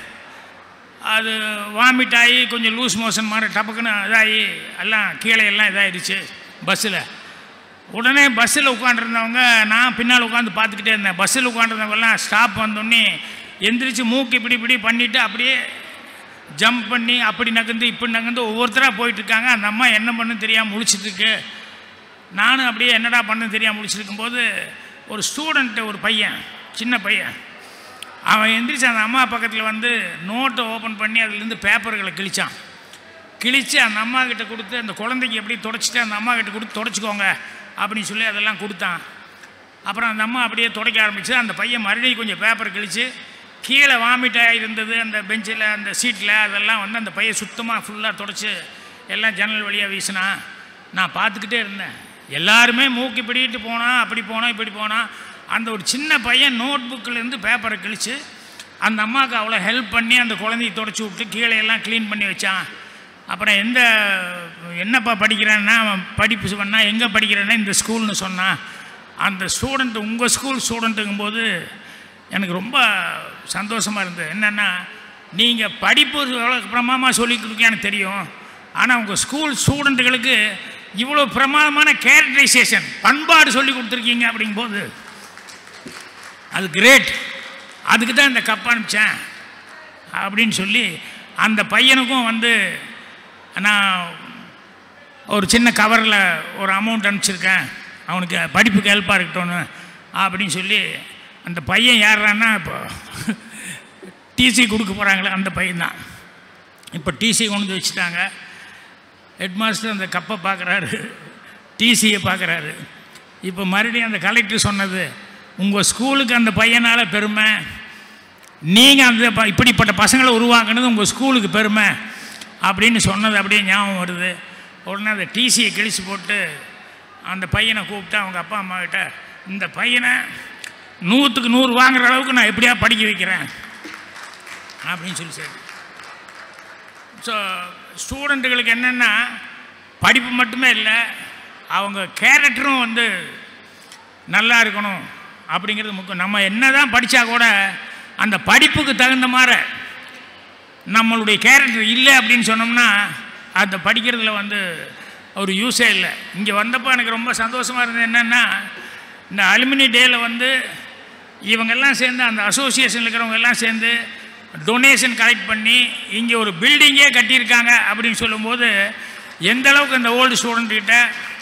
அது வாமிட் ஆகி கொஞ்சம் லூஸ் மோஷன் மாதிரி டபக்குன்னு இதாகி எல்லாம் கீழே எல்லாம் இதாகிடுச்சு பஸ்ஸில் உடனே பஸ்ஸில் உட்காந்துருந்தவங்க நான் பின்னால் உட்காந்து பார்த்துக்கிட்டே இருந்தேன் பஸ்ஸில் உட்காந்துருந்தவங்கலாம் ஸ்டாப் வந்தோடனே எந்திரிச்சு மூக்கு இப்படி இப்படி பண்ணிவிட்டு அப்படியே ஜம்ப் பண்ணி அப்படி நகர்ந்து இப்படி நகர்ந்து ஒவ்வொருத்தராக போயிட்டுருக்காங்க அந்த அம்மா என்ன பண்ணுன்னு தெரியாமல் முழிச்சிட்ருக்கு நானும் அப்படியே என்னடா பண்ணு தெரியாமல் முடிச்சிருக்கும்போது ஒரு ஸ்டூடெண்ட்டு ஒரு பையன் சின்ன பையன் அவன் எந்திரிச்சு அந்த அம்மா பக்கத்தில் வந்து நோட்டை ஓப்பன் பண்ணி அதுலேருந்து பேப்பர்களை கிழிச்சான் கிழித்து அந்த அம்மா கிட்ட கொடுத்து அந்த குழந்தைக்கு எப்படி தொடச்சிட்டு அந்த அம்மா கிட்ட கொடுத்து தொடச்சிக்கோங்க அப்படின்னு சொல்லி அதெல்லாம் கொடுத்தான் அப்புறம் அந்த அம்மா அப்படியே துடைக்க ஆரம்பிச்சு அந்த பையன் மறுபடியும் கொஞ்சம் பேப்பர் கிழித்து கீழே வாமிட் இருந்தது அந்த பெஞ்சில் அந்த சீட்டில் அதெல்லாம் வந்து அந்த பையன் சுத்தமாக ஃபுல்லாக தொடச்சி எல்லாம் ஜன்னல் வழியாக வீசினான் நான் பார்த்துக்கிட்டே இருந்தேன் எல்லாருமே மூக்கு இப்படிட்டு போனான் அப்படி போனோம் இப்படி போனான் அந்த ஒரு சின்ன பையன் நோட் புக்கிலேருந்து பேப்பரை கிழித்து அந்த அம்மாவுக்கு அவ்வளோ ஹெல்ப் பண்ணி அந்த குழந்தைய தொடச்சி விட்டு கீழே எல்லாம் க்ளீன் பண்ணி வச்சான் அப்புறம் எந்த என்னப்பா படிக்கிறேன்னா அவன் படிப்பு சொன்னால் எங்கே படிக்கிறேன்னா இந்த ஸ்கூல்னு சொன்னான் அந்த ஸ்டூடெண்ட் உங்கள் ஸ்கூல் ஸ்டூடெண்ட்டுங்கும்போது எனக்கு ரொம்ப சந்தோஷமாக இருந்தது என்னென்னா நீங்கள் படிப்பு எவ்வளோ பிரமாதமாக சொல்லி கொடுக்க எனக்கு தெரியும் ஆனால் உங்கள் ஸ்கூல் ஸ்டூடெண்ட்டுகளுக்கு இவ்வளோ பிரமாதமான கேரக்டரைசேஷன் பண்பாடு சொல்லி கொடுத்துருக்கீங்க அப்படிங்கும்போது அது கிரேட் அதுக்கு தான் இந்த கப் அனுப்பிச்சேன் அப்படின்னு சொல்லி அந்த பையனுக்கும் வந்து நான் ஒரு சின்ன கவரில் ஒரு அமௌண்ட் அனுப்பிச்சிருக்கேன் அவனுக்கு படிப்புக்கு ஹெல்ப்பாக இருக்கட்டும்னு அப்படின்னு சொல்லி அந்த பையன் யாரான்னா இப்போ டிசி கொடுக்க போகிறாங்களே அந்த பையன் தான் இப்போ டிசி கொண்டு வந்து வச்சுட்டாங்க ஹெட் மாஸ்டர் அந்த கப்பை பார்க்குறாரு டிசியை பார்க்குறாரு இப்போ மறுபடியும் அந்த கலெக்டர் சொன்னது உங்கள் ஸ்கூலுக்கு அந்த பையனால் பெருமை நீங்கள் அந்த ப- இப்படிப்பட்ட பசங்களை உருவாக்குனது உங்கள் ஸ்கூலுக்கு பெருமை அப்படின்னு சொன்னது அப்படியே ஞாபகம் வருது உடனே அந்த டிசியை கிழிச்சு போட்டு அந்த பையனை கூப்பிட்டு அவங்க அப்பா அம்மா கிட்ட இந்த பையனை நூற்றுக்கு நூறு வாங்குற அளவுக்கு நான் எப்படியா படிக்க வைக்கிறேன் அப்படின்னு சொல்லி சரி ஸோ ஸ்டூடெண்ட்டுகளுக்கு என்னென்னா படிப்பு மட்டுமே இல்லை அவங்க கேரக்டரும் வந்து நல்லா இருக்கணும் அப்படிங்கிறது முக்கியம் நம்ம என்ன தான் படித்தா கூட அந்த படிப்புக்கு தகுந்த மாதிரி நம்மளுடைய கேரக்டர் இல்லை அப்படின்னு சொன்னோம்னா அந்த படிக்கிறதுல வந்து ஒரு யூஸே இல்லை இங்கே வந்தப்போ எனக்கு ரொம்ப சந்தோஷமாக இருந்தது என்னென்னா இந்த அலுமினி டேயில் வந்து இவங்கெல்லாம் சேர்ந்து அந்த அசோசியேஷனில் இருக்கிறவங்க எல்லாம் சேர்ந்து டொனேஷன் கலெக்ட் பண்ணி இங்கே ஒரு பில்டிங்கே கட்டியிருக்காங்க அப்படின்னு சொல்லும்போது எந்த அளவுக்கு இந்த ஓல்டு ஸ்டூடெண்ட்கிட்ட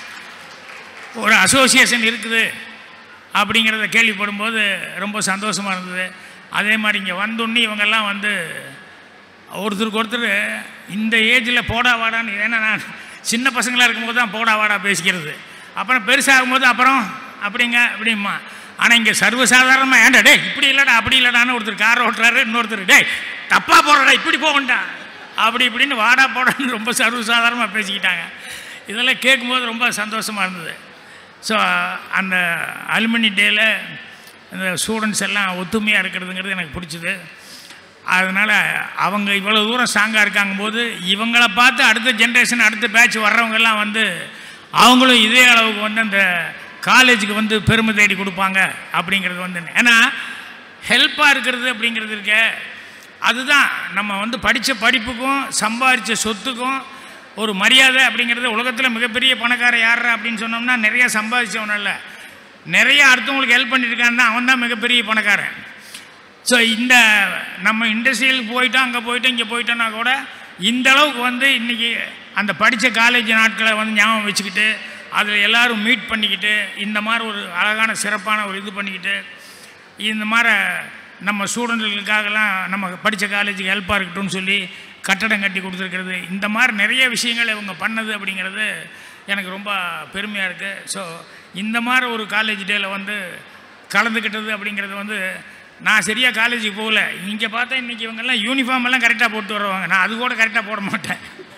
ஒரு அசோசியேஷன் இருக்குது அப்படிங்கிறத கேள்விப்படும்போது ரொம்ப சந்தோஷமாக இருந்தது அதே மாதிரி இங்கே வந்தோடனே இவங்கெல்லாம் வந்து ஒருத்தருக்கு ஒருத்தர் இந்த ஏஜில் போடா வாடான்னு ஏன்னா நான் சின்ன பசங்களாக இருக்கும்போது தான் போடா வாடா பேசிக்கிறது அப்புறம் பெருசாகும்போது அப்புறம் அப்படிங்க அப்படிம்மா ஆனால் இங்கே சர்வசாதாரணமாக ஏன்டா டேய் இப்படி இல்லைடா அப்படி இல்லைடான்னு ஒருத்தர் கார் ஓட்டுறாரு இன்னொருத்தர் டேய் தப்பாக போடுறடா இப்படி போகண்டா அப்படி இப்படின்னு வாடா போடான்னு ரொம்ப சர்வசாதாரணமாக பேசிக்கிட்டாங்க இதெல்லாம் கேட்கும்போது ரொம்ப சந்தோஷமாக இருந்தது ஸோ அந்த அலுமினி டேயில் இந்த ஸ்டூடெண்ட்ஸ் எல்லாம் ஒத்துமையாக இருக்கிறதுங்கிறது எனக்கு பிடிச்சது அதனால் அவங்க இவ்வளோ தூரம் ஸ்ட்ராங்காக இருக்காங்க போது இவங்கள பார்த்து அடுத்த ஜென்ரேஷன் அடுத்த பேட்ச் வர்றவங்கெல்லாம் வந்து அவங்களும் இதே அளவுக்கு வந்து அந்த காலேஜுக்கு வந்து பெருமை தேடி கொடுப்பாங்க அப்படிங்கிறது வந்து ஏன்னா ஹெல்ப்பாக இருக்கிறது அப்படிங்கிறது இருக்க அதுதான் நம்ம வந்து படித்த படிப்புக்கும் சம்பாதிச்ச சொத்துக்கும் ஒரு மரியாதை அப்படிங்கிறது உலகத்தில் மிகப்பெரிய பணக்கார யார் அப்படின்னு சொன்னோம்னா நிறைய சம்பாதிச்சவன் இல்லை நிறைய அடுத்தவங்களுக்கு ஹெல்ப் பண்ணியிருக்கான்னா அவன் தான் மிகப்பெரிய பணக்காரன் ஸோ இந்த நம்ம இண்டஸ்ட்ரியலுக்கு போயிட்டோம் அங்கே போயிட்டோம் இங்கே போயிட்டோம்னா கூட இந்த அளவுக்கு வந்து இன்றைக்கி அந்த படித்த காலேஜ் நாட்களை வந்து ஞாபகம் வச்சுக்கிட்டு அதில் எல்லாரும் மீட் பண்ணிக்கிட்டு இந்த மாதிரி ஒரு அழகான சிறப்பான ஒரு இது பண்ணிக்கிட்டு இந்த மாதிரி நம்ம ஸ்டூடெண்ட்களுக்காகலாம் நம்ம படித்த காலேஜுக்கு ஹெல்ப்பாக இருக்கட்டும்னு சொல்லி கட்டடம் கட்டி கொடுத்துருக்கிறது இந்த மாதிரி நிறைய விஷயங்கள் இவங்க பண்ணது அப்படிங்கிறது எனக்கு ரொம்ப பெருமையாக இருக்குது ஸோ இந்த மாதிரி ஒரு காலேஜ் டேயில் வந்து கலந்துக்கிட்டது அப்படிங்கிறது வந்து நான் சரியாக காலேஜுக்கு போகல இங்கே பார்த்தா இன்றைக்கி இவங்கெல்லாம் யூனிஃபார்ம் எல்லாம் கரெக்டாக போட்டு வருவாங்க நான் அது கூட கரெக்டாக போட மாட்டேன்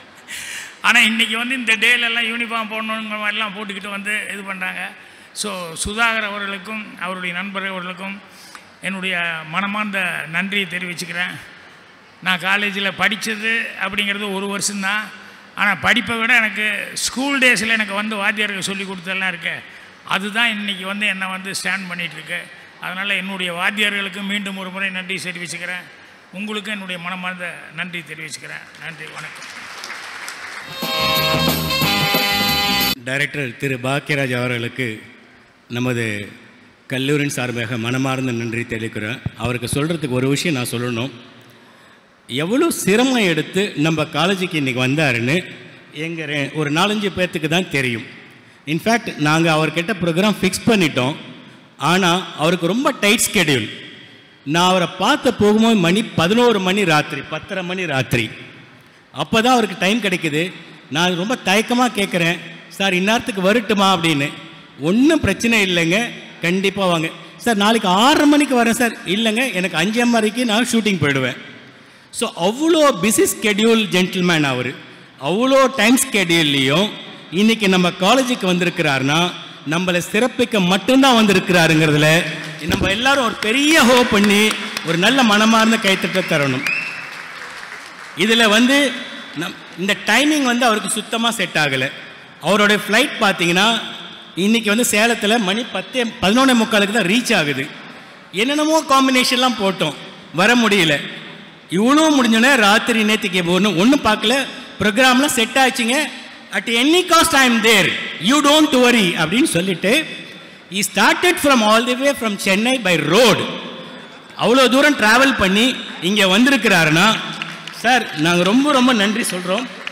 ஆனால் இன்றைக்கி வந்து இந்த டேலெல்லாம் யூனிஃபார்ம் போடணுங்கிற மாதிரிலாம் போட்டுக்கிட்டு வந்து இது பண்ணுறாங்க ஸோ சுதாகர் அவர்களுக்கும் அவருடைய நண்பர் அவர்களுக்கும் என்னுடைய மனமார்ந்த நன்றியை தெரிவிச்சுக்கிறேன் நான் காலேஜில் படித்தது அப்படிங்கிறது ஒரு வருஷம்தான் ஆனால் படிப்பை விட எனக்கு ஸ்கூல் டேஸில் எனக்கு வந்து வாத்தியாருக்கு சொல்லி கொடுத்ததெல்லாம் இருக்கு அதுதான் இன்றைக்கி வந்து என்னை வந்து ஸ்டாண்ட் பண்ணிகிட்ருக்கு அதனால் என்னுடைய வாத்தியார்களுக்கு மீண்டும் ஒரு முறை நன்றி தெரிவிச்சுக்கிறேன் உங்களுக்கும் என்னுடைய மனமார்ந்த நன்றி தெரிவிச்சுக்கிறேன் நன்றி வணக்கம் டைரக்டர் திரு பாக்கியராஜ் அவர்களுக்கு நமது கல்லூரியின் சார்பாக மனமார்ந்த நன்றி தெரிவிக்கிறேன் அவருக்கு சொல்கிறதுக்கு ஒரு விஷயம் நான் சொல்லணும் எவ்வளோ சிரமம் எடுத்து நம்ம காலேஜுக்கு இன்றைக்கி வந்தாருன்னு எங்கள் ரெ- ஒரு நாலஞ்சு பேர்த்துக்கு தான் தெரியும் இன்ஃபேக்ட் நாங்கள் அவர்கிட்ட ப்ரோக்ராம் ஃபிக்ஸ் பண்ணிட்டோம் ஆனால் அவருக்கு ரொம்ப டைட் ஸ்கெடியூல் நான் அவரை பார்த்த போகும்போது மணி பதினோரு மணி ராத்திரி பத்தரை மணி ராத்திரி அப்போ தான் அவருக்கு டைம் கிடைக்குது நான் ரொம்ப தயக்கமாக கேட்குறேன் சார் இந்நேரத்துக்கு வரட்டுமா அப்படின்னு ஒன்றும் பிரச்சனை இல்லைங்க கண்டிப்பாக வாங்க சார் நாளைக்கு ஆறரை மணிக்கு வரேன் சார் இல்லைங்க எனக்கு அஞ்சு மணிக்கு நான் ஷூட்டிங் போயிடுவேன் ஸோ அவ்வளோ பிஸி ஸ்கெடியூல் ஜென்டில்மேன் அவர் அவ்வளோ டைம் ஸ்கெடியூல்லையும் இன்னைக்கு நம்ம காலேஜுக்கு வந்திருக்கிறாருன்னா நம்மளை சிறப்பிக்க மட்டும்தான் வந்திருக்கிறாருங்கிறதுல நம்ம எல்லாரும் ஒரு பெரிய ஹோப் பண்ணி ஒரு நல்ல மனமார்ந்த கைத்தட்ட தரணும் இதில் வந்து நம் இந்த டைமிங் வந்து அவருக்கு சுத்தமாக செட் ஆகலை அவருடைய ஃப்ளைட் பார்த்தீங்கன்னா இன்னைக்கு வந்து சேலத்தில் மணி பத்தே பதினொன்னே முக்காலுக்கு தான் ரீச் ஆகுது என்னென்னமோ காம்பினேஷன்லாம் போட்டோம் வர முடியல இவ்வளோ முடிஞ்சோடனே ராத்திரி நேற்றுக்கு ஒன்றும் ஒன்றும் பார்க்கல ப்ரோக்ராம்லாம் செட் ஆச்சுங்க at any cost I am there you don't worry அப்படின்னு சொல்லிட்டு he started from all the way from Chennai by road அவ்வளோ தூரம் டிராவல் பண்ணி இங்கே வந்திருக்கிறாருன்னா சார் நாங்கள் ரொம்ப ரொம்ப நன்றி சொல்கிறோம்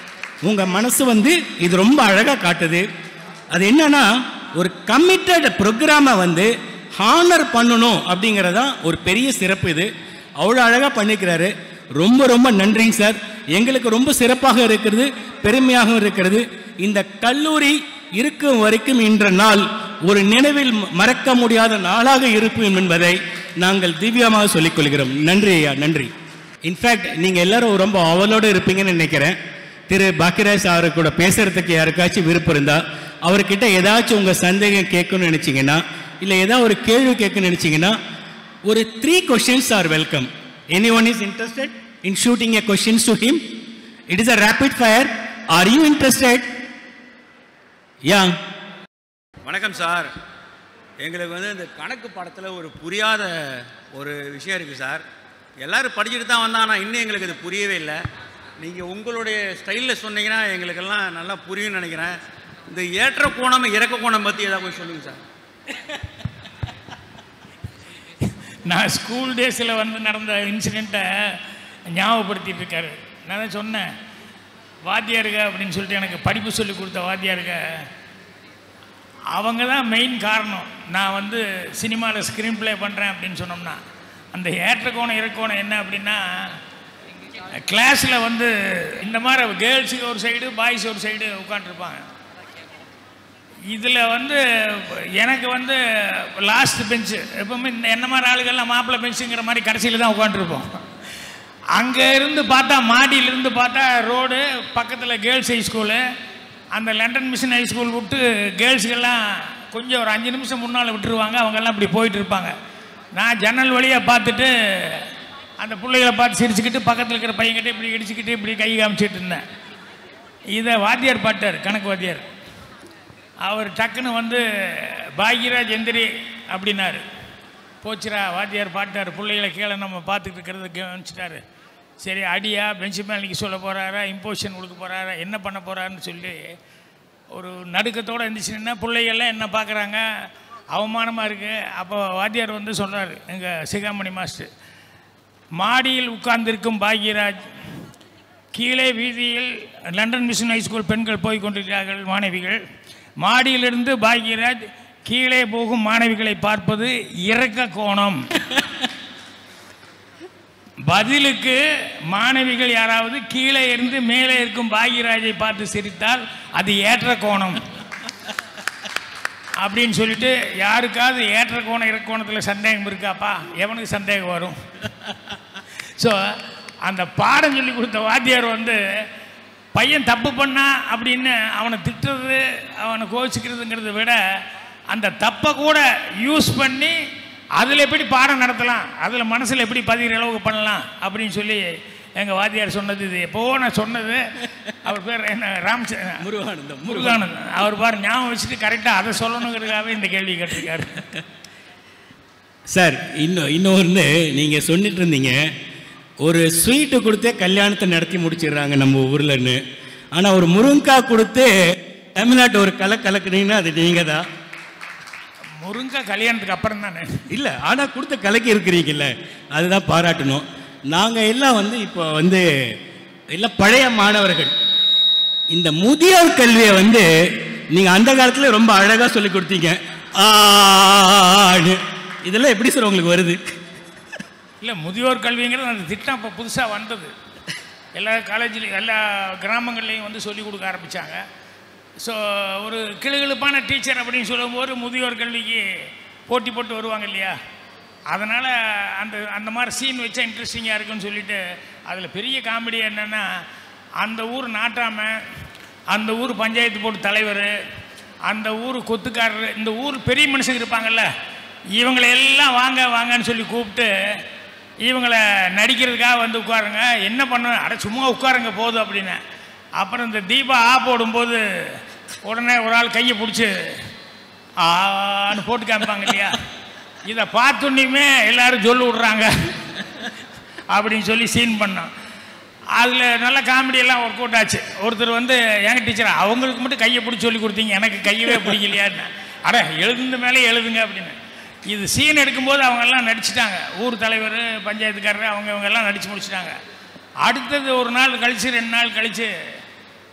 உங்க மனசு வந்து இது ரொம்ப அழகா காட்டுது அது என்னன்னா ஒரு கமிட்டட் ப்ரோக்ராமை வந்து ஹானர் பண்ணணும் அப்படிங்கிறதான் ஒரு பெரிய சிறப்பு இது அவ்வளோ அழகாக பண்ணிக்கிறாரு ரொம்ப ரொம்ப நன்றிங்க சார் எங்களுக்கு ரொம்ப சிறப்பாக இருக்கிறது பெருமையாக இருக்கிறது இந்த கல்லூரி இருக்கும் வரைக்கும் இன்ற நாள் ஒரு நினைவில் மறக்க முடியாத நாளாக இருப்போம் என்பதை நாங்கள் திவ்யமாக சொல்லிக் கொள்கிறோம் நன்றி ஐயா நன்றி இன்ஃபேக்ட் நீங்கள் எல்லாரும் ரொம்ப அவலோடு இருப்பீங்கன்னு நினைக்கிறேன் திரு பாக்கியராஜ் அவரு கூட பேசுறதுக்கு யாருக்காச்சும் விருப்பம் இருந்தா அவர்கிட்ட ஏதாச்சும் உங்க சந்தேகம் கேட்கணும்னு நினைச்சீங்கன்னா இல்லை ஏதாவது ஒரு கேள்வி கேட்கணும்னு நினைச்சீங்கன்னா ஒரு three questions are welcome anyone is interested in shooting a questions to him it is a rapid fire are you interested yeah வணக்கம் சார் எங்களுக்கு வந்து இந்த கணக்கு பாடத்தில் ஒரு புரியாத ஒரு விஷயம் இருக்குது சார் எல்லாரும் படிச்சுட்டு தான் வந்தாங்க ஆனால் இன்னும் எங்களுக்கு அது புரியவே இல்லை நீங்கள் உங்களுடைய ஸ்டைலில் சொன்னீங்கன்னா எங்களுக்கெல்லாம் நல்லா புரியும்னு நினைக்கிறேன் இந்த ஏற்ற கோணம் இறக்க கோணம் பற்றி ஏதாவது கொஞ்சம் சொல்லுங்கள் சார் நான் ஸ்கூல் டேஸில் வந்து நடந்த இன்சிடெண்ட்டை ஞாபகப்படுத்திட்டு இருக்காரு நான் தான் சொன்னேன் வாத்தியாருங்க அப்படின்னு சொல்லிட்டு எனக்கு படிப்பு சொல்லி கொடுத்த வாத்தியாருங்க அவங்க தான் மெயின் காரணம் நான் வந்து சினிமாவில் ஸ்க்ரீன் ப்ளே பண்ணுறேன் அப்படின்னு சொன்னோம்னா அந்த ஏற்ற கோணம் இறக்கோணம் என்ன அப்படின்னா கிளாஸில் வந்து இந்த மாதிரி கேர்ள்ஸுக்கு ஒரு சைடு பாய்ஸ் ஒரு சைடு உட்காந்துருப்பாங்க இதில் வந்து எனக்கு வந்து லாஸ்ட் பெஞ்சு எப்பவுமே இந்த என்ன மாதிரி ஆளுகள்லாம் மாப்பிள்ளை பெஞ்சுங்கிற மாதிரி கடைசியில் தான் உட்காந்துருப்போம் அங்கே இருந்து பார்த்தா மாடியிலிருந்து பார்த்தா ரோடு பக்கத்தில் கேர்ள்ஸ் ஹை ஸ்கூலு அந்த லண்டன் மிஷன் ஹை ஸ்கூல் விட்டு கேர்ள்ஸுக்கெல்லாம் கொஞ்சம் ஒரு அஞ்சு நிமிஷம் முன்னால் விட்டுருவாங்க அவங்கெல்லாம் இப்படி போயிட்டு இருப்பாங்க நான் ஜன்னல் வழியாக பார்த்துட்டு அந்த பிள்ளைகளை பார்த்து சிரிச்சுக்கிட்டு பக்கத்தில் இருக்கிற பையன்கிட்ட இப்படி இடிச்சுக்கிட்டு இப்படி கை காமிச்சிட்டு இருந்தேன் இதை வாத்தியார் பாட்டார் கணக்கு வாத்தியார் அவர் டக்குன்னு வந்து பாக்யராஜ் எந்திரி அப்படின்னாரு போச்சுரா வாத்தியார் பாட்டார் பிள்ளைகளை கீழே நம்ம பார்த்துட்டு இருக்கிறத கவனிச்சிட்டாரு சரி அடியா பெஞ்சு மேல் நிற்க சொல்ல போகிறாரா இம்போசிஷன் கொடுக்க போகிறாரா என்ன பண்ண போகிறாருன்னு சொல்லி ஒரு நடுக்கத்தோடு இருந்துச்சுன்னா பிள்ளைகள்லாம் என்ன பார்க்குறாங்க அவமானமாக இருக்குது அப்போ வாத்தியார் வந்து சொல்கிறாரு எங்கள் சிகாமணி மாஸ்டர் மாடியில் உட்கார்ந்திருக்கும் பாக்யராஜ் கீழே வீதியில் லண்டன் மிஷன் ஹைஸ்கூல் பெண்கள் போய் கொண்டிருக்கிறார்கள் மாணவிகள் மாடியிலிருந்து பாக்யராஜ் கீழே போகும் மாணவிகளை பார்ப்பது இறக்க கோணம் பதிலுக்கு மாணவிகள் யாராவது கீழே இருந்து மேலே இருக்கும் பாக்யராஜை பார்த்து சிரித்தால் அது ஏற்ற கோணம் அப்படின்னு சொல்லிட்டு யாருக்காவது ஏற்ற கோணம் இறக்கோணத்தில் சந்தேகம் இருக்காப்பா எவனுக்கு சந்தேகம் வரும் ஸோ அந்த பாடம் சொல்லி கொடுத்த வாத்தியார் வந்து பையன் தப்பு பண்ணா அப்படின்னு அவனை திட்டுறது அவனை கோச்சிக்கிறதுங்கிறத விட அந்த தப்பை கூட யூஸ் பண்ணி அதில் எப்படி பாடம் நடத்தலாம் அதில் மனசில் எப்படி பதிகிற அளவுக்கு பண்ணலாம் அப்படின்னு சொல்லி எங்கள் வாத்தியார் சொன்னது இது எப்போ நான் சொன்னது அவர் பேர் என்ன ராம்ச முருகானந்தம் முருகானந்தம் அவர் பாரு ஞாபகம் வச்சுட்டு கரெக்டாக அதை சொல்லணுங்கிறதுக்காகவே இந்த கேள்வி கேட்டிருக்காரு சார் இன்னும் இன்னொன்று நீங்கள் சொல்லிட்டு இருந்தீங்க ஒரு ஸ்வீட்டு கொடுத்தே கல்யாணத்தை நடத்தி முடிச்சிடுறாங்க நம்ம ஊர்லன்னு ஆனால் ஒரு முருங்கக்காய் கொடுத்து தமிழ்நாட்டு ஒரு கலை கலக்குனீங்கன்னா அது நீங்கள் தான் முருங்கை கல்யாணத்துக்கு அப்புறம் தானே இல்லை ஆனால் கொடுத்த கலக்கி இருக்கிறீங்கல்ல அதுதான் பாராட்டணும் நாங்கள் எல்லாம் வந்து இப்போ வந்து எல்லாம் பழைய மாணவர்கள் இந்த முதியோர் கல்வியை வந்து நீங்கள் அந்த காலத்தில் ரொம்ப அழகாக சொல்லி கொடுத்தீங்க ஆன்னு இதெல்லாம் எப்படி சார் உங்களுக்கு வருது இல்லை முதியோர் கல்விங்கிறது அந்த திட்டம் இப்போ புதுசாக வந்தது எல்லா காலேஜ்லேயும் எல்லா கிராமங்கள்லேயும் வந்து சொல்லிக் கொடுக்க ஆரம்பித்தாங்க ஸோ ஒரு கிளுகிழுப்பான டீச்சர் அப்படின்னு சொல்லும்போது முதியோர் கல்விக்கு போட்டி போட்டு வருவாங்க இல்லையா அதனால் அந்த அந்த மாதிரி சீன் வச்சா இன்ட்ரெஸ்டிங்காக இருக்குன்னு சொல்லிட்டு அதில் பெரிய காமெடி என்னென்னா அந்த ஊர் நாட்டாம அந்த ஊர் பஞ்சாயத்து போர்டு தலைவர் அந்த ஊர் கொத்துக்காரர் இந்த ஊர் பெரிய மனுஷங்க இருப்பாங்கல்ல இவங்களை எல்லாம் வாங்க வாங்கன்னு சொல்லி கூப்பிட்டு இவங்களை நடிக்கிறதுக்காக வந்து உட்காருங்க என்ன பண்ண அட சும்மா உட்காருங்க போதும் அப்படின்னு அப்புறம் இந்த தீபா ஆ போடும்போது உடனே ஒரு ஆள் கையை பிடிச்சி ஆன்னு போட்டு காமிப்பாங்க இல்லையா இதை பார்த்தோன்னையுமே எல்லாரும் சொல்லி விட்றாங்க அப்படின்னு சொல்லி சீன் பண்ணோம் அதில் நல்ல காமெடியெல்லாம் ஒர்க் அவுட் ஆச்சு ஒருத்தர் வந்து எங்க டீச்சர் அவங்களுக்கு மட்டும் கையை பிடிச்சி சொல்லி கொடுத்தீங்க எனக்கு கையவே பிடிக்கலையான்னு அட எழுதுந்த மேலே எழுதுங்க அப்படின்னு இது சீன் எடுக்கும்போது அவங்கெல்லாம் நடிச்சிட்டாங்க ஊர் தலைவர் பஞ்சாயத்துக்காரர் அவங்க இவங்க எல்லாம் நடித்து முடிச்சிட்டாங்க அடுத்தது ஒரு நாள் கழித்து ரெண்டு நாள் கழித்து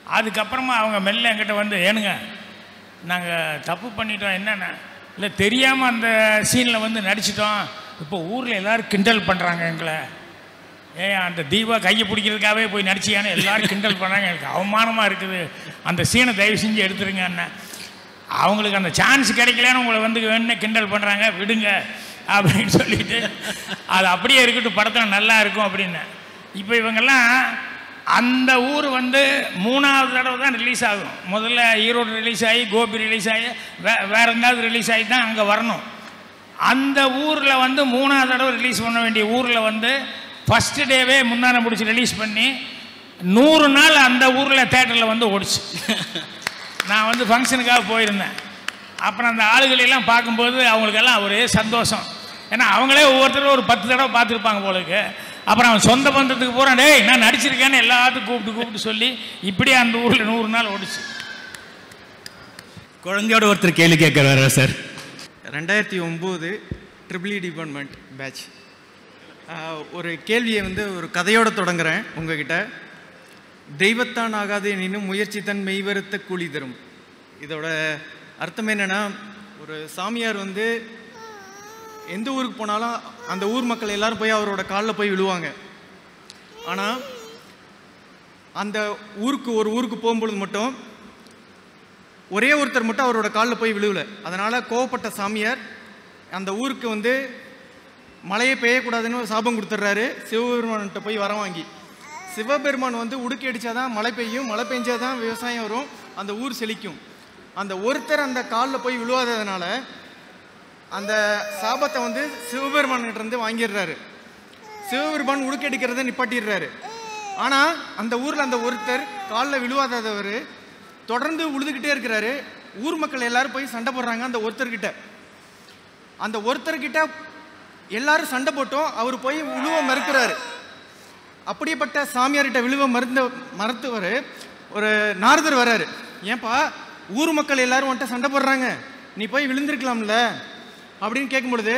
அதுக்கப்புறமா அவங்க மெல்ல என்கிட்ட வந்து ஏனுங்க நாங்கள் தப்பு பண்ணிட்டோம் என்னென்ன இல்லை தெரியாமல் அந்த சீனில் வந்து நடிச்சிட்டோம் இப்போ ஊரில் எல்லாரும் கிண்டல் பண்ணுறாங்க எங்களை ஏன் அந்த தீபா கையை பிடிக்கிறதுக்காகவே போய் நடிச்சியான்னு எல்லாரும் கிண்டல் பண்ணுறாங்க எனக்கு அவமானமாக இருக்குது அந்த சீனை தயவு செஞ்சு எடுத்துருங்க அண்ணன் அவங்களுக்கு அந்த சான்ஸ் கிடைக்கலன்னு உங்களை வந்து வேணும்னு கிண்டல் பண்ணுறாங்க விடுங்க அப்படின்னு சொல்லிட்டு அது அப்படியே இருக்கட்டும் படத்தில் நல்லா இருக்கும் அப்படின்னு இப்போ இவங்கெல்லாம் அந்த ஊர் வந்து மூணாவது தடவை தான் ரிலீஸ் ஆகும் முதல்ல ஈரோடு ரிலீஸ் ஆகி கோபி ரிலீஸ் ஆகி வே வேற எங்காவது ரிலீஸ் ஆகி தான் அங்கே வரணும் அந்த ஊரில் வந்து மூணாவது தடவை ரிலீஸ் பண்ண வேண்டிய ஊரில் வந்து ஃபஸ்ட்டு டேவே முந்தான முடிச்சு ரிலீஸ் பண்ணி நூறு நாள் அந்த ஊரில் தேட்டரில் வந்து ஓடிச்சு நான் வந்து ஃபங்க்ஷனுக்காக போயிருந்தேன் அப்புறம் அந்த ஆளுகளெல்லாம் பார்க்கும்போது அவங்களுக்கெல்லாம் ஒரே சந்தோஷம் ஏன்னா அவங்களே ஒவ்வொருத்தரும் ஒரு பத்து தடவை பார்த்துருப்பாங்க போலுக்கு அப்புறம் அவன் சொந்த பந்தத்துக்கு போகிறான் டேய் நான் நடிச்சிருக்கேன்னு எல்லாத்துக்கும் கூப்பிட்டு கூப்பிட்டு சொல்லி இப்படியே அந்த ஊரில் நூறு நாள் ஓடிச்சு குழந்தையோட ஒருத்தர் கேள்வி கேட்குறாரா சார் ரெண்டாயிரத்தி ஒம்பது ட்ரிபிள் டிபார்ட்மெண்ட் பேட்ச் ஒரு கேள்வியை வந்து ஒரு கதையோட தொடங்குறேன் உங்ககிட்ட தெய்வத்தான் ஆகாது எனினும் முயற்சி தன் மெய்வருத்த கூலி தரும் இதோட அர்த்தம் என்னன்னா ஒரு சாமியார் வந்து எந்த ஊருக்கு போனாலும் அந்த ஊர் மக்கள் எல்லாரும் போய் அவரோட காலில் போய் விழுவாங்க ஆனால் அந்த ஊருக்கு ஒரு ஊருக்கு போகும்பொழுது மட்டும் ஒரே ஒருத்தர் மட்டும் அவரோட காலில் போய் விழுவல அதனால் கோவப்பட்ட சாமியார் அந்த ஊருக்கு வந்து மழையே பெய்யக்கூடாதுன்னு ஒரு சாபம் கொடுத்துட்றாரு சிவபெருமான்கிட்ட போய் வரம் வாங்கி சிவபெருமான் வந்து உடுக்கி அடித்தாதான் மழை பெய்யும் மழை பெஞ்சாதான் விவசாயம் வரும் அந்த ஊர் செழிக்கும் அந்த ஒருத்தர் அந்த காலில் போய் விழுவாததுனால அந்த சாபத்தை வந்து சிவபெருமான்கிட்ட இருந்து வாங்கிடுறாரு சிவபெருமான் உடுக்கி அடிக்கிறத நிப்பாட்டிடுறாரு ஆனால் அந்த ஊரில் அந்த ஒருத்தர் காலில் விழுவாதவர் தொடர்ந்து உழுதுகிட்டே இருக்கிறாரு ஊர் மக்கள் எல்லாரும் போய் சண்டை போடுறாங்க அந்த ஒருத்தர்கிட்ட அந்த ஒருத்தர்கிட்ட எல்லாரும் சண்டை போட்டோம் அவர் போய் உழுவ மறுக்கிறாரு அப்படிப்பட்ட சாமியார்கிட்ட விழுவ மருந்த மறுத்தவர் ஒரு நாரதர் வராரு ஏன்பா ஊர் மக்கள் எல்லாரும் வந்துட்டு சண்டை போடுறாங்க நீ போய் விழுந்திருக்கலாம்ல அப்படின்னு கேட்கும் பொழுது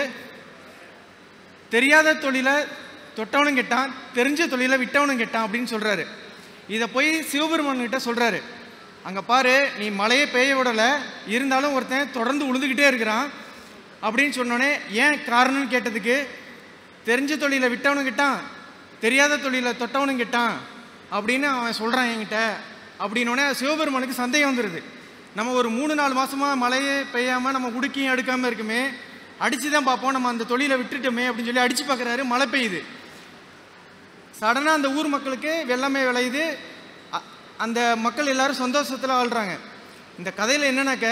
தெரியாத தொழிலை தொட்டவனும் கெட்டான் தெரிஞ்ச தொழிலை விட்டவனும் கெட்டான் அப்படின்னு சொல்றாரு இதை போய் சிவபெருமான் கிட்ட சொல்றாரு அங்க பாரு நீ மழையே பெய்ய விடலை இருந்தாலும் ஒருத்தன் தொடர்ந்து உழுதுகிட்டே இருக்கிறான் அப்படின்னு சொன்னோடனே ஏன் காரணம்னு கேட்டதுக்கு தெரிஞ்ச தொழிலை விட்டவனும் கிட்டான் தெரியாத தொழிலை தொட்டவனும் கிட்டான் அப்படின்னு அவன் சொல்கிறான் என்கிட்ட அப்படின்னோடனே சிவபெருமானுக்கு சந்தேகம் வந்துடுது நம்ம ஒரு மூணு நாலு மாசமா மழையே பெய்யாமல் நம்ம உடுக்கியும் எடுக்காமல் இருக்குமே அடித்து தான் பார்ப்போம் நம்ம அந்த தொழிலை விட்டுட்டோமே அப்படின்னு சொல்லி அடித்து பார்க்குறாரு மழை பெய்யுது சடனாக அந்த ஊர் மக்களுக்கு வெள்ளமே விளையுது அ- அந்த மக்கள் எல்லாரும் சந்தோஷத்தில் வாழ்கிறாங்க இந்த கதையில் என்னன்னாக்க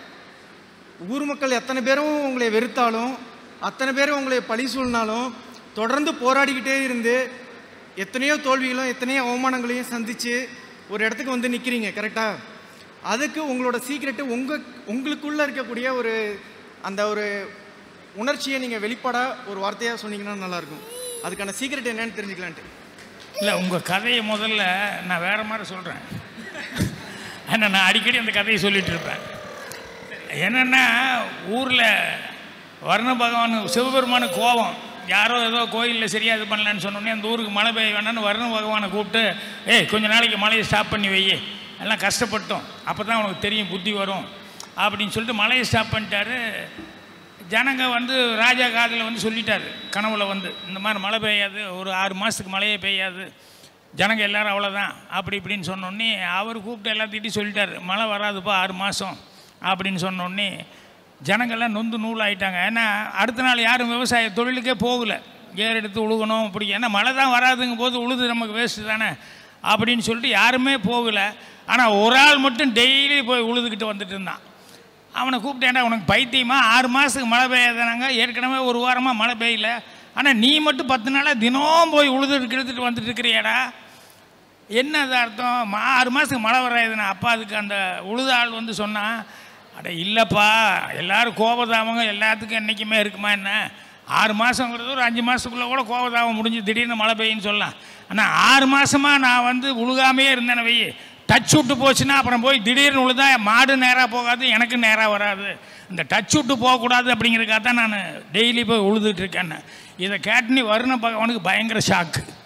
ஊர் மக்கள் எத்தனை பேரும் உங்களை வெறுத்தாலும் அத்தனை பேரும் உங்களை பழி சூழ்னாலும் தொடர்ந்து போராடிக்கிட்டே இருந்து எத்தனையோ தோல்விகளும் எத்தனையோ அவமானங்களையும் சந்தித்து ஒரு இடத்துக்கு வந்து நிற்கிறீங்க கரெக்டாக அதுக்கு உங்களோட சீக்ரெட்டு உங்கள் உங்களுக்குள்ளே இருக்கக்கூடிய ஒரு அந்த ஒரு உணர்ச்சியை நீங்கள் வெளிப்பாடாக ஒரு வார்த்தையாக சொன்னீங்கன்னா நல்லாயிருக்கும் அதுக்கான சீக்ரெட் என்னன்னு தெரிஞ்சுக்கலான்ட்டு இல்லை உங்கள் கதையை முதல்ல நான் வேற மாதிரி சொல்கிறேன் ஆனால் நான் அடிக்கடி அந்த கதையை சொல்லிட்டு இருப்பேன் என்னென்னா ஊரில் வர்ண பகவான் சிவபெருமான கோபம் யாரோ ஏதோ கோயிலில் சரியா இது பண்ணலன்னு சொன்னோடனே அந்த ஊருக்கு மழை பெய்ய வேணாம்னு வர்ண பகவானை கூப்பிட்டு ஏய் கொஞ்ச நாளைக்கு மழையை ஸ்டாப் பண்ணி வை எல்லாம் கஷ்டப்பட்டோம் அப்போ தான் உனக்கு தெரியும் புத்தி வரும் அப்படின்னு சொல்லிட்டு மழையை ஸ்டாப் பண்ணிட்டாரு ஜனங்க வந்து ராஜா காதில் வந்து சொல்லிட்டாரு கனவுல வந்து இந்த மாதிரி மழை பெய்யாது ஒரு ஆறு மாதத்துக்கு மழையே பெய்யாது ஜனங்க எல்லாரும் அவ்வளோதான் அப்படி இப்படின்னு சொன்னோடனே அவர் கூப்பிட்டு எல்லாத்திட்டையும் சொல்லிட்டாரு மழை வராதுப்பா ஆறு மாதம் அப்படின்னு சொன்னோடனே ஜனங்கள்லாம் நொந்து நூல் ஆயிட்டாங்க ஏன்னா அடுத்த நாள் யாரும் விவசாய தொழிலுக்கே போகல ஏர் எடுத்து உழுகணும் அப்படி ஏன்னா மழை தான் வராதுங்கும் போது உழுது நமக்கு வேஸ்ட்டு தானே அப்படின்னு சொல்லிட்டு யாருமே போகலை ஆனால் ஒரு ஆள் மட்டும் டெய்லி போய் உழுதுகிட்டு வந்துட்டு இருந்தான் அவனை கூப்பிட்டேன்டா உனக்கு பைத்தியமா ஆறு மாதத்துக்கு மழை பெய்யாதானாங்க ஏற்கனவே ஒரு வாரமாக மழை பெய்யல ஆனால் நீ மட்டும் பத்து நாளாக தினம் போய் உழுது எடுத்துட்டு வந்துட்டு இருக்கிறியாடா என்ன அது அர்த்தம் மா ஆறு மாதத்துக்கு மழை வராதுண்ணா அப்பா அதுக்கு அந்த உழுத ஆள் வந்து சொன்னான் அட இல்லைப்பா எல்லாரும் கோபதாபங்க எல்லாத்துக்கும் என்றைக்குமே இருக்குமா என்ன ஆறு மாதங்கிறது ஒரு அஞ்சு மாதத்துக்குள்ளே கூட கோபதாபம் முடிஞ்சு திடீர்னு மழை பெய்யுன்னு சொல்லலாம் ஆனால் ஆறு மாதமாக நான் வந்து உழுகாமையே இருந்தேன் வை டச் விட்டு போச்சுன்னா அப்புறம் போய் திடீர்னு உழுதா மாடு நேராக போகாது எனக்கு நேராக வராது இந்த டச் விட்டு போகக்கூடாது அப்படிங்கிறதுக்காக தான் நான் டெய்லி போய் உழுதுட்டு இருக்கேன் இதை கேட்டு நீ வருண பகவானுக்கு பயங்கர ஷாக்கு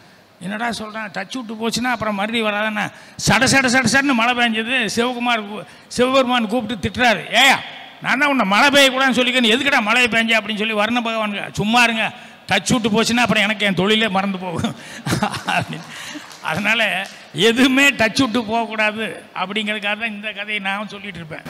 என்னடா சொல்கிறேன் டச் விட்டு போச்சுன்னா அப்புறம் மறுபடியும் வராதுன்னா சட சட சட சடன்னு மழை பெஞ்சது சிவகுமார் கூ- சிவபெருமான் கூப்பிட்டு திட்டுறாரு ஏயா நான் தான் உன்னை மழை பெய்யக்கூடாதுன்னு சொல்லிக்கிறேன் எதுக்குடா மழை பெஞ்ச அப்படின்னு சொல்லி வர்ண பகவான் சும்மா இருங்க டச் விட்டு போச்சுன்னா அப்புறம் எனக்கு என் தொழிலே மறந்து போகும் அப்படின்னு அதனால் எதுவுமே டச் விட்டு போகக்கூடாது அப்படிங்கிறதுக்காக தான் இந்த கதையை நான் சொல்லிட்டு இருப்பேன்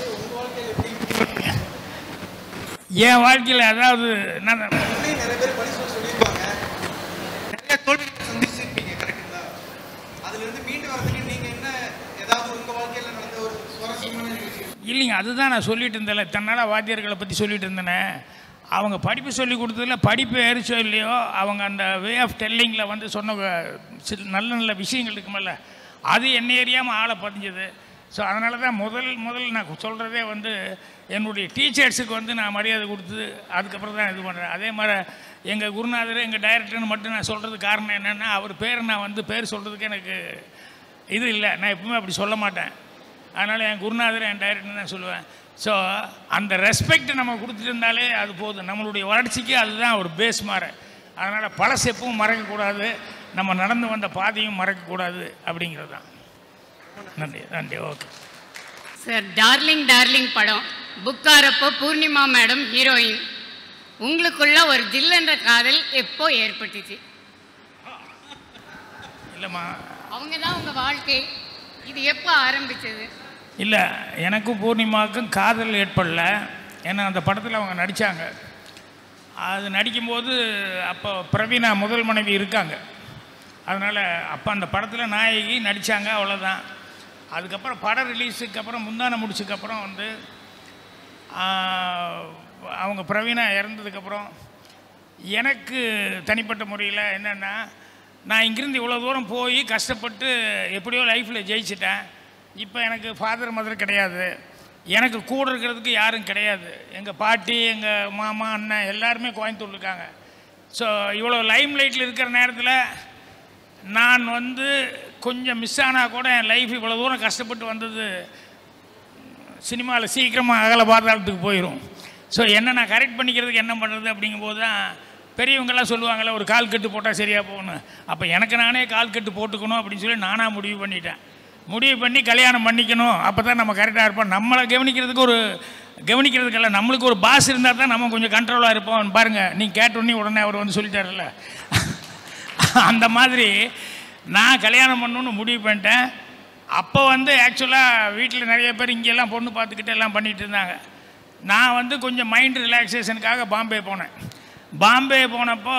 என் வாழ்க்கையில் அதாவது நான் நிறைய பேர் பரிசு சொல்லியிருப்பாங்க நிறைய தோல்விகளை சந்திச்சிருப்பீங்க கரெக்டுங்களா அதுல இருந்து மீண்டு வரதுக்கு நீங்க என்ன ஏதாவது உங்க வாழ்க்கையில நடந்த ஒரு சுவாரஸ்யமான நிகழ்ச்சி இல்லைங்க அதுதான் நான் சொல்லிட்டு இருந்தேன்ல தன்னால் வாத்தியார்களை பற்றி சொல்லிட்டு இருந்தேனே அவங்க படிப்பு சொல்லி கொடுத்ததுல படிப்பு ஏறிச்சோ இல்லையோ அவங்க அந்த வே ஆஃப் டெல்லிங்கில் வந்து சொன்ன வ- சில நல்ல நல்ல விஷயங்கள் இருக்குமல்ல அது என்ன ஏரியாமல் ஆளை பதிஞ்சது ஸோ அதனால தான் முதல் முதல் நான் சொல்கிறதே வந்து என்னுடைய டீச்சர்ஸுக்கு வந்து நான் மரியாதை கொடுத்து அதுக்கப்புறம் தான் இது பண்ணுறேன் அதே மாதிரி எங்கள் குருநாதர் எங்கள் டைரக்டர்னு மட்டும் நான் சொல்கிறதுக்கு காரணம் என்னென்னா அவர் பேரை நான் வந்து பேர் சொல்கிறதுக்கு எனக்கு இது இல்லை நான் எப்பவுமே அப்படி சொல்ல மாட்டேன் அதனால் என் குருநாதர் என் டைரக்டர் நான் சொல்லுவேன் ஸோ அந்த ரெஸ்பெக்ட் நம்ம கொடுத்துட்டு இருந்தாலே அது போதும் நம்மளுடைய வளர்ச்சிக்கு அதுதான் ஒரு பேஸ் மாற அதனால் பழசு எப்பவும் மறக்கக்கூடாது நம்ம நடந்து வந்த பாதையும் மறக்கக்கூடாது அப்படிங்கிறது தான் நன்றி நன்றி ஓகே சார் டார்லிங் டார்லிங் படம் புக்காரப்போ பூர்ணிமா மேடம் ஹீரோயின் உங்களுக்குள்ள ஒரு ஜில்லென்ற காதல் எப்போ ஏற்பட்டுச்சு இல்லைம்மா அவங்க தான் உங்கள் வாழ்க்கை இது எப்போ ஆரம்பிச்சது இல்லை எனக்கும் பூர்ணிமாவுக்கும் காதல் ஏற்படல ஏன்னா அந்த படத்தில் அவங்க நடித்தாங்க அது நடிக்கும்போது அப்போ பிரவீனா முதல் மனைவி இருக்காங்க அதனால் அப்போ அந்த படத்தில் நாயகி நடித்தாங்க அவ்வளோதான் அதுக்கப்புறம் படம் ரிலீஸுக்கு அப்புறம் முந்தான முடிச்சதுக்கப்புறம் வந்து ஆஹ், அவங்க பிரவீனா இறந்ததுக்கப்புறம் எனக்கு தனிப்பட்ட முறையில் என்னென்னா நான் இங்கிருந்து இவ்வளோ தூரம் போய் கஷ்டப்பட்டு எப்படியோ லைஃப்பில் ஜெயிச்சிட்டேன் இப்போ எனக்கு ஃபாதர் மதர் கிடையாது எனக்கு கூட இருக்கிறதுக்கு யாரும் கிடையாது எங்கள் பாட்டி எங்கள் மாமா அண்ணன் எல்லாருமே கோயம்புத்தூர் இருக்காங்க ஸோ இவ்வளோ லைம் லைட்டில் இருக்கிற நேரத்தில் நான் வந்து கொஞ்சம் மிஸ் ஆனால் கூட என் லைஃப் இவ்வளோ தூரம் கஷ்டப்பட்டு வந்தது சினிமாவில் சீக்கிரமாக அகல பாதாளத்துக்கு போயிடும் ஸோ என்ன நான் கரெக்ட் பண்ணிக்கிறதுக்கு என்ன பண்ணுறது அப்படிங்கும்போது தான் பெரியவங்கெல்லாம் சொல்லுவாங்கள்ல ஒரு கால் கட்டு போட்டால் சரியாக போகணும் அப்போ எனக்கு நானே கால் கட்டு போட்டுக்கணும் அப்படின்னு சொல்லி நானாக முடிவு பண்ணிட்டேன் முடிவு பண்ணி கல்யாணம் பண்ணிக்கணும் அப்போ தான் நம்ம கரெக்டாக இருப்போம் நம்மளை கவனிக்கிறதுக்கு ஒரு கவனிக்கிறதுக்கல்ல நம்மளுக்கு ஒரு பாஸ் இருந்தால் தான் நம்ம கொஞ்சம் கண்ட்ரோலாக இருப்போம் பாருங்கள் நீ கேட்டோன்னே உடனே அவர் வந்து சொல்லிட்டாருல்ல அந்த மாதிரி நான் கல்யாணம் பண்ணணும்னு முடிவு பண்ணிட்டேன் அப்போ வந்து ஆக்சுவலாக வீட்டில் நிறைய பேர் இங்கெல்லாம் பொண்ணு பார்த்துக்கிட்டு எல்லாம் பண்ணிகிட்டு இருந்தாங்க நான் வந்து கொஞ்சம் மைண்ட் ரிலாக்ஸேஷனுக்காக பாம்பே போனேன் பாம்பே போனப்போ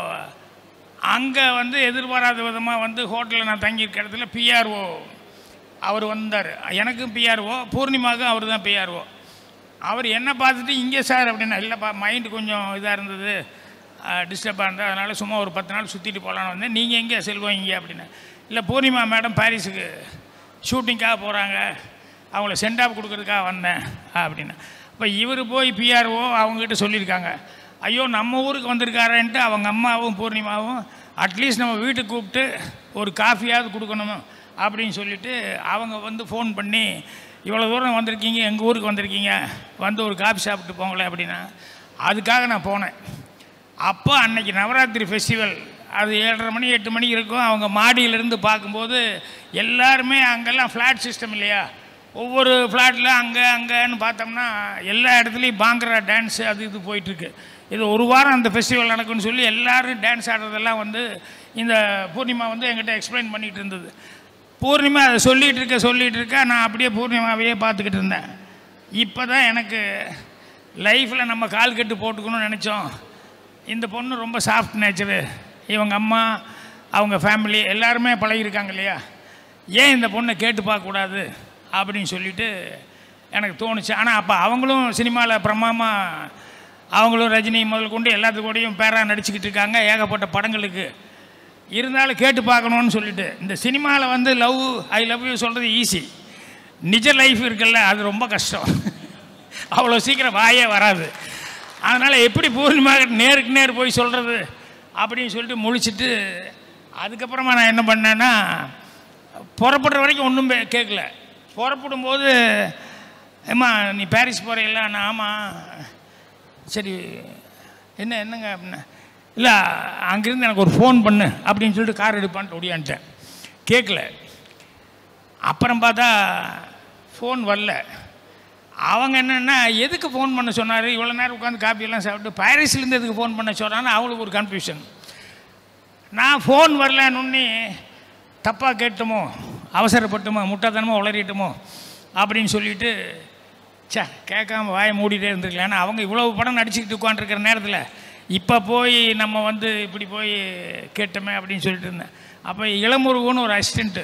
அங்கே வந்து எதிர்பாராத விதமாக வந்து ஹோட்டலில் நான் தங்கியிருக்க இடத்துல பிஆர்ஓ அவர் வந்தார் எனக்கும் பிஆர்ஓ பூர்ணிமாவுக்கும் அவர் தான் பிஆர்ஓ அவர் என்ன பார்த்துட்டு இங்கே சார் அப்படின்னா இல்லைப்பா மைண்டு கொஞ்சம் இதாக இருந்தது டிஸ்டர்பாக இருந்தது அதனால் சும்மா ஒரு பத்து நாள் சுற்றிட்டு போகலான்னு வந்தேன் நீங்கள் எங்கே செல்வம் இங்கே அப்படின்னு இல்லை பூர்ணிமா மேடம் பாரிஸுக்கு ஷூட்டிங்காக போகிறாங்க அவங்கள சென்ட் ஆஃப் கொடுக்கறதுக்காக வந்தேன் அப்படின்னு இப்போ இவர் போய் பிஆர்ஓ அவங்ககிட்ட சொல்லியிருக்காங்க ஐயோ நம்ம ஊருக்கு வந்திருக்காரன்ட்டு அவங்க அம்மாவும் பூர்ணிமாவும் அட்லீஸ்ட் நம்ம வீட்டுக்கு கூப்பிட்டு ஒரு காஃபியாவது கொடுக்கணும் அப்படின்னு சொல்லிட்டு அவங்க வந்து ஃபோன் பண்ணி இவ்வளோ தூரம் வந்திருக்கீங்க எங்கள் ஊருக்கு வந்திருக்கீங்க வந்து ஒரு காஃபி சாப்பிட்டு போங்களேன் அப்படின்னா அதுக்காக நான் போனேன் அப்போ அன்னைக்கு நவராத்திரி ஃபெஸ்டிவல் அது ஏழரை மணி எட்டு மணி இருக்கும் அவங்க மாடியிலேருந்து பார்க்கும்போது எல்லாருமே அங்கெல்லாம் ஃப்ளாட் சிஸ்டம் இல்லையா ஒவ்வொரு ஃப்ளாட்டில் அங்கே அங்கேன்னு பார்த்தோம்னா எல்லா இடத்துலையும் பாங்கரா டான்ஸு அது இது போயிட்டுருக்கு இது ஒரு வாரம் அந்த ஃபெஸ்டிவல் நடக்கும்னு சொல்லி எல்லாரும் டான்ஸ் ஆடுறதெல்லாம் வந்து இந்த பூர்ணிமா வந்து என்கிட்ட எக்ஸ்பிளைன் பண்ணிகிட்டு இருந்தது பூர்ணிமா அதை சொல்லிகிட்டு இருக்க சொல்லிகிட்டு இருக்க நான் அப்படியே பூர்ணிமாவையே பார்த்துக்கிட்டு இருந்தேன் இப்போ தான் எனக்கு லைஃப்பில் நம்ம கால் கட்டு போட்டுக்கணும்னு நினச்சோம் இந்த பொண்ணு ரொம்ப சாஃப்ட் நேச்சரு இவங்க அம்மா அவங்க ஃபேமிலி எல்லாருமே பழகியிருக்காங்க இல்லையா ஏன் இந்த பொண்ணை கேட்டு பார்க்கக்கூடாது அப்படின்னு சொல்லிட்டு எனக்கு தோணுச்சு ஆனால் அப்போ அவங்களும் சினிமாவில் பிரமாமாக அவங்களும் ரஜினி முதல் கொண்டு எல்லாத்துக்கூடையும் பேராக நடிச்சுக்கிட்டு இருக்காங்க ஏகப்பட்ட படங்களுக்கு இருந்தாலும் கேட்டு பார்க்கணுன்னு சொல்லிட்டு இந்த சினிமாவில் வந்து லவ் ஐ லவ் யூ சொல்கிறது ஈஸி நிஜ லைஃப் இருக்குல்ல அது ரொம்ப கஷ்டம் அவ்வளோ சீக்கிரம் வாயே வராது அதனால் எப்படி பூர்ணிமா நேருக்கு நேர் போய் சொல்கிறது அப்படின்னு சொல்லிட்டு முழிச்சிட்டு அதுக்கப்புறமா நான் என்ன பண்ணேன்னா புறப்படுற வரைக்கும் ஒன்றும் கேட்கல புறப்படும்போது ஏம்மா நீ பாரிஸ் போகிறீங்களா நான் ஆமாம் சரி என்ன என்னங்க அப்படின்னா இல்லை அங்கேருந்து எனக்கு ஒரு ஃபோன் பண்ணு அப்படின்னு சொல்லிட்டு கார் எடுப்பான்ட்டு ஒடியான்ட்டேன் கேட்கல அப்புறம் பார்த்தா ஃபோன் வரல அவங்க என்னென்னா எதுக்கு ஃபோன் பண்ண சொன்னார் இவ்வளோ நேரம் உட்காந்து காப்பியெல்லாம் சாப்பிட்டு பாரிஸ்லேருந்து எதுக்கு ஃபோன் பண்ண சொன்னான்னு அவங்களுக்கு ஒரு கன்ஃபியூஷன் நான் ஃபோன் வரலன்னு தப்பாக கேட்டோமோ அவசரப்பட்டுமோ முட்டாத்தனமோ உளறிட்டோமோ அப்படின்னு சொல்லிட்டு ச்சே கேட்காம வாயை மூடிட்டே இருந்திருக்கலாம் ஏன்னா அவங்க இவ்வளோ படம் நடிச்சுக்கிட்டு உட்காந்துருக்கிற நேரத்தில் இப்போ போய் நம்ம வந்து இப்படி போய் கேட்டோமே அப்படின்னு சொல்லிட்டு இருந்தேன் அப்போ இளமுருகன்னு ஒரு அசிஸ்டண்ட்டு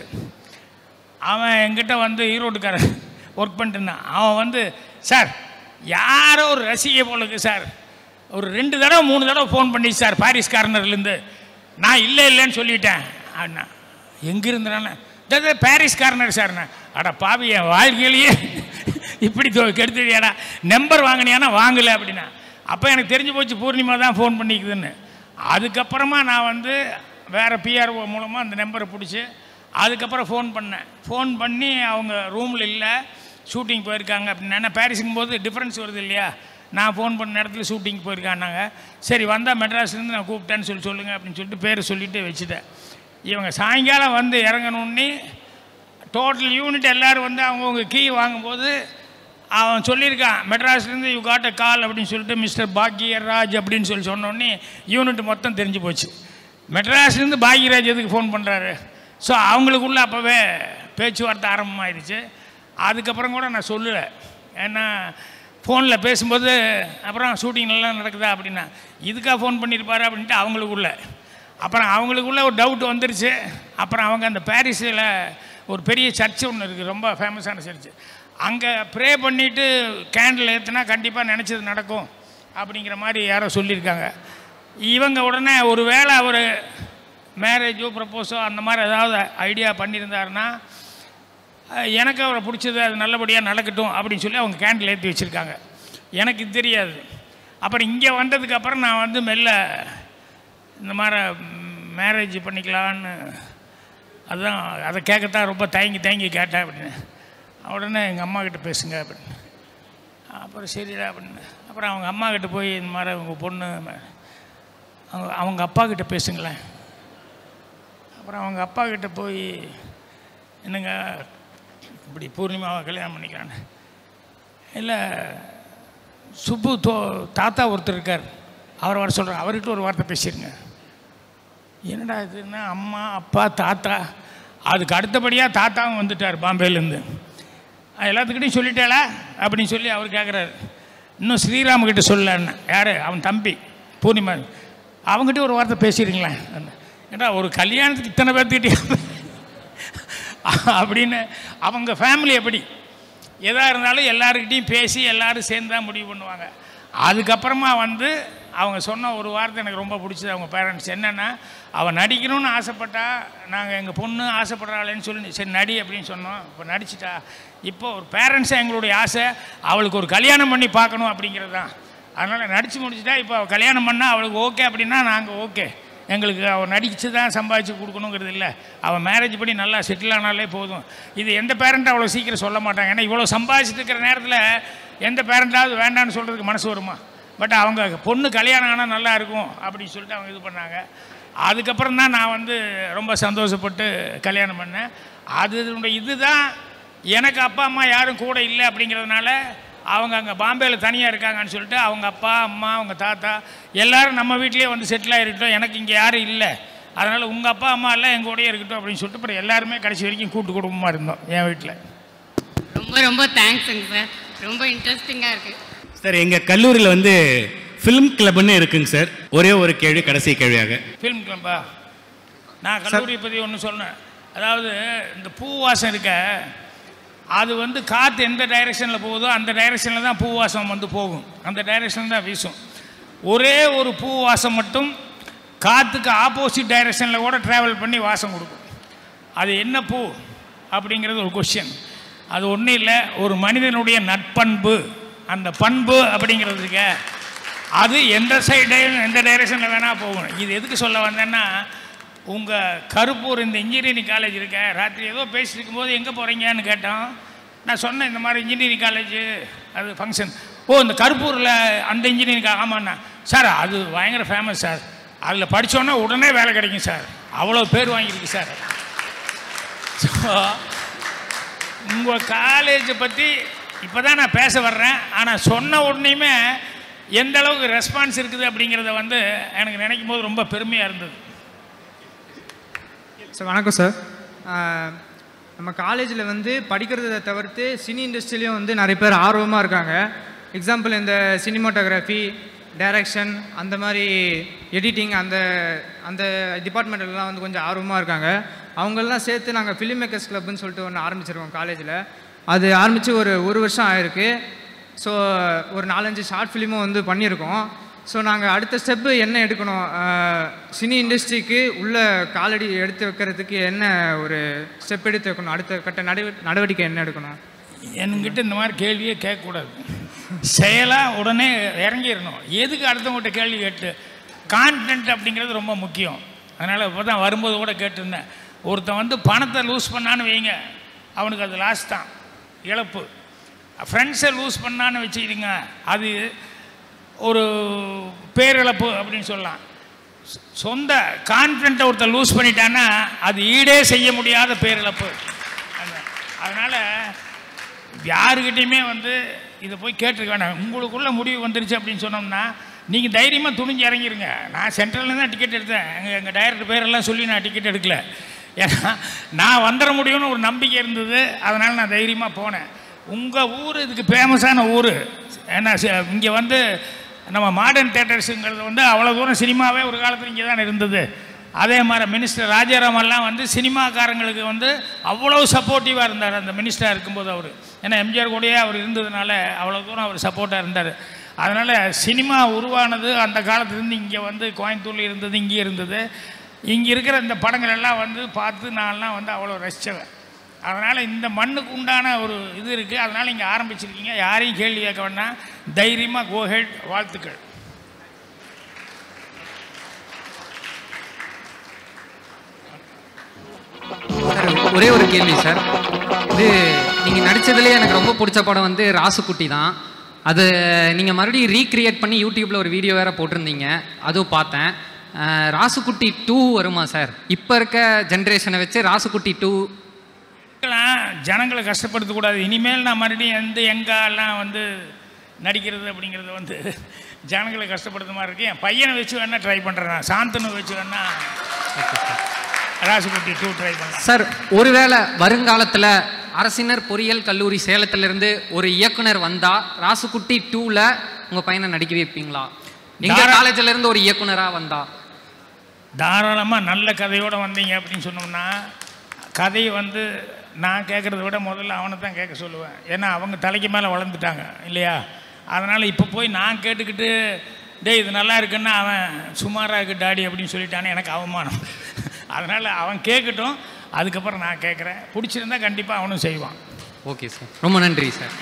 அவன் என்கிட்ட வந்து ஈரோட்டுக்காரன் ஒர்க் பண்ணிட்டு இருந்தான் அவன் வந்து சார் யாரோ ஒரு ரசிகை போல இருக்கு சார் ஒரு ரெண்டு தடவை மூணு தடவை ஃபோன் பண்ணி சார் பாரிஸ் கார்னர்லேருந்து நான் இல்லை இல்லைன்னு சொல்லிட்டேன் அண்ணா எங்கே இருந்தானே பாரிஸ் கார்னர் சார்ண்ணா அட பாவி என் வாழ்க்கையிலேயே இப்படி தொ- கெடுத்துடியாடா நம்பர் வாங்கினியானா வாங்கலை அப்படின்னா அப்போ எனக்கு தெரிஞ்சு போச்சு பூர்ணிமா தான் ஃபோன் பண்ணிக்குதுன்னு அதுக்கப்புறமா நான் வந்து வேறு பிஆர்ஓ மூலமாக அந்த நம்பரை பிடிச்சி அதுக்கப்புறம் ஃபோன் பண்ணேன் ஃபோன் பண்ணி அவங்க ரூமில் இல்லை ஷூட்டிங் போயிருக்காங்க அப்படின்னு ஏன்னா பாரிஸுக்கும் போது டிஃப்ரென்ஸ் வருது இல்லையா நான் ஃபோன் பண்ண இடத்துல ஷூட்டிங் போயிருக்கான்னாங்க சரி வந்தால் மெட்ராஸ்லேருந்து நான் கூப்பிட்டேன்னு சொல்லி சொல்லுங்கள் அப்படின்னு சொல்லிட்டு பேரை சொல்லிட்டு வச்சுட்டேன் இவங்க சாயங்காலம் வந்து இறங்கணுன்னே டோட்டல் யூனிட் எல்லோரும் வந்து அவங்கவுங்க கீ வாங்கும்போது அவன் சொல்லியிருக்கான் மெட்ராஸ்லேருந்து யூ காட் அ கால் அப்படின்னு சொல்லிட்டு மிஸ்டர் பாக்கியர் ராஜ் அப்படின்னு சொல்லி சொன்னோடனே யூனிட் மொத்தம் தெரிஞ்சு போச்சு மெட்ராஸ்லேருந்து பாக்யராஜ் எதுக்கு ஃபோன் பண்ணுறாரு ஸோ அவங்களுக்குள்ள அப்போவே பேச்சுவார்த்தை ஆரம்பமாயிருச்சு அதுக்கப்புறம் கூட நான் சொல்லலை ஏன்னா ஃபோனில் பேசும்போது அப்புறம் ஷூட்டிங் நல்லா நடக்குதா அப்படின்னா இதுக்காக ஃபோன் பண்ணியிருப்பாரு அப்படின்ட்டு அவங்களுக்குள்ள அப்புறம் அவங்களுக்குள்ள ஒரு டவுட் வந்துருச்சு அப்புறம் அவங்க அந்த பாரிஸில் ஒரு பெரிய சர்ச்சு ஒன்று இருக்குது ரொம்ப ஃபேமஸான சர்ச்சு அங்கே ப்ரே பண்ணிவிட்டு கேண்டில் ஏற்றுனா கண்டிப்பாக நினச்சது நடக்கும் அப்படிங்கிற மாதிரி யாரோ சொல்லியிருக்காங்க இவங்க உடனே ஒரு வேளை அவர் மேரேஜோ ப்ரப்போஸோ அந்த மாதிரி ஏதாவது ஐடியா பண்ணியிருந்தாருன்னா அஹ், எனக்கு அவரை பிடிச்சது அது நல்லபடியாக நடக்கட்டும் அப்படின்னு சொல்லி அவங்க கேண்டில் ஏற்றி வச்சுருக்காங்க எனக்கு இது தெரியாது அப்புறம் இங்கே வந்ததுக்கப்புறம் நான் வந்து மெல்ல இந்த மாதிரி மேரேஜ் பண்ணிக்கலான்னு அதுதான் அதை கேட்கத்தான் ரொம்ப தயங்கி தயங்கி கேட்டேன் அப்படின்னு உடனே எங்கள் அம்மா கிட்ட பேசுங்க அப்படின்னு அப்புறம் சரிடா அப்படின்னு அப்புறம் அவங்க அம்மா கிட்ட போய் இந்த மாதிரி உங்கள் பொண்ணு அவங்க அவங்க அப்பா கிட்ட பேசுங்களேன் அப்புறம் அவங்க அப்பா கிட்ட போய் என்னங்க இப்படி பூர்ணிமாவை கல்யாணம் பண்ணிக்கிறான்னு இல்லை சுப்பு தோ தாத்தா ஒருத்தர் இருக்கார் அவரை வர சொல்கிறேன் அவர்கிட்ட ஒரு வார்த்தை பேசிடுங்க என்னடா இதுன்னா அம்மா அப்பா தாத்தா அதுக்கு அடுத்தபடியாக தாத்தாவும் வந்துட்டார் பாம்பேலேருந்து எல்லாத்துக்கிட்டையும் சொல்லிட்டாளா அப்படின்னு சொல்லி அவர் கேட்குறாரு இன்னும் ஸ்ரீராம கிட்ட சொல்லலன்னு யார் அவன் தம்பி பூர்ணிமா அவங்ககிட்ட ஒரு வார்த்தை பேசிடுங்களேன் ஏன்னா ஒரு கல்யாணத்துக்கு இத்தனை பேர்த்துக்கிட்டே அப்படின்னு அவங்க ஃபேமிலி எப்படி எதாக இருந்தாலும் எல்லாருக்கிட்டையும் பேசி எல்லாரும் சேர்ந்து தான் முடிவு பண்ணுவாங்க அதுக்கப்புறமா வந்து அவங்க சொன்ன ஒரு வார்த்தை எனக்கு ரொம்ப பிடிச்சது அவங்க பேரண்ட்ஸ் என்னென்னா அவள் நடிக்கணும்னு ஆசைப்பட்டா நாங்கள் எங்கள் பொண்ணு ஆசைப்படுறாளேன்னு சொல்லி சரி நடி அப்படின்னு சொன்னோம் இப்போ நடிச்சிட்டா இப்போ ஒரு பேரண்ட்ஸாக எங்களுடைய ஆசை அவளுக்கு ஒரு கல்யாணம் பண்ணி பார்க்கணும் அப்படிங்கிறது தான் அதனால் நடித்து முடிச்சிட்டா இப்போ அவள் கல்யாணம் பண்ணால் அவளுக்கு ஓகே அப்படின்னா நாங்கள் ஓகே எங்களுக்கு அவள் நடிச்சு தான் சம்பாதிச்சு கொடுக்கணுங்கிறது இல்லை அவள் மேரேஜ் பண்ணி நல்லா செட்டில் ஆனாலே போதும் இது எந்த பேரண்ட்டும் அவ்வளோ சீக்கிரம் சொல்ல மாட்டாங்க ஏன்னா இவ்வளோ சம்பாதிச்சுட்டு இருக்கிற நேரத்தில் எந்த பேரண்ட்டாவது வேண்டான்னு சொல்கிறதுக்கு மனசு வருமா பட் அவங்க பொண்ணு கல்யாணம் ஆனால் நல்லா இருக்கும் அப்படின்னு சொல்லிட்டு அவங்க இது பண்ணாங்க அதுக்கப்புறம் தான் நான் வந்து ரொம்ப சந்தோஷப்பட்டு கல்யாணம் பண்ணேன் அதனுடைய இதுதான் எனக்கு அப்பா அம்மா யாரும் கூட இல்லை அப்படிங்கிறதுனால அவங்க அங்கே பாம்பேயில் தனியாக இருக்காங்கன்னு சொல்லிட்டு அவங்க அப்பா அம்மா அவங்க தாத்தா எல்லாரும் நம்ம வீட்டிலேயே வந்து செட்டில் ஆகிருக்கட்டும் எனக்கு இங்கே யாரும் இல்லை அதனால் உங்கள் அப்பா அம்மா எல்லாம் எங்கள் கூடயே இருக்கட்டும் அப்படின்னு சொல்லிட்டு அப்புறம் எல்லாருமே கடைசி வரைக்கும் கூட்டு குடும்பமாக இருந்தோம் என் வீட்டில் ரொம்ப ரொம்ப தேங்க்ஸுங்க சார் ரொம்ப இன்ட்ரெஸ்டிங்காக இருக்குது சார் எங்கள் கல்லூரியில் வந்து ஃபிலிம் கிளப்னு இருக்குங்க சார் ஒரே ஒரு கேள்வி கடைசி கேள்வியாக ஃபிலிம் கிளம்பா நான் கல்லூரி பற்றி ஒன்று சொன்னேன் அதாவது இந்த பூ வாசம் இருக்க அது வந்து காற்று எந்த டைரெக்ஷனில் போகுதோ அந்த டைரெக்ஷனில் தான் பூ வாசம் வந்து போகும் அந்த டைரெக்ஷனில் தான் வீசும் ஒரே ஒரு பூ வாசம் மட்டும் காற்றுக்கு ஆப்போசிட் டைரெக்ஷனில் கூட ட்ராவல் பண்ணி வாசம் கொடுக்கும் அது என்ன பூ அப்படிங்கிறது ஒரு கொஷின் அது ஒன்றும் இல்லை ஒரு மனிதனுடைய நட்பண்பு அந்த பண்பு அப்படிங்கிறதுக்கு அது எந்த சைடு எந்த டைரெக்ஷனில் வேணால் போகும் இது எதுக்கு சொல்ல வந்தேன்னா உங்கள் கருப்பூர் இந்த இன்ஜினியரிங் காலேஜ் இருக்க ராத்திரி ஏதோ பேசிட்டு இருக்கும்போது எங்கே போகிறீங்கன்னு கேட்டோம் நான் சொன்னேன் இந்த மாதிரி இன்ஜினியரிங் காலேஜ் அது ஃபங்க்ஷன் ஓ இந்த கருப்பூரில் அந்த இன்ஜினியரிங் ஆமாண்ணா சார் அது பயங்கர ஃபேமஸ் சார் அதில் படித்தோன்னா உடனே வேலை கிடைக்கும் சார் அவ்வளோ பேர் வாங்கியிருக்கு சார் ஸோ உங்கள் காலேஜை பற்றி இப்போ தான் நான் பேச வர்றேன் ஆனால் சொன்ன உடனேயுமே எந்த அளவுக்கு ரெஸ்பான்ஸ் இருக்குது அப்படிங்கிறத வந்து எனக்கு நினைக்கும் போது ரொம்ப பெருமையாக இருந்தது சார் வணக்கம் சார் ஆஹ், நம்ம காலேஜில் வந்து படிக்கிறத தவிர்த்து சினி இண்டஸ்ட்ரியிலையும் வந்து நிறைய பேர் ஆர்வமாக இருக்காங்க எக்ஸாம்பிள் இந்த சினிமாட்டோகிராஃபி டைரக்ஷன் அந்த மாதிரி எடிட்டிங் அந்த அந்த டிபார்ட்மெண்ட்லாம் வந்து கொஞ்சம் ஆர்வமாக இருக்காங்க அவங்களெல்லாம் சேர்த்து நாங்கள் ஃபிலிம் மேக்கர்ஸ் கிளப்னு சொல்லிட்டு ஒன்று ஆரம்பிச்சிருக்கோம் காலேஜில் அது ஆரம்பித்து ஒரு ஒரு வருஷம் ஆயிருக்கு ஸோ ஒரு நாலஞ்சு ஷார்ட் ஃபிலிமும் வந்து பண்ணியிருக்கோம் ஸோ நாங்கள் அடுத்த ஸ்டெப்பு என்ன எடுக்கணும் ஆஹ், சினி இண்டஸ்ட்ரிக்கு உள்ள காலடி எடுத்து வைக்கிறதுக்கு என்ன ஒரு ஸ்டெப் எடுத்து வைக்கணும் அடுத்த கட்ட நடவ நடவடிக்கை என்ன எடுக்கணும் என்கிட்ட இந்த மாதிரி கேள்வியே கேட்கக்கூடாது செயலாக உடனே இறங்கிடணும் எதுக்கு அடுத்தவங்ககிட்ட கேள்வி கேட்டு கான்டென்ட் அப்படிங்கிறது ரொம்ப முக்கியம் அதனால் இப்போ தான் வரும்போது கூட கேட்டிருந்தேன் ஒருத்தன் வந்து பணத்தை லூஸ் பண்ணான்னு வைங்க அவனுக்கு அது லாஸ் தான் இழப்பு ஃப்ரெண்ட்ஸை லூஸ் பண்ணான்னு வச்சுக்கிடுங்க அது ஒரு பேரிழப்பு அப்படின்னு சொல்லலாம் சொ- சொந்த கான்ஃபிடண்ட்டை ஒருத்தர் லூஸ் பண்ணிட்டான்னா அது ஈடே செய்ய முடியாத பேரிழப்பு அது- அதனால் யாருக்கிட்டையுமே வந்து இதை போய் கேட்டிருக்க வேண்டாம் உங்களுக்குள்ள முடிவு வந்துருச்சு அப்படின்னு சொன்னோம்னா நீங்கள் தைரியமாக துணிஞ்சு இறங்கிருங்க நான் சென்ட்ரலில் தான் டிக்கெட் எடுத்தேன் எங்கள் எங்கள் டைரக்டர் பேரெல்லாம் சொல்லி நான் டிக்கெட் எடுக்கல ஏன்னா நான் வந்துட முடியும்னு ஒரு நம்பிக்கை இருந்தது அதனால் நான் தைரியமாக போனேன் உங்கள் ஊர் இதுக்கு ஃபேமஸான ஊர் ஏன்னா இங்கே வந்து நம்ம மாடர்ன் தேட்டர்ஸுங்கிறது வந்து அவ்வளோ தூரம் சினிமாவே ஒரு காலத்தில் இங்கே தான் இருந்தது அதே மாதிரி மினிஸ்டர் ராஜாராமெல்லாம் வந்து சினிமாக்காரங்களுக்கு வந்து அவ்வளோ சப்போர்ட்டிவாக இருந்தார் அந்த மினிஸ்டராக இருக்கும்போது அவர் ஏன்னா எம்ஜிஆர் கூடயே அவர் இருந்ததுனால அவ்வளோ தூரம் அவர் சப்போர்ட்டாக இருந்தார் அதனால் சினிமா உருவானது அந்த காலத்துலேருந்து இங்கே வந்து கோயம்புத்தூரில் இருந்தது இங்கே இருந்தது இங்கே இருக்கிற இந்த படங்கள் எல்லாம் வந்து பார்த்து நான்லாம் வந்து அவ்வளோ ரசித்தவன் அதனால் இந்த மண்ணுக்கு உண்டான ஒரு இது இருக்குது அதனால் இங்கே ஆரம்பிச்சிருக்கீங்க யாரையும் கேள்வி கேட்க வேண்டாம் தைரியமாக கோஹெட் வாழ்த்துக்கள் சார் ஒரே ஒரு கேள்வி சார் இது நீங்கள் நடித்ததுலேயே எனக்கு ரொம்ப பிடிச்ச படம் வந்து ராசுக்குட்டி தான் அது நீங்கள் மறுபடியும் ரீக்ரியேட் பண்ணி யூடியூப்பில் ஒரு வீடியோ வேறு போட்டிருந்தீங்க அதுவும் பார்த்தேன் அஹ், ராசுக்குட்டி டூ வருமா சார் இப்போ இருக்க ஜென்ரேஷனை வச்சு ராசுக்குட்டி டூ இருக்கலாம் ஜனங்களை கஷ்டப்படுத்தக்கூடாது இனிமேல் நான் மறுபடியும் எந்த எங்கெல்லாம் வந்து நடிக்கிறது அப்படிங்கிறது வந்து ஜனங்களை கஷ்டப்படுத்த மாதிரி இருக்கு என் பையனை வச்சு வேணா ட்ரை பண்ணுறேன் நான் சாந்தனு வச்சு வேணா ராசுகுட்டி டூ ட்ரை பண்ணலாம் சார் ஒருவேளை வருங்காலத்தில் அரசினர் பொறியியல் கல்லூரி சேலத்திலிருந்து ஒரு இயக்குனர் வந்தா ராசுக்குட்டி டூவில் உங்கள் பையனை நடிக்க வைப்பீங்களா எங்கள் தாரா- காலேஜில் இருந்து ஒரு இயக்குனராக வந்தா தாராளமாக நல்ல கதையோடு வந்தீங்க அப்படின்னு சொன்னோம்னா கதையை வந்து நான் கேட்குறத விட முதல்ல அவனை தான் கேட்க சொல்லுவேன் ஏன்னா அவங்க தலைக்கு மேலே வளர்ந்துட்டாங்க இல்லையா அதனால் இப்போ போய் நான் கேட்டுக்கிட்டு டேய் இது நல்லா இருக்குன்னா அவன் சுமாராக இருக்கு டாடி அப்படின்னு சொல்லிட்டானே எனக்கு அவமானம் அதனால் அவன் கேட்கட்டும் அதுக்கப்புறம் நான் கேட்குறேன் பிடிச்சிருந்தா கண்டிப்பாக அவனும் செய்வான் ஓகே சார் ரொம்ப நன்றி சார்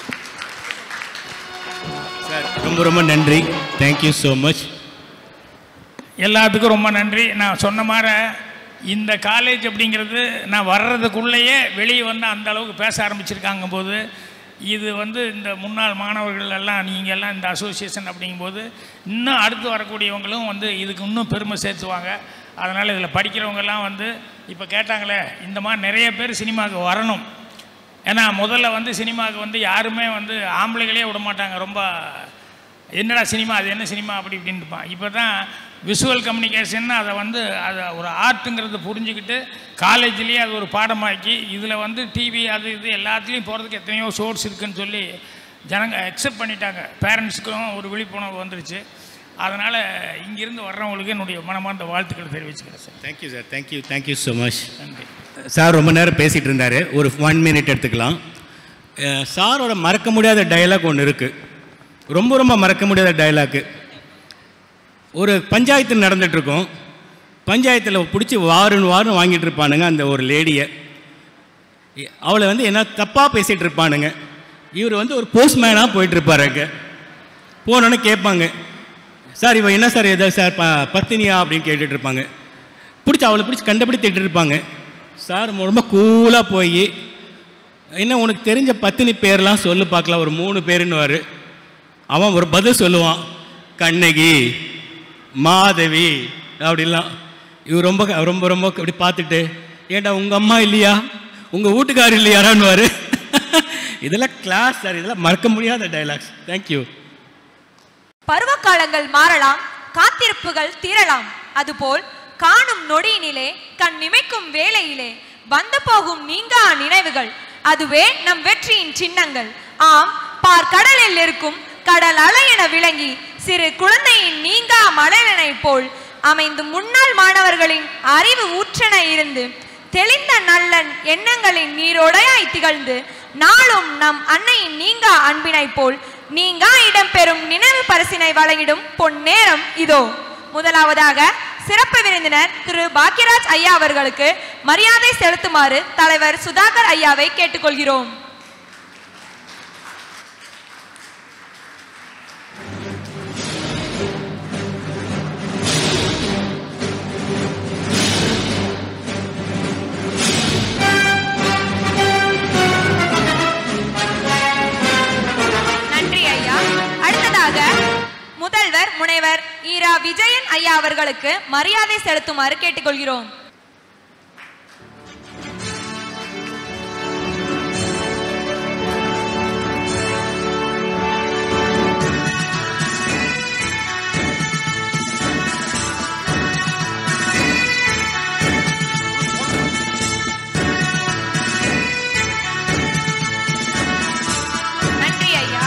சார் ரொம்ப ரொம்ப நன்றி தேங்க்யூ ஸோ மச் எல்லாத்துக்கும் ரொம்ப நன்றி நான் சொன்ன மாதிரி இந்த காலேஜ் அப்படிங்கிறது நான் வர்றதுக்குள்ளேயே வெளியே வந்து அந்த அளவுக்கு பேச ஆரம்பிச்சிருக்காங்க போது இது வந்து இந்த முன்னாள் மாணவர்கள் எல்லாம் நீங்கள் எல்லாம் இந்த அசோசியேஷன் அப்படிங்கும்போது இன்னும் அடுத்து வரக்கூடியவங்களும் வந்து இதுக்கு இன்னும் பெருமை சேர்த்துவாங்க அதனால் இதில் படிக்கிறவங்கெல்லாம் வந்து இப்போ கேட்டாங்களே இந்த மாதிரி நிறைய பேர் சினிமாவுக்கு வரணும் ஏன்னா முதல்ல வந்து சினிமாவுக்கு வந்து யாருமே வந்து ஆம்பளைகளே விட மாட்டாங்க ரொம்ப என்னடா சினிமா அது என்ன சினிமா அப்படி இப்படின்னு இருப்பான் இப்போ தான் விஷுவல் கம்யூனிகேஷன் அதை வந்து அதை ஒரு ஆர்ட்டுங்கிறத புரிஞ்சுக்கிட்டு காலேஜ்லேயே அது ஒரு பாடமாக்கி இதில் வந்து டிவி அது இது எல்லாத்துலேயும் போகிறதுக்கு எத்தனையோ சோர்ஸ் இருக்குன்னு சொல்லி ஜனங்க அக்செப்ட் பண்ணிட்டாங்க பேரண்ட்ஸுக்கும் ஒரு விழிப்புணர்வு வந்துருச்சு அதனால் இங்கிருந்து வர்றவங்களுக்கு என்னுடைய மனமார்ந்த வாழ்த்துக்களை தெரிவிச்சுக்கிறேன் sir thank you sir thank you thank you so much நன்றி சார் ரொம்ப நேரம் பேசிகிட்டு இருந்தார் ஒரு ஒன் மினிட் எடுத்துக்கலாம் அஹ் சாரோட மறக்க முடியாத டயலாக் ஒன்று இருக்குது ரொம்ப ரொம்ப மறக்க முடியாத டயலாக்கு ஒரு பஞ்சாயத்து நடந்துட்டு இருக்கோம் பஞ்சாயத்தில் பிடிச்சி வாருன்னு வாருன்னு வாங்கிட்டு இருப்பானுங்க அந்த ஒரு லேடியை அவளை வந்து என்ன தப்பாக பேசிகிட்டு இருப்பானுங்க இவர் வந்து ஒரு போஸ்ட்மேனாக போயிட்டு இருப்பாரு அங்கே போனோன்னு கேட்பாங்க சார் இவன் என்ன சார் எதோ சார் ப பத்தினியா அப்படின்னு கேட்டுட்டு இருப்பாங்க பிடிச்சி அவளை பிடிச்சி கண்டபடி திட்டு இருப்பாங்க சார் ரொம்ப கூலாக போய் என்ன உனக்கு தெரிஞ்ச பத்தினி பேர்லாம் சொல்லு பார்க்கலாம் ஒரு மூணு பேருன்னுவார் அவன் ஒரு பதில் சொல்லுவான் கண்ணகி மாதவி அப்படிலாம் இவர் ரொம்ப ரொம்ப ரொம்ப அப்படி பார்த்துட்டு ஏண்டா உங்கள் அம்மா இல்லையா உங்கள் வீட்டுக்காரர் இல்லையாரான்னுவார் இதெல்லாம் கிளாஸ் சார் இதெல்லாம் மறக்க முடியாத டைலாக்ஸ் தேங்க்யூ பருவகாலங்கள் மாறலாம் காத்திருப்புகள் தீரலாம் அதுபோல் காணும் நொடியினிலே கண் நிமைக்கும் வேளையிலே வந்து போகும் நீங்கா நினைவுகள் அதுவே நம் வெற்றியின் சின்னங்கள் ஆம் பார் கடலில் இருக்கும் கடல் அலை என விளங்கி சிறு குழந்தையின் நீங்கா மலரனை போல் அமைந்து முன்னாள் மாணவர்களின் அறிவு ஊற்றென இருந்து தெளிந்த நல்லன் எண்ணங்களின் நீரோடையாய் திகழ்ந்து நாளும் நம் அன்னையின் நீங்கா அன்பினை போல் நீங்கா இடம்பெறும் நினைவு பரிசினை வழங்கிடும் பொன்னேரம் இதோ முதலாவதாக சிறப்பு விருந்தினர் திரு பாக்கியராஜ் ஐயா அவர்களுக்கு மரியாதை செலுத்துமாறு தலைவர் சுதாகர் ஐயாவை கேட்டுக்கொள்கிறோம் நன்றி ஐயா அடுத்ததாக முதல்வர் முனைவர் ஈரா விஜயன் ஐயா அவர்களுக்கு மரியாதை செலுத்துமாறு கேட்டுக்கொள்கிறோம் நன்றி ஐயா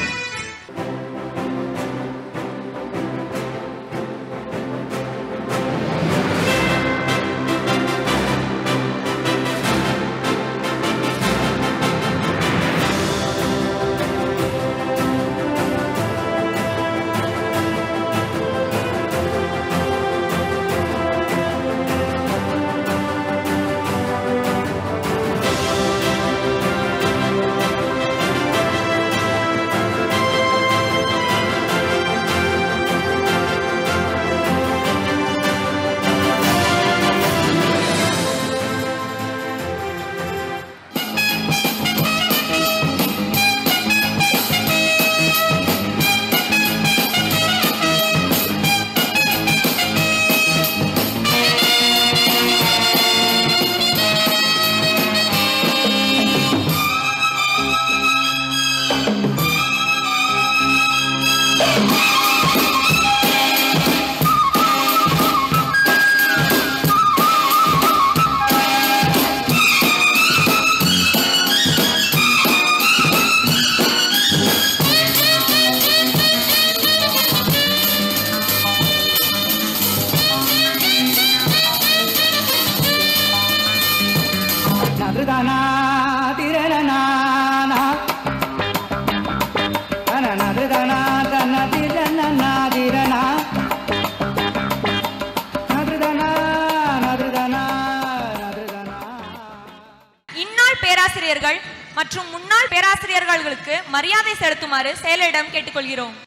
நதுதனா திரணனானா நதுதனா தன திரணனா திரணா நதுதனா நதுதனா இந்நாள் பேராசிரியர்கள் மற்றும் முன்னாள் பேராசிரியர்களுக்கு மரியாதை செலுத்துமாறு செயலரிடம் கேட்டுக்கொள்கிறோம்